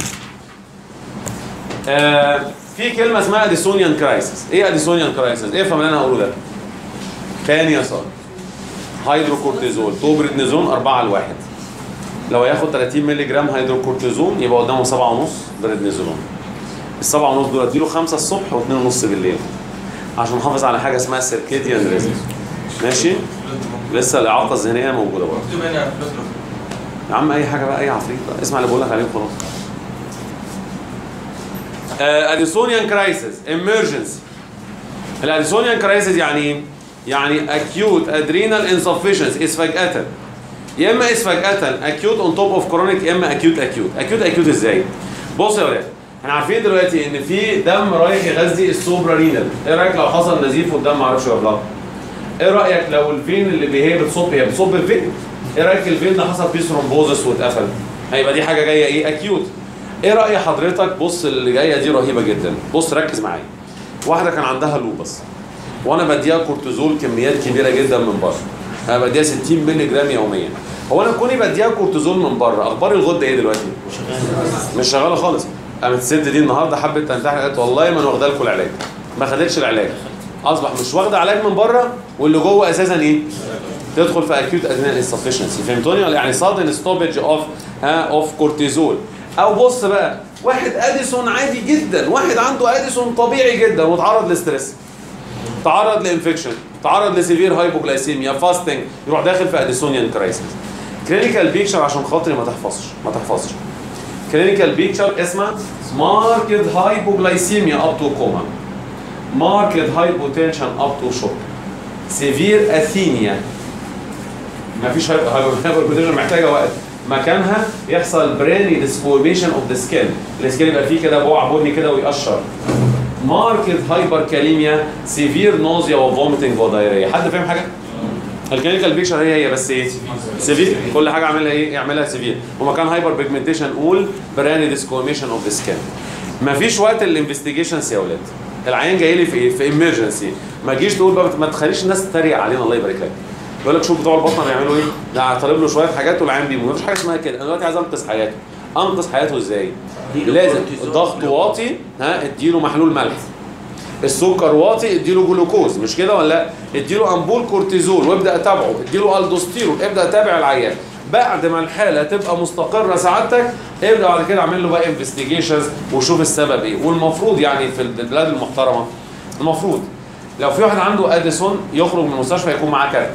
آه في كلمة اسمها اديسونيان كرايسيس ايه اديسونيان كرايسيس؟ ايه فهم اللي انا هقوله ده؟ تاني يا صاحبي هيدروكورتيزول تو بريدنيزولون أربعة لواحد لو هياخد 30 مللي جرام هيدروكورتيزون يبقى قدامه 7 ونص بريدنيزولون السبعة ونص دول اديله 5 الصبح و2 ونص بالليل عشان نحافظ على حاجه اسمها سيركيديان ريزم ماشي لسه الاعاقه الذهنيه موجوده برضه مكتوب هنا فلوتروف يا عم اي حاجه بقى اي عفريت بقى اسمع اللي بقول لك عليه وخلاص اديسونيان كرايسيس emergency الاديسونيان كرايسيس يعني ايه؟ يعني acute adrenal insufficiency is فجأة يا اما is فجأة acute on top of chronic يا اما acute acute acute acute ازاي؟ بص يا ولاد احنا عارفين دلوقتي ان في دم رايح يغذي السوبرا رينال ايه رايك لو حصل نزيف والدم ما عرفش يروح لها؟ ايه رايك لو الفين اللي هي بتصب هي بتصب الفين؟ ايه رايك الفين ده حصل فيه ثرومبوزس واتقفل؟ هيبقى دي حاجه جايه ايه؟ اكيوت ايه راي حضرتك بص اللي جايه دي رهيبه جدا بص ركز معايا واحده كان عندها لوبس وانا بديها كورتيزول كميات كبيره جدا من بره انا بديها 60 مللي جرام يوميا هو انا كوني بديها كورتيزول من بره اخبار الغده ايه دلوقتي مش شغاله خالص قامت الست دي النهارده حبت تنتحر قالت والله ما انا واخده لكم العلاج ما خدتش العلاج اصبح مش واخده علاج من بره واللي جوه اساسا ايه تدخل في اكيوت ادرينال انسفشنسي فهمتوني ولا يعني sudden stoppage اوف ها اوف كورتيزول او بص بقى واحد اديسون عادي جدا واحد عنده اديسون طبيعي جدا وتعرض لستريس تعرض لانفكشن تعرض لسيفير هايبوجلايسيميا فاستنج يروح داخل في اديسونيان كرايسيس كلينيكال بيكتشر عشان خاطري ما تحفظش ما تحفظش كلينيكال بيكتشر اسمها ماركت هايبوجلايسيميا اب تو كوما ماركت هايبوتنشن اب تو شوك سيفير اثينيا ما فيش هايبوتنشن محتاجه وقت مكانها يحصل براني ديسفورميشن اوف ذا سكين السكين يبقى فيه كده بقع بني كده ويقشر ماركت هايبر كاليميا سيفير نوزيا وفوميتنج ودايريا حد فاهم حاجه؟ الكلينيكال بيكشر هي هي بس ايه؟ سيفير كل حاجه اعملها ايه؟ يعملها سيفير ومكان هايبر بيجمنتيشن قول براني ديسكوميشن اوف ذا سكين مفيش وقت الانفستيجيشنز يا اولاد العيان جاي لي في ايه؟ في ايمرجنسي ما تجيش تقول بقى ما تخليش الناس تتريق علينا الله يبارك لك يقول لك شوف بتوع البطنه بيعملوا ايه؟ ده طالب له شويه حاجات والعيان بيموت مفيش حاجه اسمها كده انا دلوقتي عايز انقذ حياته انقذ حياته ازاي؟ لازم الضغط واطي ها اديله محلول ملح السكر واطي اديله جلوكوز مش كده ولا لا؟ اديله امبول كورتيزول وابدا اتابعه اديله الدوستيرون ابدا اتابع العيان بعد ما الحاله تبقى مستقره سعادتك ابدا بعد كده اعمل له بقى انفستيجيشنز وشوف السبب ايه والمفروض يعني في البلاد المحترمه المفروض لو في واحد عنده اديسون يخرج من المستشفى يكون معاه كارت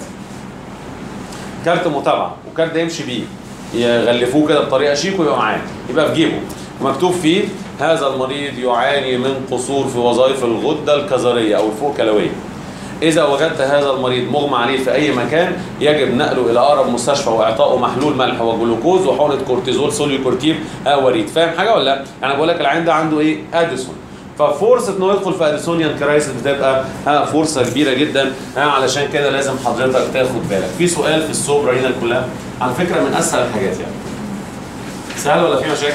كارت متابعه والكارت ده يمشي بيه يغلفوه كده بطريقه شيك ويبقى معاه يبقى في جيبه مكتوب فيه هذا المريض يعاني من قصور في وظائف الغده الكظريه او الفوق كلويه إذا وجدت هذا المريض مغمى عليه في أي مكان يجب نقله إلى أقرب مستشفى وإعطائه محلول ملح وجلوكوز وحقنة كورتيزول سوليوكورتيف آه وريد فاهم حاجة ولا لا؟ أنا بقول لك العيان ده عنده إيه؟ أديسون ففرصة إنه يدخل في أديسونيان كرايسيس بتبقى ها فرصة كبيرة جدا ها علشان كده لازم حضرتك تاخد بالك. في سؤال في السوبرا هنا كلها على فكرة من أسهل الحاجات يعني. سهل ولا في مشاكل؟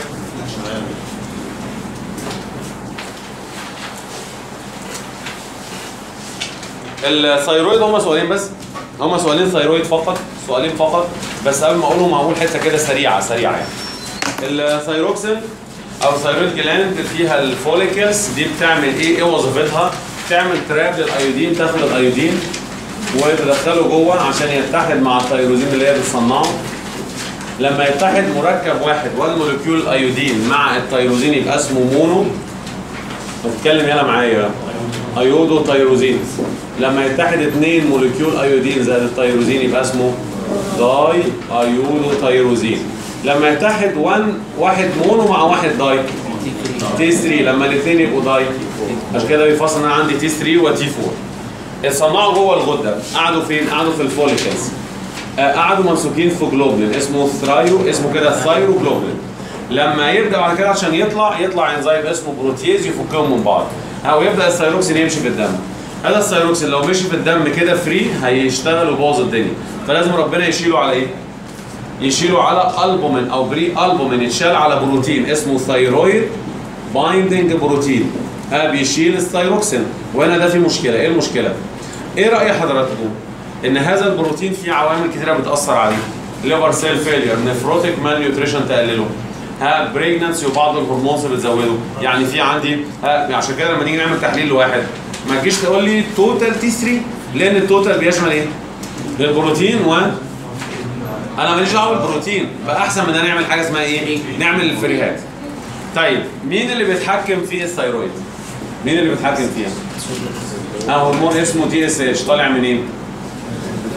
الثيرويد هم سؤالين بس هم سؤالين ثيرويد فقط سؤالين فقط بس قبل ما اقولهم هقول حته كده سريعه سريعه يعني الثيروكسين او الثيرويد جلاند فيها الفوليكلز دي بتعمل ايه ايه وظيفتها بتعمل تراب للايودين تاخد الايودين وتدخله جوه عشان يتحد مع الثيروزين اللي هي بتصنعه لما يتحد مركب واحد والموليكيول الايودين مع الثيروزين يبقى اسمه مونو بتتكلم يلا معايا ايودو تيروزين لما يتحد اثنين موليكيول ايودين زائد التيروزين يبقى اسمه داي ايودو تيروزين لما يتحد 1 واحد مونو مع واحد داي تي 3 لما الاثنين يبقوا داي عشان كده بيفصل ان انا عندي تي 3 وتي 4 اتصنعوا جوه الغده قعدوا فين؟ قعدوا في الفوليكلز آه، قعدوا ممسوكين في جلوبلين اسمه ثرايو اسمه كده ثايرو جلوبلين لما يبدا بعد كده عشان يطلع يطلع انزيم اسمه بروتيز يفكهم من بعض او يبدا الثيروكسين يمشي في الدم هذا الثيروكسين لو مشي في الدم كده فري هيشتغل ويبوظ الدنيا فلازم ربنا يشيله على ايه؟ يشيله على البومين او بري البومين يتشال على بروتين اسمه ثيرويد بايندنج بروتين ها بيشيل الثيروكسين وهنا ده في مشكله ايه المشكله؟ ايه راي حضراتكم؟ ان هذا البروتين فيه عوامل كثيره بتاثر عليه ليفر سيل فيلير نفروتيك مان نيوتريشن تقلله ها بريجنانسي وبعض الهرمونز اللي بتزوده يعني في عندي ها عشان كده لما نيجي نعمل تحليل لواحد ما تجيش تقول لي توتال تي 3 لان التوتال بيشمل ايه؟ البروتين و انا ماليش دعوه بالبروتين فاحسن من ان نعمل حاجه اسمها ايه؟ نعمل الفريهات طيب مين اللي بيتحكم في الثيرويد؟ مين اللي بيتحكم فيها؟ اه هرمون اسمه تي اس اتش طالع منين؟ من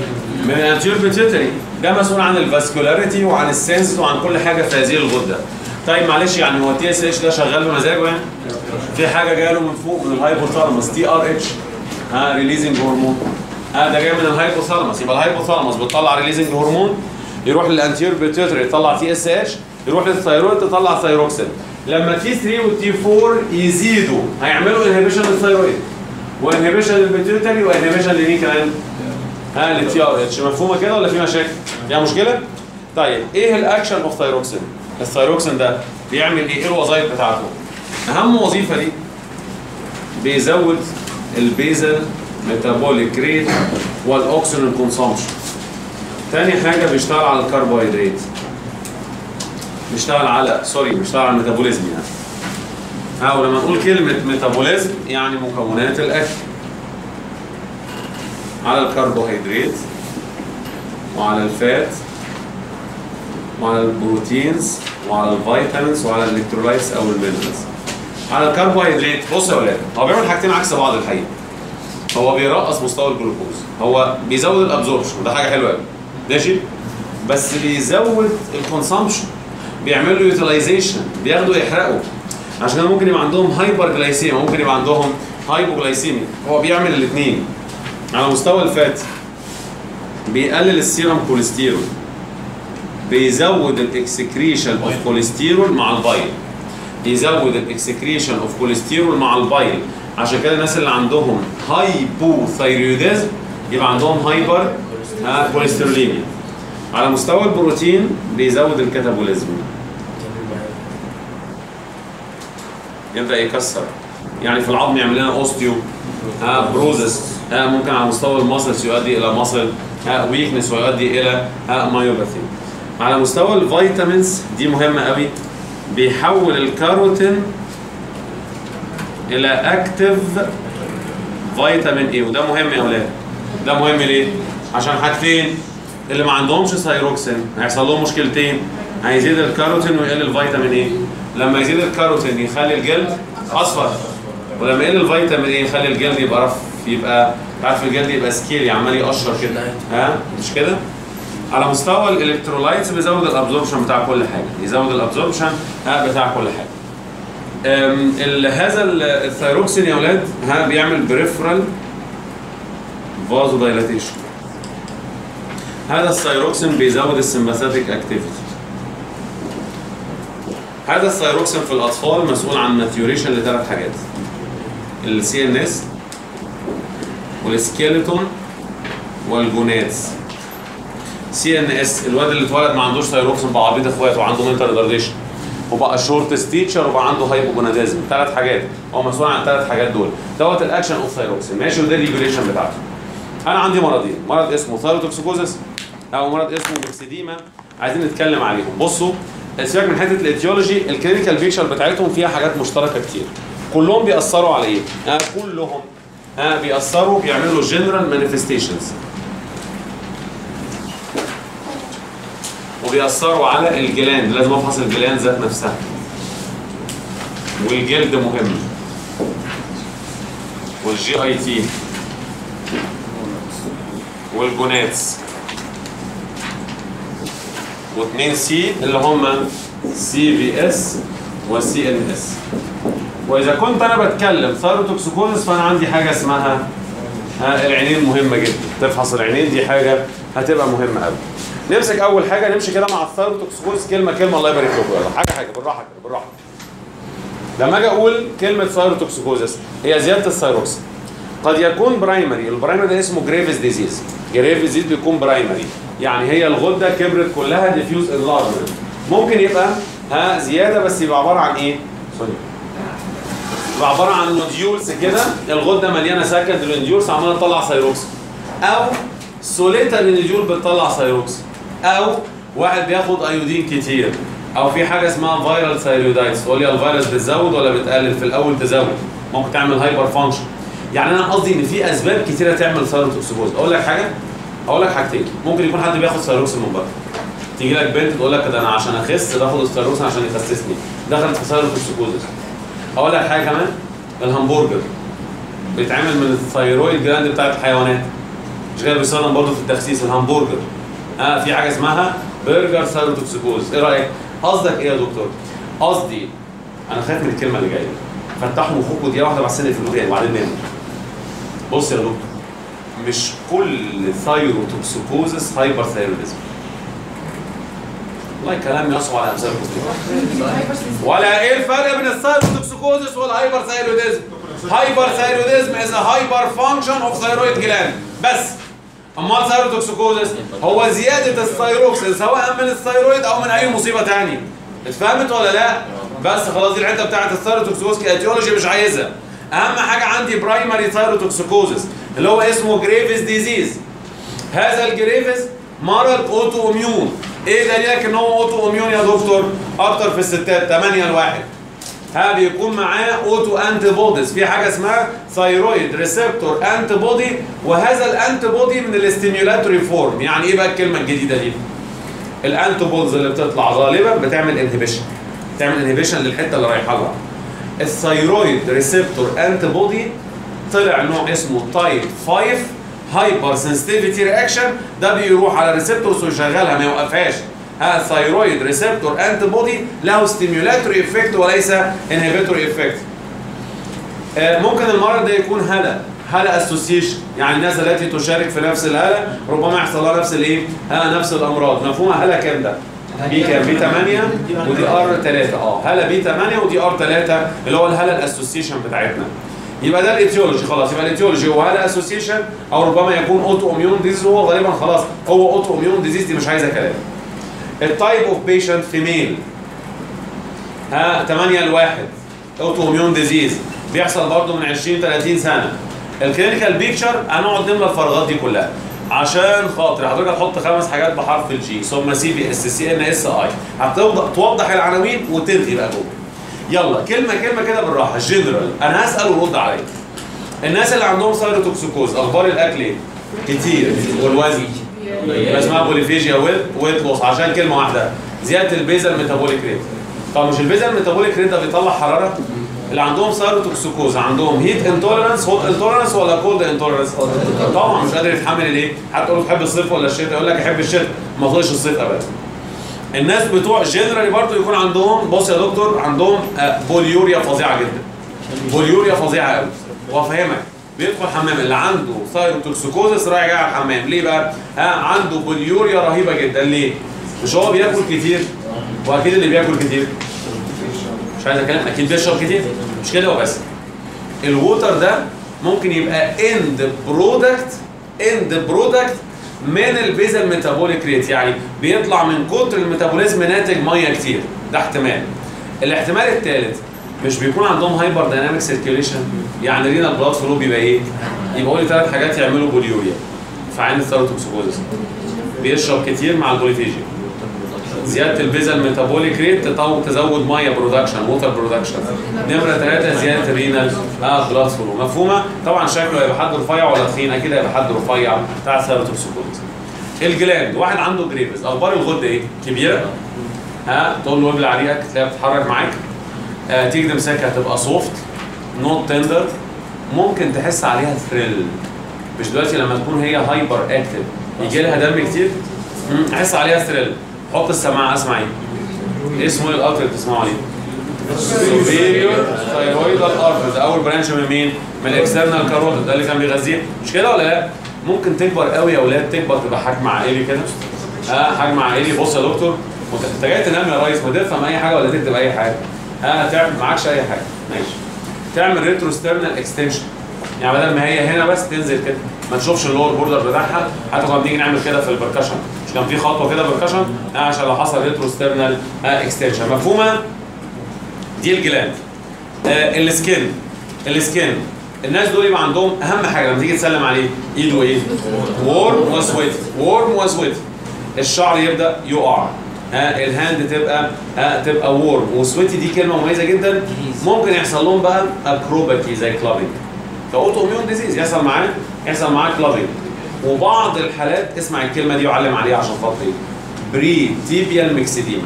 من الانتيور بيتيوتري ده مسؤول عن الفاسكولاريتي وعن السنس وعن كل حاجه في هذه الغده طيب معلش يعني هو تي اس اتش ده شغال بمزاجه يعني في حاجه جايه له من فوق من الهايبوثالاموس تي ار اتش ها ريليزنج هرمون ها ده جاي من الهايبوثالاموس يبقى الهايبوثالاموس بتطلع ريليزنج هرمون يروح للانتيور بيتيوتري يطلع تي اس اتش يروح للثيرويد تطلع ثيروكسين لما تي 3 والتي 4 يزيدوا هيعملوا انهبيشن للثيرويد وانهبيشن للبيتيوتري وانهبيشن لمين كمان؟ ها للتي ار اتش مفهومه كده ولا في مشاكل؟ فيها مشكله؟ طيب ايه الاكشن اوف ثيروكسين؟ الثيروكسين ده بيعمل ايه؟ ايه الوظائف بتاعته؟ اهم وظيفه ليه بيزود البيزل ميتابوليك ريت والاكسجين كونسومشن تاني حاجه بيشتغل على الكربوهيدرات بيشتغل على سوري بيشتغل على الميتابوليزم يعني ها ولما نقول كلمه ميتابوليزم يعني مكونات الاكل على الكربوهيدرات وعلى الفات وعلى البروتينز وعلى الفيتامينز وعلى الالكترولايتس او المينرالز على الكربوهيدرات بص يا ولاد هو بيعمل حاجتين عكس بعض الحقيقه هو بيرقص مستوى الجلوكوز هو بيزود الابزوربشن وده حاجه حلوه قوي ماشي بس بيزود الكونسامشن بيعمل له يوتيلايزيشن بياخدوا يحرقوا عشان كده ممكن يبقى عندهم هايبر جلايسيميا ممكن يبقى عندهم هايبوجلايسيميا هو بيعمل الاثنين على مستوى الفات بيقلل السيرم كوليسترول بيزود الاكسكريشن اوف كوليسترول مع البايل يزود الاكسكريشن اوف كوليسترول مع البايل عشان كده الناس اللي عندهم هايبوثايرويدزم يبقى عندهم هايبر ها كوليستروليميا على مستوى البروتين بيزود الكاتابوليزم يبدا يكسر يعني في العظم يعمل لنا اوستيو ها بروزس ها ممكن على مستوى المسلس يؤدي الى مصل ها ويكنس ويؤدي الى ها مايوباثي على مستوى الفيتامينز دي مهمه قوي بيحول الكاروتين الى اكتف فيتامين اي وده مهم يا اولاد ده مهم ليه عشان حاجتين اللي ما عندهمش ثايروكسين هيحصل لهم مشكلتين هيزيد الكاروتين ويقل الفيتامين اي لما يزيد الكاروتين يخلي الجلد اصفر ولما يقل الفيتامين اي يخلي الجلد يبقى رف يبقى عارف الجلد يبقى سكيري عمال يقشر كده ها مش كده على مستوى الالكترولايتس بيزود الابزوربشن بتاع كل حاجه يزود الابزوربشن ها بتاع كل حاجه أم، ال- هذا ال- الثيروكسين يا اولاد ها بيعمل بريفرال فازو دايلاتيشن هذا الثيروكسين بيزود السمباثيك اكتيفيتي هذا الثيروكسين في الاطفال مسؤول عن ماتيوريشن لثلاث حاجات السي ان اس والسكيلتون والجونادز سي ان اس الواد اللي اتولد ما عندوش ثيروكسين بقى عبيط اخواته وعنده منتال ريتارديشن وبقى شورت ستيتشر وبقى عنده هايبوجوناديزم ثلاث حاجات هو مسؤول عن الثلاث حاجات دول دوت الاكشن اوف ثيروكسين ماشي وده الريجوليشن بتاعته انا عندي مرضين مرض اسمه ثايروتوكسيكوزس او مرض اسمه ميكسيديما عايزين نتكلم عليهم بصوا سيبك من حته الايتيولوجي الكلينيكال بيكشر بتاعتهم فيها حاجات مشتركه كتير كلهم بيأثروا على ايه؟ آه كلهم آه بيأثروا بيعملوا جنرال مانيفستيشنز وبيأثروا على الجلاند لازم افحص الجلاند ذات نفسها والجلد مهم والجي اي تي والجوناتس واثنين سي اللي هم سي في اس والسي ان اس واذا كنت انا بتكلم ثايروتوكسيكوزس فانا عندي حاجه اسمها ها العينين مهمه جدا تفحص العينين دي حاجه هتبقى مهمه قوي نمسك اول حاجه نمشي كده مع الثايروتوكسيكوزس كلمه كلمه الله يبارك لكم يلا حاجه حاجه بالراحه كده بالراحه لما اجي اقول كلمه ثايروتوكسيكوزس هي زياده الثايروكسين قد يكون برايمري البرايمري ده اسمه جريفز ديزيز جريفز ديزيز بيكون برايمري يعني هي الغده كبرت كلها ديفيوز انلارجمنت ممكن يبقى ها زياده بس يبقى عباره عن ايه سوري يبقى عباره عن نوديولز كده الغده مليانه سكند نوديولز عماله تطلع ثايروكسين او سوليتا نوديول بتطلع ثايروكسين او واحد بياخد ايودين كتير او في حاجه اسمها فيرال ثايرويدايتس تقول لي الفيروس بتزود ولا بتقلل في الاول تزود ممكن تعمل هايبر فانكشن يعني انا قصدي ان في اسباب كتيره تعمل ثايروتوكسيكوز اقول لك حاجه اقول لك حاجتين ممكن يكون حد بياخد ثايروكسين من بره تيجي لك بنت تقول لك ده انا عشان اخس باخد الثايروكسين عشان يخسسني دخلت في ثايروتوكسيكوزس اقول لك حاجه كمان الهمبرجر بيتعمل من الثايرويد جلاند بتاعت الحيوانات مش كده بيستخدم برضه في التخسيس الهمبرجر ها في حاجه اسمها برجر ثايروتوكسيكوز ايه رايك قصدك ايه يا دكتور قصدي انا خايف من الكلمه اللي جايه فتحوا مخكم دقيقه واحده بس نقفل تاني وبعدين ننام بص يا دكتور مش كل ثايروتوكسيكوزس هايبر ثايروديزم والله كلام يصعب على امثالكم ولا ايه الفرق بين الثايروتوكسيكوزس والهايبر ثايروديزم هايبر ثايروديزم از هايبر فانكشن اوف ثايرويد جلاند بس امال ثايروتوكسيكوزس هو زياده الثايروكسين سواء من الثايرويد او من اي مصيبه ثانيه اتفهمت ولا لا بس خلاص دي الحته بتاعت الثايروتوكسيكوز كاتيولوجي مش عايزها اهم حاجه عندي برايمري ثايروتوكسيكوزس اللي هو اسمه جريفز ديزيز هذا الجريفز مرض اوتو اميون ايه دليلك ان هو اوتو اميون يا دكتور اكتر في الستات 8 لواحد ها بيكون معاه اوتو انتي بوديز في حاجه اسمها ثايرويد ريسبتور انتي بودي وهذا الانتي بودي من الاستيميولاتوري فورم يعني ايه بقى الكلمه الجديده دي الانتي بوديز اللي بتطلع غالبا بتعمل انهبيشن بتعمل انهبيشن للحته اللي رايحه لها الثايرويد ريسبتور انتي بودي طلع نوع اسمه تايب 5 هايبر سنسيتيفيتي رياكشن ده بيروح على الريسبتورز ويشغلها ما يوقفهاش ها ثايرويد ريسبتور انتي بودي له ستيميولاتوري افكت وليس انهبيتوري افكت ممكن المرض ده يكون هلا هلا اسوسيشن يعني الناس التي تشارك في نفس الهلا ربما يحصل لها نفس الايه ها نفس الامراض مفهومها هلا كام ده بي كام بي 8 ودي ار 3 اه هلا بي 8 ودي ار 3 اللي هو الهلا الاسوسيشن بتاعتنا يبقى ده الايتيولوجي خلاص يبقى الايتيولوجي هو هلا اسوسيشن او ربما يكون اوتو اميون ديزيز وهو غالبا خلاص هو اوتو اميون ديزيز دي مش عايزه كلام التايب اوف بيشنت فيميل ها 8 لواحد اوتو اميون ديزيز بيحصل برضه من 20 30 سنه الكلينيكال بيكتشر هنقعد نملى الفراغات دي كلها عشان خاطر حضرتك هتحط خمس حاجات بحرف الجي ثم سي بي اس سي ان اس اي هتوضح توضح العناوين وتلغي بقى جوه يلا كلمه كلمه كده بالراحه جنرال انا هسال ورد عليا الناس اللي عندهم ثايروتوكسيكوز اخبار الاكل ايه؟ كتير والوزن يبقى اسمها بوليفيجيا ويت ويت لوس عشان كلمه واحده زياده البيزل ميتابوليك ريت طب مش البيزل ميتابوليك ريت ده بيطلع حراره اللي عندهم ثايروتوكسيكوز عندهم هيت انتوليرانس هوت انتوليرانس ولا كولد انتوليرانس طبعا مش قادر يتحمل الايه هتقول له تحب الصيف ولا الشتاء يقول لك احب الشتاء ما طلعش الصيف ابدا الناس بتوع جنرالي برضو يكون عندهم بص يا دكتور عندهم آه، بوليوريا فظيعه جدا بوليوريا فظيعه قوي وافهمك بيدخل حمام اللي عنده ثايروتوكسيكوزس رايح جاي على الحمام ليه بقى؟ ها عنده بوليوريا رهيبه جدا ليه؟ مش هو بياكل كتير واكيد اللي بياكل كتير مش عايز اتكلم اكيد بيشرب كتير مش كده وبس الووتر ده ممكن يبقى اند برودكت اند برودكت من البيزل ميتابوليك ريت يعني بيطلع من كتر الميتابوليزم ناتج ميه كتير ده احتمال الاحتمال الثالث مش بيكون عندهم هايبر دايناميك سيركيوليشن يعني رينا البلاد فلو بيبقى ايه؟ يبقى قولي ثلاث حاجات يعملوا بوليوريا في عين الثيروتوكسيكوزس بيشرب كتير مع البوليفيجيا زياده البيزل ميتابوليك ريت تطو- تزود ميه برودكشن ووتر برودكشن نمره ثلاثه زياده الرينال اه بلاد فلو مفهومه طبعا شكله هيبقى حد رفيع ولا تخين اكيد هيبقى حد رفيع بتاع الثيروتوكسيكوزس الجلاند واحد عنده جريفز اخبار الغده ايه كبيره ها تقول له ابلع ريقك تلاقيها بتتحرك معاك آه تيجي تمسكها تبقى سوفت نوت تندر ممكن تحس عليها ثريل مش دلوقتي لما تكون هي هايبر اكتف يجي لها دم كتير مم، احس عليها ثريل حط السماعه اسمع ايه اسمه ايه القطر اللي بتسمعه عليه superior thyroidal artery ده اول برانش من مين؟ من الاكسترنال كاروتيد ده اللي كان بيغذيها مش كده ولا لا؟ ممكن تكبر قوي يا اولاد تكبر تبقى حجم عائلي كده اه حجم عائلي بص يا دكتور وانت انت جاي تنام يا ريس ما تفهم اي حاجه ولا تكتب اي حاجه اه تعمل معكش اي حاجه ماشي تعمل ريترو ستيرنال اكستنشن يعني بدل ما هي هنا بس تنزل كده ما تشوفش اللور بوردر بتاعها حتى كنا بنيجي نعمل كده في البركشن مش كان في خطوه كده بركشن آه عشان لو حصل ريترو ستيرنال آه اكستنشن مفهومه دي الجلاند آه السكين السكين الناس دول يبقى عندهم اهم حاجه لما تيجي تسلم عليه ايده ايه؟ وورم وسويت وورم وسويت الشعر يبدا يقع ها الهاند تبقى ها تبقى وورم وسويتي دي كلمه مميزه جدا ممكن يحصل لهم بقى اكروباتي زي كلابينج فاوتو اميون ديزيز يحصل معاه يحصل معاه كلابينج وبعض الحالات اسمع الكلمه دي وعلم عليها عشان خاطر ايه؟ بري تيبيال ميكسيديما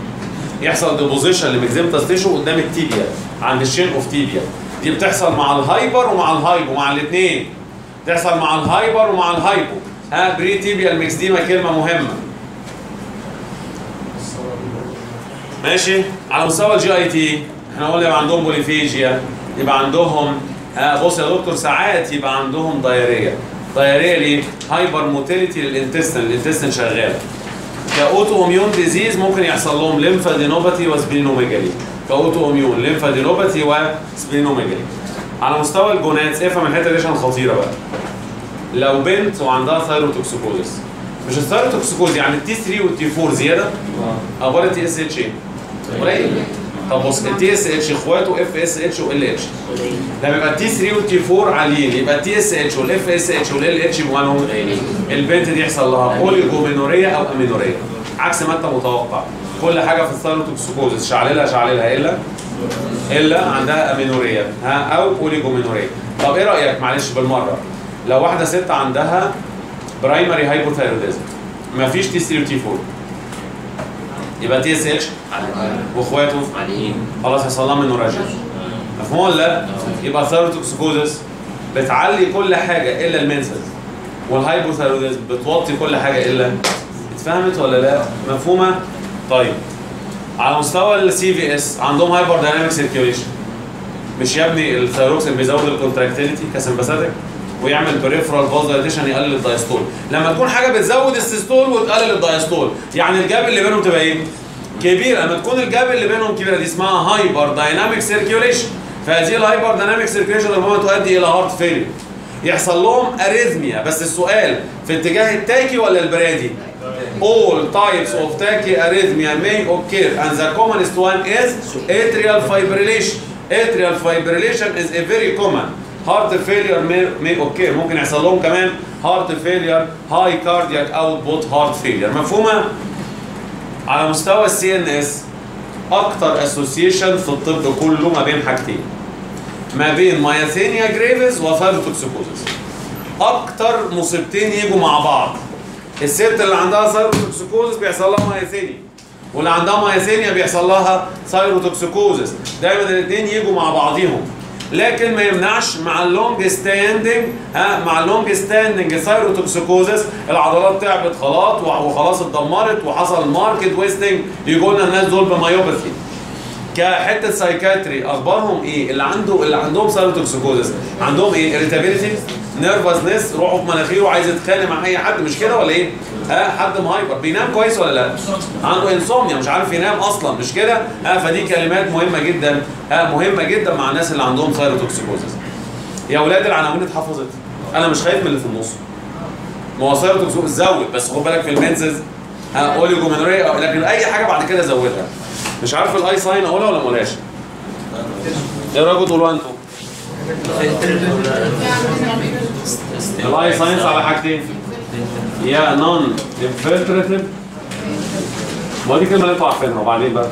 يحصل ديبوزيشن لميكزيمتاس تيشو قدام التيبيا عند الشين اوف تيبيا دي بتحصل مع الهايبر ومع الهايب ومع الاثنين تحصل مع الهايبر ومع الهايبو ها بري تيبيال ميكسديما كلمه مهمه ماشي على مستوى الجي اي تي احنا قلنا يبقى عندهم بوليفيجيا يبقى عندهم ها بص يا دكتور ساعات يبقى عندهم دايريه دايريه ليه؟ هايبر موتيليتي للانتستين الانتستين شغاله كاوتو اميون ديزيز ممكن يحصل لهم ليمفادينوباثي وسبلينوميجالي كاوتو اميون ليمفادينوباثي وسبلينوميجالي على مستوى الجوناتس افهم الحته دي عشان خطيره بقى لو بنت وعندها ثايروتوكسيكوزس مش الثايروتوكسيكوز يعني التي 3 والتي 4 زياده اخبار التي اس اتش ايه؟ قليل طب بص التي اس اتش اخواته اف اس اتش وال اتش لما يبقى التي 3 والتي 4 عاليين يبقى التي اس اتش والاف اس اتش والال اتش مالهم البنت دي يحصل لها اوليجومينوريا او امينوريا عكس ما انت متوقع كل حاجه في الثايروتوكسيكوزس شعللها شعللها الا الا عندها امينوريا ها او اوليجومينوريا طب ايه رايك معلش بالمره لو واحده ست عندها برايمري هايبوثايروديزم مفيش تي 3 وتي 4 يبقى تي اس اتش واخواته عاليين خلاص هيحصل لها منوراجيا مفهوم ولا لا؟ يبقى ثايروتوكسيكوزس بتعلي كل حاجه الا المنسز والهايبوثايروديزم بتوطي كل حاجه الا اتفهمت ولا لا؟ مفهومه؟ طيب على مستوى السي في اس عندهم هايبر دايناميك سيركيوليشن مش يا ابني الثايروكسين بيزود الكونتراكتيليتي كسمباثيك ويعمل بريفرال فاز دايليتيشن يقلل الدايستول لما تكون حاجه بتزود السيستول وتقلل الدايستول يعني الجاب اللي بينهم تبقى ايه كبيره لما تكون الجاب اللي بينهم كبيره دي اسمها هايبر دايناميك سيركيوليشن فهذه الهايبر دايناميك سيركيوليشن ربما تؤدي الى هارت فيلير يحصل لهم اريثميا بس السؤال في اتجاه التاكي ولا البرادي All types of tachyarrhythmia may occur and the commonest one is atrial fibrillation. Atrial fibrillation is a very common. Heart failure may, may occur ممكن يحصل لهم كمان heart failure, high cardiac output heart failure. مفهومة؟ على مستوى السي ان اس اكتر اسوسيشن في الطب كله ما بين حاجتين ما بين مايثينيا جريفز وثايروتوكسيكوزس اكتر مصيبتين يجوا مع بعض الست اللي عندها ثايروتوكسيكوزس بيحصل لها مايثينيا واللي عندها مايثينيا بيحصل لها ثايروتوكسيكوزس دايما الاثنين يجوا مع بعضيهم لكن ما يمنعش مع اللونج ستاندنج ها مع اللونج ستاندنج ثايروتوكسيكوزس العضلات تعبت خلاص وخلاص اتدمرت وحصل ماركت ويستنج يجوا لنا الناس دول بمايوباثي كحته سايكاتري اخبارهم ايه اللي عنده اللي عندهم سايروتوكسيكوزس عندهم ايه اريتابيلتي نيرفزنس روحه في مناخيره عايز يتخانق مع اي حد مش كده ولا ايه ها حد مهايبر بينام كويس ولا لا عنده انسومنيا مش عارف ينام اصلا مش كده ها فدي كلمات مهمه جدا ها مهمه جدا مع الناس اللي عندهم سايروتوكسيكوزس يا اولاد العناوين اتحفظت انا مش خايف من اللي في النص ما هو سايروتوكسيكوزس زود بس خد بالك في المنسز ها اوليجومينوريا لكن اي حاجه بعد كده زودها مش عارف الاي ساين اقولها ولا ما اقولهاش؟ ايه رايكم تقولوها انتوا؟ الاي ساينس على حاجتين يا نون انفلتريتيف ما دي كلمه اللي انتوا عارفينها وبعدين بقى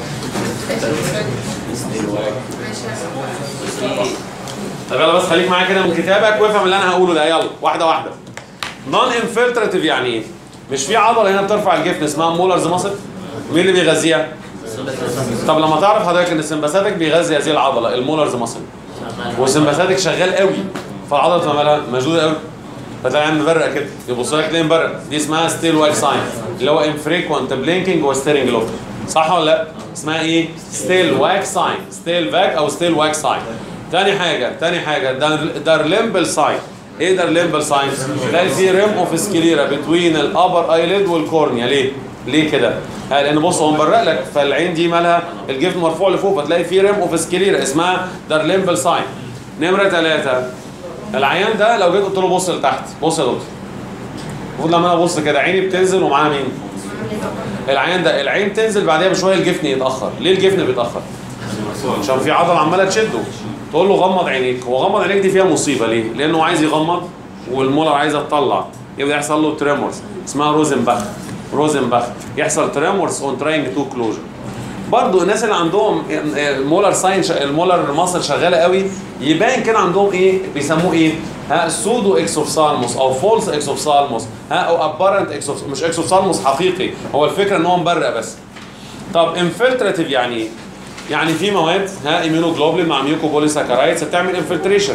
طب يلا بس خليك معايا كده من كتابك وافهم اللي انا هقوله ده يلا واحده واحده نون انفلتريتيف يعني ايه؟ مش في عضله هنا بترفع الجفن اسمها مولرز ماسل مين اللي بيغذيها؟ طب لما تعرف حضرتك ان السمباثيك بيغذي هذه العضله المولرز ماسل والسمباثيك شغال قوي فالعضله تبقى مالها مشدوده قوي فتلاقي عم مبرق كده يبص لك تلاقيه مبرق دي اسمها ستيل واك ساين اللي هو انفريكوانت بلينكينج وستيرنج لوك صح ولا لا؟ اسمها ايه؟ ستيل واك ساين ستيل فاك او ستيل واك ساين تاني حاجه تاني حاجه دارليمبل ساين ايه دارليمبل ساين؟ تلاقي في ريم اوف سكليرا بتوين الابر ايليد والكورنيا ليه؟ ليه كده؟ ها لان بص هو مبرق لك فالعين دي مالها الجفن مرفوع لفوق فتلاقي في ريم اوف سكليرا اسمها دارليمبل ساين نمره ثلاثه العيان ده لو جيت قلت له بص لتحت بص يا دكتور المفروض لما انا ابص كده عيني بتنزل ومعاها مين؟ العيان ده العين تنزل بعدها بشويه الجفن يتاخر ليه الجفن بيتاخر؟ عشان في عضله عماله تشده تقول له غمض عينيك هو غمض عينيك دي فيها مصيبه ليه؟ لانه عايز يغمض والمولر عايزه تطلع يبقى يحصل له تريمورز اسمها روزنباخ روزنباخ يحصل تريمورز اون تراينج تو كلوجر برضو الناس اللي عندهم المولر ساين المولر ماسل شغاله قوي يبان كده عندهم ايه بيسموه ايه ها سودو اكسوفسالموس او فولس اكسوفسالموس ها او ابارنت اكسوف مش اكسوفسالموس حقيقي هو الفكره ان هو مبرق بس طب انفلتراتيف يعني ايه يعني في مواد ها ايميونوجلوبولين مع ميوكوبوليساكرايدز بتعمل انفلتريشن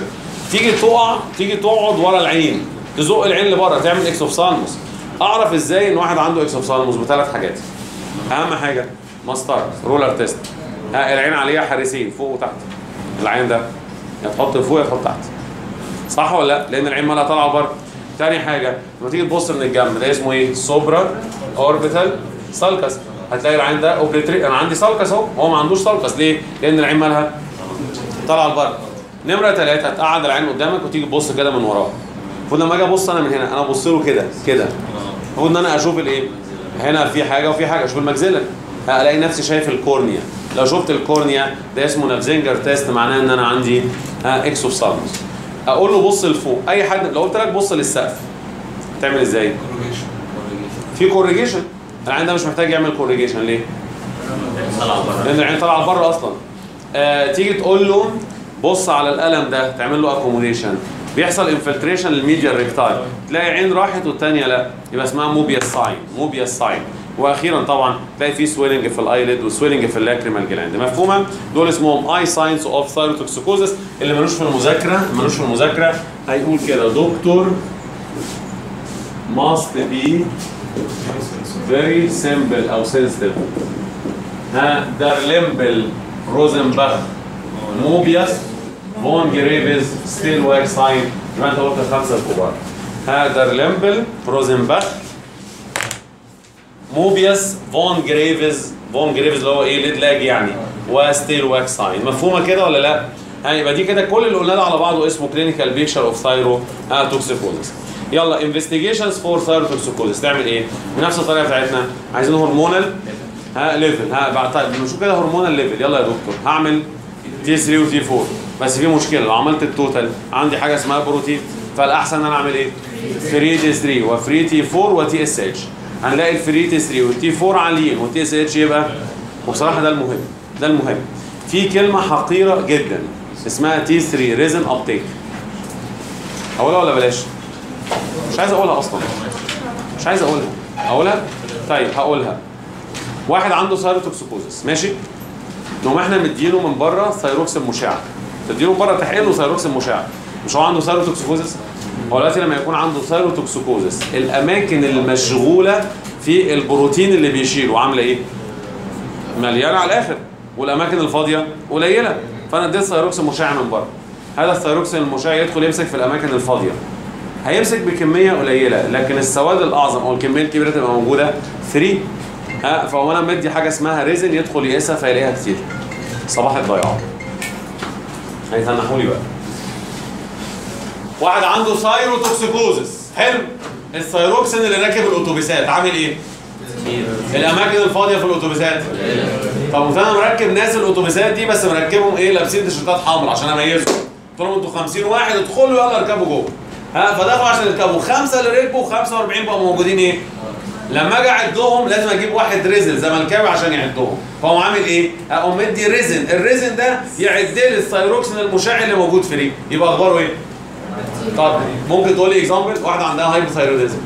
تيجي تقع تيجي تقعد ورا العين تزق العين لبره تعمل اكسوفثالموس اعرف ازاي ان واحد عنده اكسوفثالموس بثلاث حاجات اهم حاجه مسطره رولر تيست ها العين عليها حارسين فوق وتحت العين ده يا تحط فوق يا تحط تحت صح ولا لا لان العين مالها طالعه بره تاني حاجه لما تيجي تبص من الجنب ده اسمه ايه سوبرا اوربيتال سالكس هتلاقي العين ده اوبريتري انا عندي سالكس اهو هو ما عندوش سالكس ليه لان العين مالها طالعه لبره نمره ثلاثة هتقعد العين قدامك وتيجي تبص كده من وراه المفروض لما اجي ابص انا من هنا انا ابص له كده كده المفروض ان انا اشوف الايه هنا في حاجه وفي حاجه اشوف المجزله الاقي نفسي شايف الكورنيا لو شفت الكورنيا ده اسمه نافزينجر تيست معناه ان انا عندي اكسوفثالموس اقول له بص لفوق اي حد لو قلت لك بص للسقف تعمل ازاي في كوريجيشن العين ده مش محتاج يعمل كوريجيشن ليه طلع بره لان العين طالعه لبره اصلا آه تيجي تقول له بص على القلم ده تعمل له اكوموديشن بيحصل انفلتريشن للميديا ريكتاي تلاقي عين راحت والثانيه لا يبقى اسمها موبيا ساين موبيا ساين واخيرا طبعا تلاقي في سويلنج في الايلid وسويلنج في اللاكريمال جلاند مفهومه دول اسمهم اي ساينس اوف ثايروتوكسيكوزس اللي ملوش في المذاكره ملوش في المذاكره هيقول كده دكتور must be very simple او sensitive ها درلمبل روزنباخ موبياس فون جريفز ستيل واك ساين يبقى انت قلت الخمسه الكبار ها درلمبل روزنباخ موبياس فون جريفز فون جريفز اللي هو ايه ليد لاج يعني وستيل واك ساين مفهومه كده ولا لا؟ ها يبقى دي كده كل اللي قلنا ده على بعضه اسمه كلينيكال بيكشر اوف ثايرو توكسيكوزس يلا انفستيجيشنز فور ثايرو توكسيكوزس تعمل ايه؟ بنفس الطريقه بتاعتنا عايزين هرمونال ها ليفل ها بعد طيب نشوف كده هرمونال ليفل يلا يا دكتور هعمل تي 3 وتي 4 بس في مشكله لو عملت التوتال عندي حاجه اسمها بروتين فالاحسن ان انا اعمل ايه؟ فري تي 3 وفري تي 4 وتي اس اتش هنلاقي الفري تي 3 والتي 4 عاليين والتي اس اتش يبقى وبصراحه ده المهم ده المهم في كلمه حقيره جدا اسمها تي 3 ريزن ابتيك اقولها ولا بلاش؟ مش عايز اقولها اصلا مش عايز اقولها اقولها؟ طيب هقولها واحد عنده ثايروتوكسيكوزس ماشي نقوم احنا مدينه من بره ثايروكسين مشع تديله من بره تحقن له ثايروكسين مشع مش هو عنده ثايروتوكسيكوزس هو دلوقتي لما يكون عنده ثايروتوكسيكوزس الاماكن المشغوله في البروتين اللي بيشيله عامله ايه مليانه على الاخر والاماكن الفاضيه قليله فانا اديت ثايروكسين مشع من بره هذا الثايروكسين المشع يدخل يمسك في الاماكن الفاضيه هيمسك بكميه قليله لكن السواد الاعظم او الكميه الكبيره تبقى موجوده 3 ها فهو انا مدي حاجه اسمها ريزن يدخل يقيسها فيلاقيها كتير صباح الضياع هيتنحوا لي بقى واحد عنده ثايروتوكسيكوزس حلو الثايروكسين اللي راكب الاتوبيسات عامل ايه؟ الاماكن الفاضيه في الاتوبيسات طب قلت انا مركب ناس الاتوبيسات دي بس مركبهم ايه لابسين تيشيرتات حمراء عشان اميزهم قلت لهم انتوا 50 واحد ادخلوا يلا اركبوا جوه ها فدخلوا عشان يركبوا خمسه اللي ركبوا 45 بقوا موجودين ايه؟ لما اجي اعدهم لازم اجيب واحد ريزن زملكاوي عشان يعدهم فهو عامل ايه؟ اقوم مدي ريزن الريزن ده يعد لي الثايروكسين المشع اللي موجود فري يبقى اخباره ايه؟ طب ممكن تقول لي اكزامبل واحده عندها هايبوثايروديزم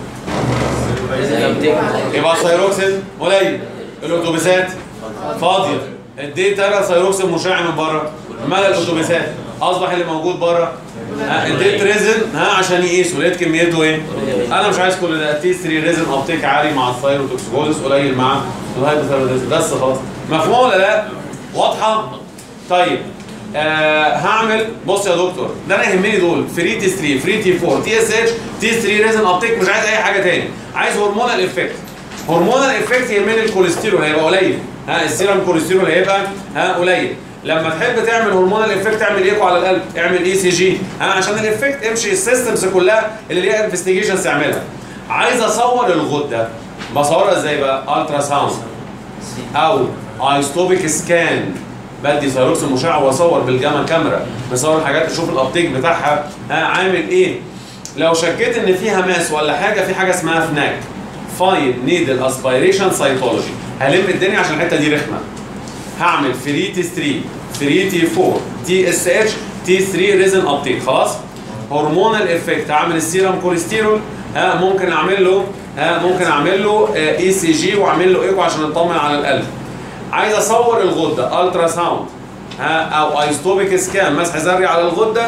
يبقى الثايروكسين قليل الاتوبيسات فاضيه اديت انا ثايروكسين مشع من بره ملى الاتوبيسات اصبح اللي موجود بره ها، اديت ريزن ها عشان يقيسوا لقيت كميته ايه؟ انا مش عايز كل ده تي 3 ريزن ابتيك عالي مع الثايروتوكسيكوزس قليل مع الهايبوثايروديزم بس خلاص مفهوم ولا لا؟ واضحه؟ طيب آه هعمل بص يا دكتور ده انا يهمني دول فري تي 3 فري تي 4 تي اس اتش تي 3 ريزن ابتيك مش عايز اي حاجه تاني عايز هرمونال افكت هرمونال افكت يهمني الكوليسترول هيبقى قليل ها السيرم كوليسترول هيبقى ها قليل لما تحب تعمل هرمونال افكت اعمل ايكو على القلب اعمل اي سي جي ها عشان الافكت امشي السيستمز كلها اللي ليها انفستيجيشنز تعملها عايز اصور الغده بصورها ازاي بقى الترا ساوند او ايستوبيك سكان بدي ثايروكسين مشع واصور بالجاما كاميرا بصور الحاجات اشوف الابتيك بتاعها ها عامل ايه لو شكيت ان فيها ماس ولا حاجه في حاجه اسمها فناك فاين نيدل اسبيريشن سايتولوجي هلم الدنيا عشان الحته دي رخمه هعمل فري تي 3 فري تي 4 تي اس اتش تي 3 ريزن ابتيك خلاص هرمونال افكت هعمل السيرم كوليسترول ها ممكن اعمل له ها ممكن اعمل له اي سي جي واعمل له ايكو عشان اطمن على القلب عايز اصور الغده الترا ساوند ها او ايستوبيك سكان مسح ذري على الغده ها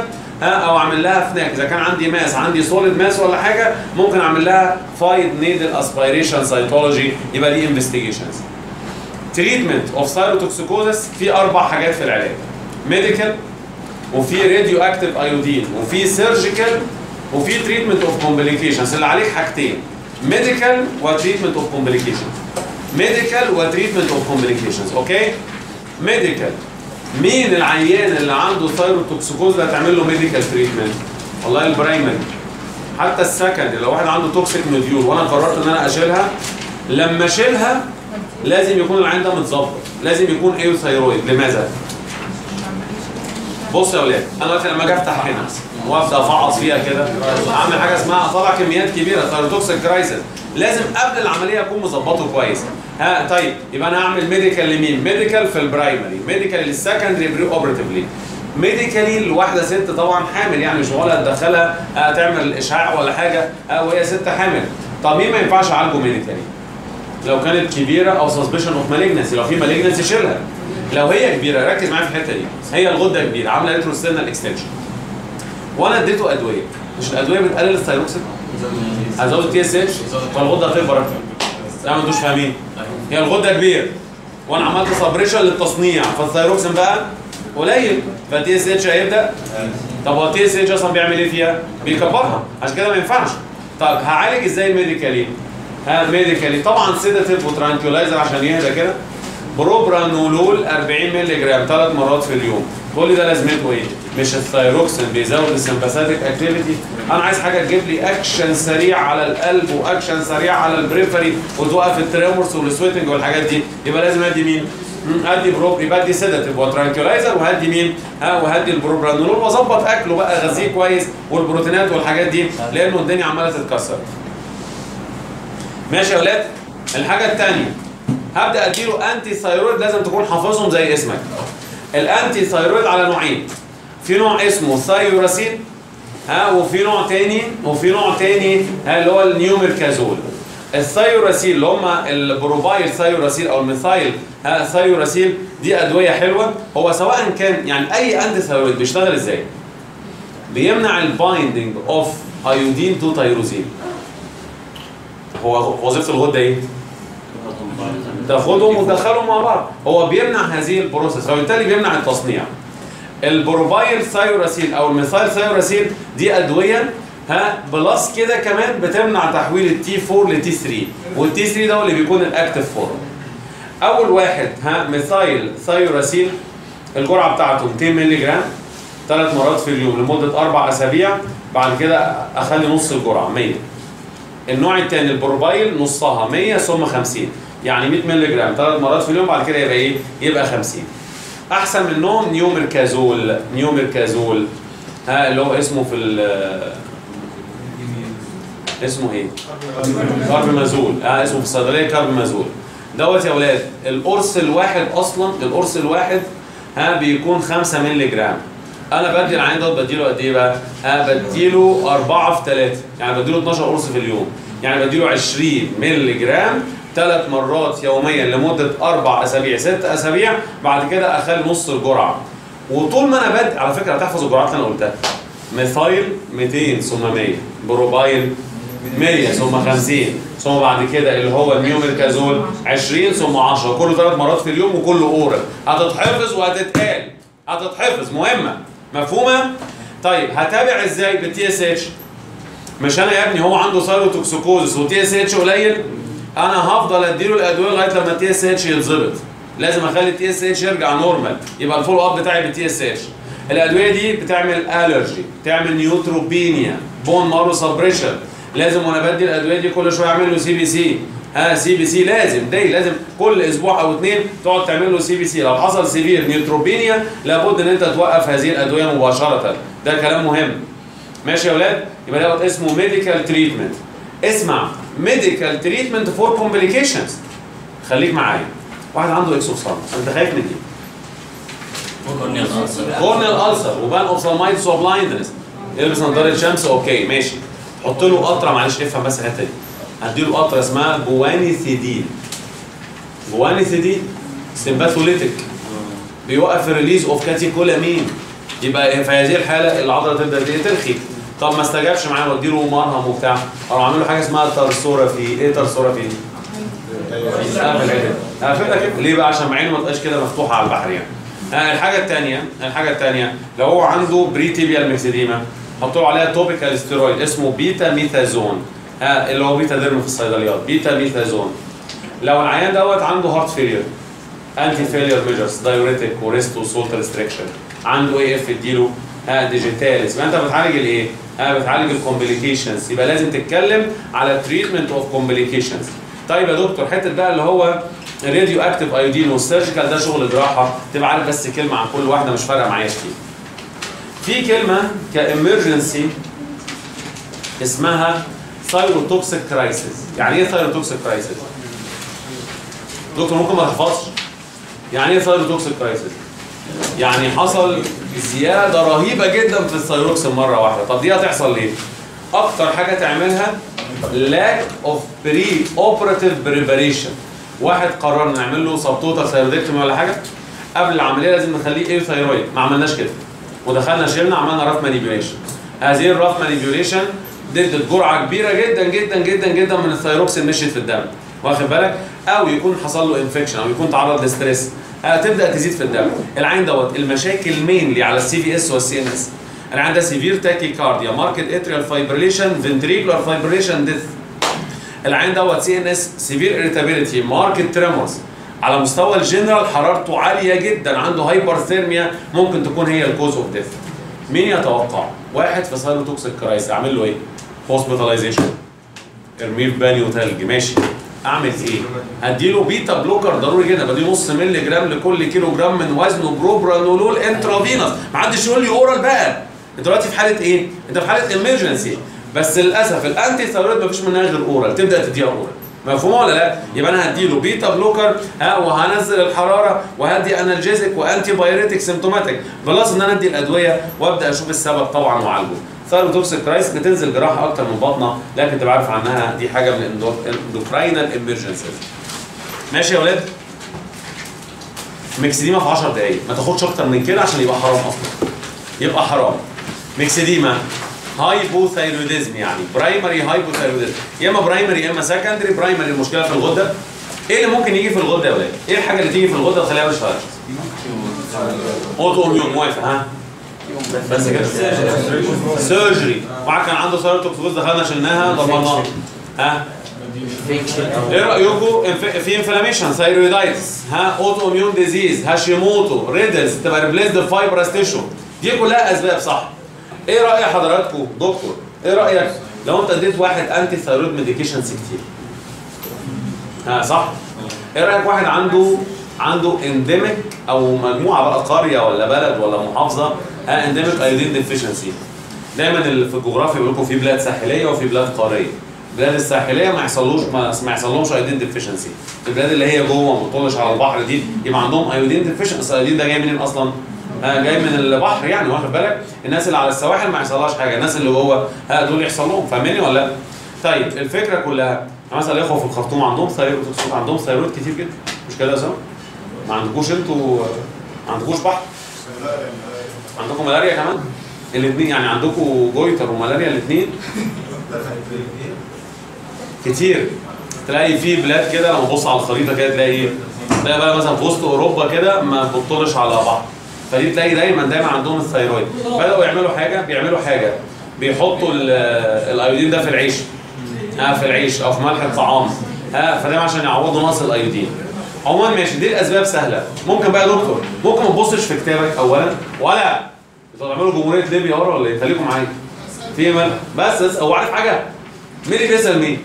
ها او اعمل لها فناك اذا كان عندي ماس عندي سوليد ماس ولا حاجه ممكن اعمل لها فايد نيدل اسبيريشن سايتولوجي يبقى دي انفستيجيشنز تريتمنت اوف ثايروتوكسيكوزس في اربع حاجات في العلاج ميديكال وفي راديو اكتيف ايودين وفي سيرجيكال وفي تريتمنت اوف كومبليكيشنز اللي عليك حاجتين ميديكال وتريتمنت اوف كومبليكيشنز ميديكال وتريتمنت اوف كومبليكيشنز اوكي ميديكال مين العيان اللي عنده ثايروتوكسيكوز ده هتعمل له ميديكال تريتمنت والله البرايمري حتى السكند لو واحد عنده توكسيك نوديول وانا قررت ان انا اشيلها لما اشيلها لازم يكون العين ده متظبط لازم يكون ايوثايرويد لماذا بص يا اولاد انا دلوقتي لما اجي افتح هنا وابدا افعص فيها كده اعمل حاجه اسمها اطلع كميات كبيره ثايروتوكسيك كرايسيس لازم قبل العمليه اكون مظبطه كويس ها طيب يبقى انا هعمل ميديكال لمين ميديكال في البرايمري ميديكال للسكندري بري اوبراتيفلي ميديكالي لواحده ست طبعا حامل يعني مش معقوله تدخلها آه، تعمل اشعاع ولا حاجه آه، وهي ست حامل طب مين ما ينفعش اعالجه ميديكالي لو كانت كبيره او سسبشن اوف مالجنسي لو في مالجنسي شيلها لو هي كبيره ركز معايا في الحته دي هي الغده كبيره عامله ريتروستيرنال اكستنشن وانا اديته ادويه مش الادويه بتقلل الثايروكسين هزود تي اس اتش فالغده هتكبر اكتر لا ما انتوش فاهمين هي الغده كبيره وانا عملت سبريشن للتصنيع فالثايروكسين بقى قليل فالتي اس اتش هيبدا طب هو التي اس اتش اصلا بيعمل ايه فيها؟ بيكبرها عشان كده ما ينفعش طب هعالج ازاي الميديكالي؟ ها ميديكالي طبعا سيداتيف وترانكيولايزر عشان يهدى كده بروبرانولول 40 مللي جرام ثلاث مرات في اليوم كل ده لازمته ايه؟ مش الثايروكسين بيزود السمباثيك اكتيفيتي انا عايز حاجه تجيب لي اكشن سريع على القلب واكشن سريع على البريفري وتوقف التريمورس والسويتنج والحاجات دي يبقى لازم ادي مين؟ مم، ادي بروب يبقى ادي سيداتيف وترانكيولايزر وهدي مين؟ ها وهدي البروبرانولول واظبط اكله بقى اغذيه كويس والبروتينات والحاجات دي لانه الدنيا عماله تتكسر. ماشي يا ولاد؟ الحاجه الثانيه هبدا اديله انتي ثايرويد لازم تكون حافظهم زي اسمك. الانتي ثايرويد على نوعين. في نوع اسمه ثايوراسين ها وفي نوع تاني وفي نوع تاني ها اللي هو النيوميركازول. الثايوراسيل اللي هم البروبايل ثايوراسيل او الميثايل ها ثايوراسيل دي ادويه حلوه هو سواء كان يعني اي انتي ثايرويد بيشتغل ازاي؟ بيمنع البايندنج اوف ايودين تو تايروزين. هو وظيفه الغده ايه؟ تاخدهم وتدخلهم مع بعض هو بيمنع هذه البروسيس فبالتالي بيمنع التصنيع البروبايل ثايوراسيل او الميثايل ثايوراسيل دي ادويه ها بلس كده كمان بتمنع تحويل التي 4 لتي 3 والتي 3 ده هو اللي بيكون الاكتف فورم اول واحد ها ميثايل ثايوراسيل الجرعه بتاعته 200 مللي جرام ثلاث مرات في اليوم لمده اربع اسابيع بعد كده اخلي نص الجرعه 100 النوع الثاني البروبايل نصها 100 ثم 50 يعني 100 مللي جرام ثلاث مرات في اليوم بعد كده يبقى ايه؟ يبقى 50 احسن منهم نيوميركازول نيوميركازول ها اللي هو اسمه في ال- اسمه ايه؟ كاربمازول اه اسمه في الصيدليه كاربمازول دوت يا اولاد القرص الواحد اصلا القرص الواحد ها بيكون 5 مللي جرام انا بدي العين دوت بديله قد ايه بقى؟ ها بديله 4 في 3 يعني بديله 12 قرص في اليوم يعني بديله 20 مللي جرام ثلاث مرات يوميا لمده اربع اسابيع ست اسابيع بعد كده اخلي نص الجرعه وطول ما انا بدي على فكره هتحفظ الجرعات اللي انا قلتها ميثايل 200 ثم 100 بروبايل 100 ثم 50 ثم بعد كده اللي هو النيوميركازول 20 ثم 10 كله ثلاث مرات في اليوم وكله اورال هتتحفظ وهتتقال هتتحفظ مهمه مفهومه طيب هتابع ازاي بالتي اس اتش مش انا يا ابني هو عنده سايروتوكسيكوزس والتي اس اتش قليل انا هفضل اديله الادويه لغايه لما التي اس اتش يتظبط لازم اخلي التي اس اتش يرجع نورمال يبقى الفولو اب بتاعي بالتي اس اتش الادويه دي بتعمل الرجي بتعمل نيوتروبينيا بون مارو سبريشن لازم وانا بدي الادويه دي كل شويه اعمل له سي بي سي ها سي بي سي لازم داي لازم كل اسبوع او اثنين تقعد تعمل له سي بي سي لو حصل سيفير نيوتروبينيا لابد ان انت توقف هذه الادويه مباشره ده كلام مهم ماشي يا اولاد يبقى دوت اسمه ميديكال تريتمنت اسمع ميديكال تريتمنت فور كومبليكيشنز خليك معايا واحد عنده اكسوسارم انت خايف من ايه؟ كورنيال ألسر كورنيال ألسر وبان اوبسالمايتس وبلايندنس يلبس نظاره شمس اوكي ماشي حط له قطره معلش افهم بس الحته دي هديله قطره اسمها جوانيثيدين جوانيثيدين سيمباثوليتيك بيوقف الريليز اوف كاتيكولامين يبقى في هذه الحاله العضله تبدا ايه ترخي طب ما استجابش معايا واديله مرهم وبتاع اروح اعمل له حاجه اسمها ترسورافي ايه ترسورافي اقفل عينك اقفلها كده ليه بقى عشان عينه ما تبقاش كده مفتوحه على البحر يعني آه، الحاجه الثانيه الحاجه الثانيه لو هو عنده بريتيبيال ميكسيديما حط له عليها توبيكال ستيرويد اسمه بيتا ميثازون ها اللي هو بيتا ديرم في الصيدليات بيتا ميثازون لو العيان دوت عنده هارت فيلير انتي فيلير ميجرز دايوريتك وريست وسولت ريستريكشن عنده ايه اف اديله ها ديجيتاليس يبقى انت بتعالج الايه؟ ها بتعالج الكومبليكيشنز يبقى لازم تتكلم على تريتمنت اوف كومبليكيشنز طيب يا دكتور حته بقى اللي هو الراديو اكتيف ايودين والسيرجيكال ده شغل جراحه تبقى عارف بس كلمه عن كل واحده مش فارقه معايا كتير. في كلمه كامرجنسي اسمها ثايروتوكسيك كرايسيس يعني ايه ثايروتوكسيك كرايسيس؟ دكتور ممكن ما تحفظش يعني ايه ثايروتوكسيك كرايسيس؟ يعني حصل زياده رهيبه جدا في الثايروكسين مره واحده طب دي هتحصل ليه؟ اكتر حاجه تعملها lack of pre-operative preparation واحد قرر نعمل له سبتوتال ثايرويدكتومي ولا حاجه قبل العمليه لازم نخليه ايه ثايرويد ما عملناش كده ودخلنا شلنا عملنا راف مانيبيوليشن هذه الراف مانيبيوليشن ادت جرعه كبيره جدا جدا جدا جدا من الثايروكسين مشيت في الدم واخد بالك او يكون حصل له انفكشن او يكون تعرض لستريس تبدا تزيد في الدم العين دوت المشاكل مينلي على السي في اس والسي ان اس العين ده سيفير تاكي كارديا ماركت اتريال فايبريليشن فنتريكولار فايبريليشن ديث العين دوت سي ان اس سيفير اريتابيليتي ماركت تريمورز على مستوى الجنرال حرارته عاليه جدا عنده هايبرثيرميا ممكن تكون هي الكوز اوف ديث مين يتوقع واحد في سايروتوكسيك كرايس اعمل له ايه هوسبيتاليزيشن ارميه في بانيو ثلج ماشي اعمل ايه هديله بيتا بلوكر ضروري جدا بدي نص مللي جرام لكل كيلو جرام من وزنه بروبرانولول انترافينوس ما حدش يقول لي اورال بقى انت دلوقتي في حاله ايه انت في حاله امرجنسي بس للاسف الانتي ثايرويد مفيش منها غير اورال تبدا تديها اورال مفهوم ولا لا؟ يبقى انا هديله بيتا بلوكر ها وهنزل الحراره وهدي انالجيزك وانتي بايريتك سيمتوماتيك بلس ان انا ادي الادويه وابدا اشوف السبب طبعا واعالجه. ثايروتوكسيك كرايس بتنزل جراحه اكتر من بطنه لكن تبقى عارف عنها دي حاجه من الاندوكراينال امرجنسيز. ماشي يا ولاد؟ ميكسيديما في 10 دقايق ما تاخدش اكتر من كده عشان يبقى حرام اصلا. يبقى حرام. ميكسيديما هايبوثايروديزم يعني برايمري هايبوثايروديزم يا اما برايمري يا اما سكندري برايمري المشكله في الغده ايه اللي ممكن يجي في الغده يا ولاد؟ ايه الحاجه اللي تيجي في الغده وتخليها مش فارقه؟ اوتو اميون موافق ها؟ بس كده سيرجري واحد كان عنده سيروتوكسوز دخلنا شلناها ضمناها ها؟ ايه رايكم انف- في انفلاميشن ثايرويدايتس ها اوتو اميون ديزيز هاشيموتو ريدلز تبقى ريبليسد فايبرس تيشو دي كلها اسباب صح ايه راي حضراتكم دكتور ايه رايك لو انت اديت واحد انتي ثايرويد ميديكيشنز كتير ها صح ايه رايك واحد عنده عنده انديميك او مجموعه بقى قريه ولا بلد ولا محافظه ها انديميك ايودين ديفيشنسي دايما اللي في الجغرافيا بيقول لكم في بلاد ساحليه وفي بلاد قاريه البلاد الساحليه ما يحصلوش ما, ما يحصلهمش ايودين ديفيشنسي البلاد اللي هي جوه ما بتطلش على البحر دي يبقى عندهم ايودين ديفيشنسي الايودين ده جاي منين اصلا ها جاي من البحر يعني واخد بالك الناس اللي على السواحل ما يحصلهاش حاجه الناس اللي جوه ها دول يحصل لهم فاهمني ولا لا طيب الفكره كلها مثلا الاخوه في الخرطوم عندهم ثايرويد عندهم ثايرويد كتير جدا مش كده يا اسامه ما عندكوش انتوا ما عندكوش بحر عندكم ملاريا كمان الاثنين يعني عندكم جويتر وملاريا الاثنين كتير تلاقي في بلاد كده لما تبص على الخريطه كده تلاقي ايه تلاقي بقى مثلا في وسط اوروبا كده ما بتطلش على بعض فدي تلاقي دايما دايما عندهم الثايرويد بداوا يعملوا حاجه بيعملوا حاجه بيحطوا ال- الايودين ده في العيش ها في العيش او في ملح الطعام ها فده عشان يعوضوا نقص الايودين عموما ماشي دي الاسباب سهله ممكن بقى يا دكتور ممكن ما تبصش في كتابك اولا ولا انتوا تعملوا جمهوريه ليبيا ورا ولا ايه خليكم معايا في مال بس بس هو عارف حاجه مين اللي بيسال مين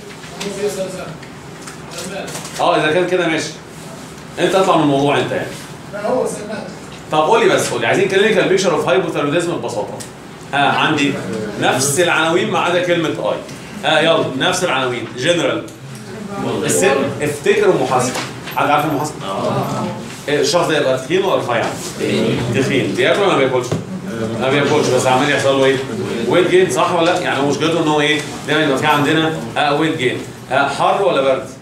اه اذا كان كده ماشي انت اطلع من الموضوع انت يعني طب قول لي بس قول لي عايزين كلينيكال بيكشر اوف هايبوثايروديزم ببساطه ها عندي نفس العناوين ما عدا كلمه اي ها يلا نفس العناوين جنرال السن افتكروا المحاسبه حد عارف المحاسبه؟ إيه، الشخص ده يبقى تخين ولا رفيع؟ تخين بياكل ولا ما بياكلش؟ ما بياكلش بس عمال يحصل له ايه؟ ويت جين صح ولا لا؟ يعني هو مشكلته ان هو ايه؟ دايما يبقى في عندنا آه ويت جين آه حر ولا برد؟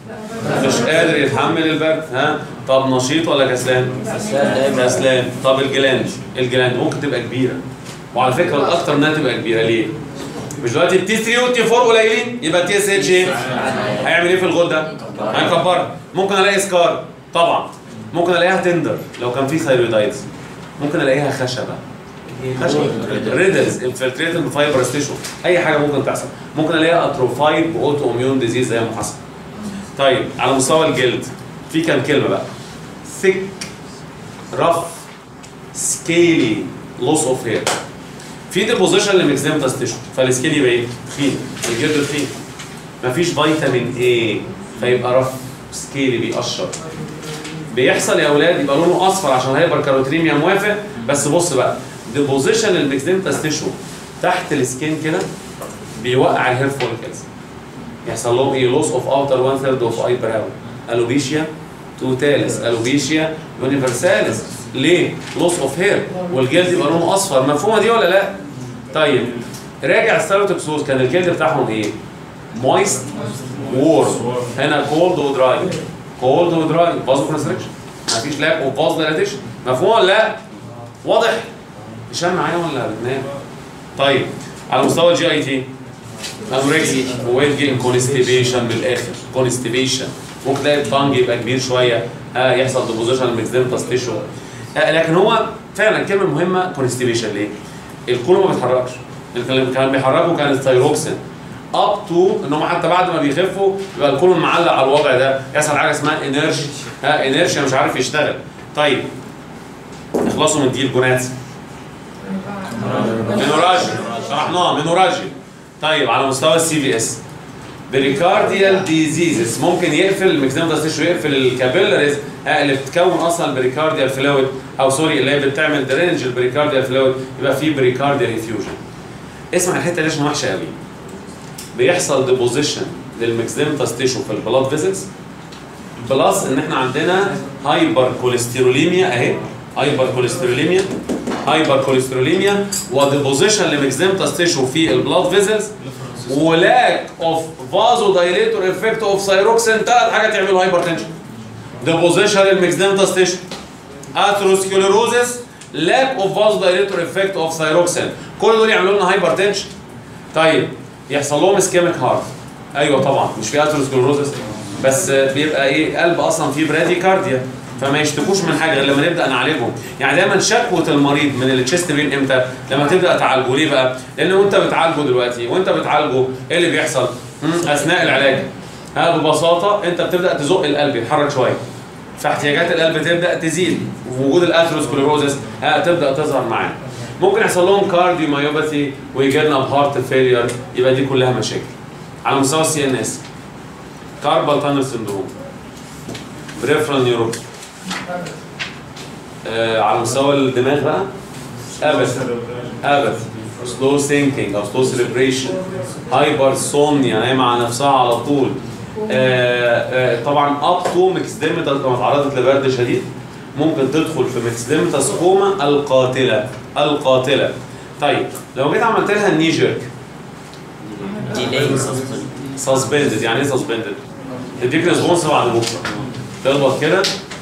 مش قادر يتحمل البرد ها طب نشيط ولا كسلان كسلان طب الجلاند الجلاند ممكن تبقى كبيره وعلى فكره الاكتر انها تبقى كبيره ليه مش دلوقتي التي 3 والتي 4 قليلين يبقى التي اس اتش ايه هيعمل ايه في الغده هيكبرها ممكن الاقي سكار طبعا ممكن الاقيها تندر لو كان في ثايرويدايتس ممكن الاقيها خشبه خشبه ريدلز انفلتريتد بفايبرس تيشو اي حاجه ممكن تحصل ممكن الاقيها اتروفايد باوتو اميون ديزيز زي ما حصل طيب على مستوى الجلد في كام كلمه بقى ثيك رف سكيلي لوس اوف هير في ديبوزيشن لميكزيمتاس تيشو فالسكيل يبقى ايه؟ تخين الجلد تخين مفيش فيتامين اي فيبقى رف سكيلي بيقشر بيحصل يا اولاد يبقى لونه اصفر عشان هايبر كاروتينيميا موافق بس بص بقى ديبوزيشن الميكزيمتاس تيشو تحت السكين كده بيوقع الهير فوليكلز يحصل لهم ايه لوس اوف اوتر 1 ثيرد اوف اي براون الوبيشيا توتاليس الوبيشيا يونيفرساليس ليه لوس اوف هير والجلد يبقى لونه اصفر مفهومه دي ولا لا طيب راجع الستاروتوكسوز كان الجلد بتاعهم ايه مويست وورم هنا كولد ودراي كولد ودراي فازو كونستريكشن مفيش لاك اوف فاز ديلاتيشن مفهوم ولا لا واضح هشام معايا ولا بتنام طيب على مستوى الجي اي تي انوركسي وويت جين كونستيبيشن من الاخر كونستيبيشن ممكن تلاقي الطنج يبقى كبير شويه آه يحصل ديبوزيشن الميكسديمتاس تيشو آه لكن هو فعلا كلمه مهمه كونستيبيشن ليه؟ الكولون ما بيتحركش اللي كان بيحركه كان الثايروكسين اب تو ان هم حتى بعد ما بيخفوا يبقى الكولون معلق على الوضع ده يحصل حاجه اسمها انرجي ها انرجي مش عارف يشتغل طيب اخلصوا من دي الجونات منوراجي شرحناها منوراجي طيب على مستوى السي في اس بريكارديال ديزيزز ممكن يقفل الميكزيمتاس تيشو يقفل الكابيلاريز اللي بتكون اصلا البريكارديال فلويد او سوري اللي هي بتعمل درينج البريكارديال فلويد يبقى في بريكارديال انفيوجن اسمع الحته دي عشان وحشه قوي بيحصل ديبوزيشن للميكزيمتاس تيشو في البلاد فيزلز بلس ان احنا عندنا هايبر كوليستروليميا اهي هايبر كوليستروليميا هايبر كوليستروليميا وديبوزيشن لميكزيمتاس تيشو في البلاد فيزلز ولاك اوف فازو دايليتور افكت اوف ثايروكسين ثلاث حاجات يعملوا هايبر تنشن ديبوزيشن للميكزيمتاس تيشو اثروسكليروزس لاك اوف فازو دايليتور افكت اوف ثايروكسين كل دول يعملوا لنا هايبر تنشن طيب يحصل لهم اسكيميك هارت ايوه طبعا مش في اثروسكليروزس بس بيبقى ايه قلب اصلا فيه براديكارديا فما يشتكوش من حاجه غير لما نبدا نعالجهم يعني دايما شكوى المريض من التشيست بين امتى لما تبدا تعالجه ليه بقى لان وانت بتعالجه دلوقتي وانت بتعالجه ايه اللي بيحصل مم، اثناء العلاج ها ببساطه انت بتبدا تزق القلب يتحرك شويه فاحتياجات القلب تبدا تزيد ووجود الاثروسكليروزس ها تبدا تظهر معاه ممكن يحصل لهم كارديو مايوباثي ويجي لنا بهارت فيلير يبقى دي كلها مشاكل على مستوى السي ان اس كاربال تانل سندروم بريفرال نيوروباثي آه على مستوى الدماغ بقى ابد ابد سلو ثينكينج او سلو سيلبريشن هايبر سومنيا نايمه على نفسها على طول آه آه طبعا اب تو ميكسديمتاس لما اتعرضت لبرد شديد ممكن تدخل في ميكسديمتاس كوما القاتله القاتله طيب لو جيت عملت لها الني جيرك ديلي سسبند سسبندد يعني ايه سسبندد؟ تديك ريسبونس بعد بكره تخبط كده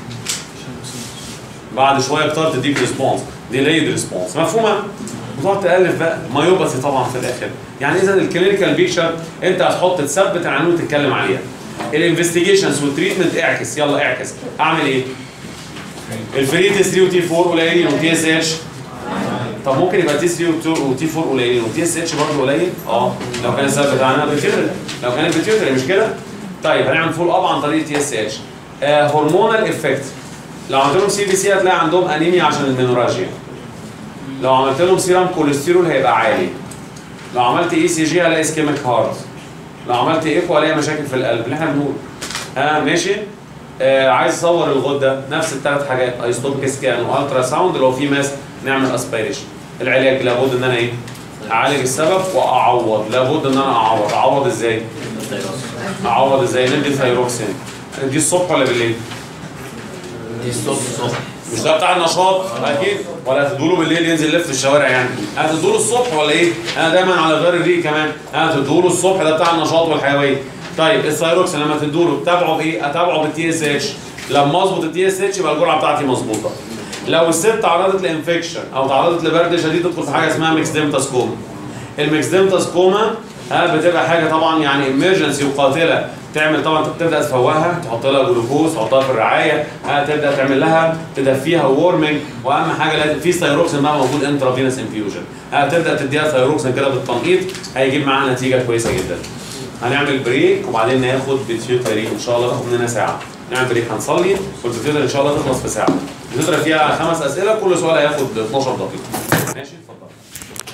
بعد شويه بتقدر تديك ريسبونس ديلايد ريسبونس مفهومه؟ وتقعد تالف بقى مايوباثي طبعا في الاخر يعني اذا الكلينيكال بيكشر انت هتحط تثبت العناوين وتتكلم عليها الانفستيجيشنز والتريتمنت اعكس يلا اعكس اعمل ايه؟ الفري تي 3 وتي 4 قليلين وتي اس اتش طب ممكن يبقى تي 3 وتي 4 قليلين وتي اس اتش برضه قليل؟ اه لو كان السبب بتاعنا بيتيوتري لو كانت بيتيوتري مش كده؟ طيب هنعمل فول اب عن طريق تي اس اتش هرمونال افكت لو عملت لهم سي بي سي هتلاقي عندهم انيميا عشان المينوراجيا لو عملت لهم سيرم كوليسترول هيبقى عالي لو عملت اي سي جي هلاقي اسكيميك هارت لو عملت ايكو هلاقي مشاكل في القلب اللي احنا بنقول ها ماشي آه عايز اصور الغده نفس الثلاث حاجات ايستوبيك سكان والترا ساوند لو في ماس نعمل اسبيريشن العلاج لابد ان انا ايه اعالج السبب واعوض لابد ان انا اعوض اعوض ازاي اعوض ازاي ندي ثايروكسين دي الصبح ولا بالليل دي ستوب الصبح مش ده بتاع النشاط اكيد ولا هتدوله بالليل ينزل يلف في الشوارع يعني هتدوله الصبح ولا ايه انا دايما على غير الريق كمان هتدوله الصبح ده بتاع النشاط والحيويه طيب الثايروكسين لما تدوله تتابعه بايه؟ اتابعه بالتي اس اتش لما اظبط التي اس اتش يبقى الجرعه بتاعتي مظبوطه لو الست تعرضت لانفكشن او تعرضت لبرد شديد تدخل في حاجه اسمها ميكسديمتاس كوما الميكسديمتاس كوما ها بتبقى حاجه طبعا يعني امرجنسي وقاتله تعمل طبعا تبدا تفوقها تحط لها جلوكوز تحطها في الرعايه ها تبدا تعمل لها تدفيها وورمنج واهم حاجه لازم في ثايروكسين بقى موجود انترافينوس انفيوجن ها تبدا تديها ثايروكسين كده بالتنقيط هيجيب معاها نتيجه كويسه جدا هنعمل بريك وبعدين ناخد بيتيوتري ان شاء الله تاخد مننا ساعه نعمل بريك هنصلي والبيتيوتري ان شاء الله تخلص في ساعه البيتيوتري فيها خمس اسئله كل سؤال هياخد 12 دقيقه ماشي اتفضل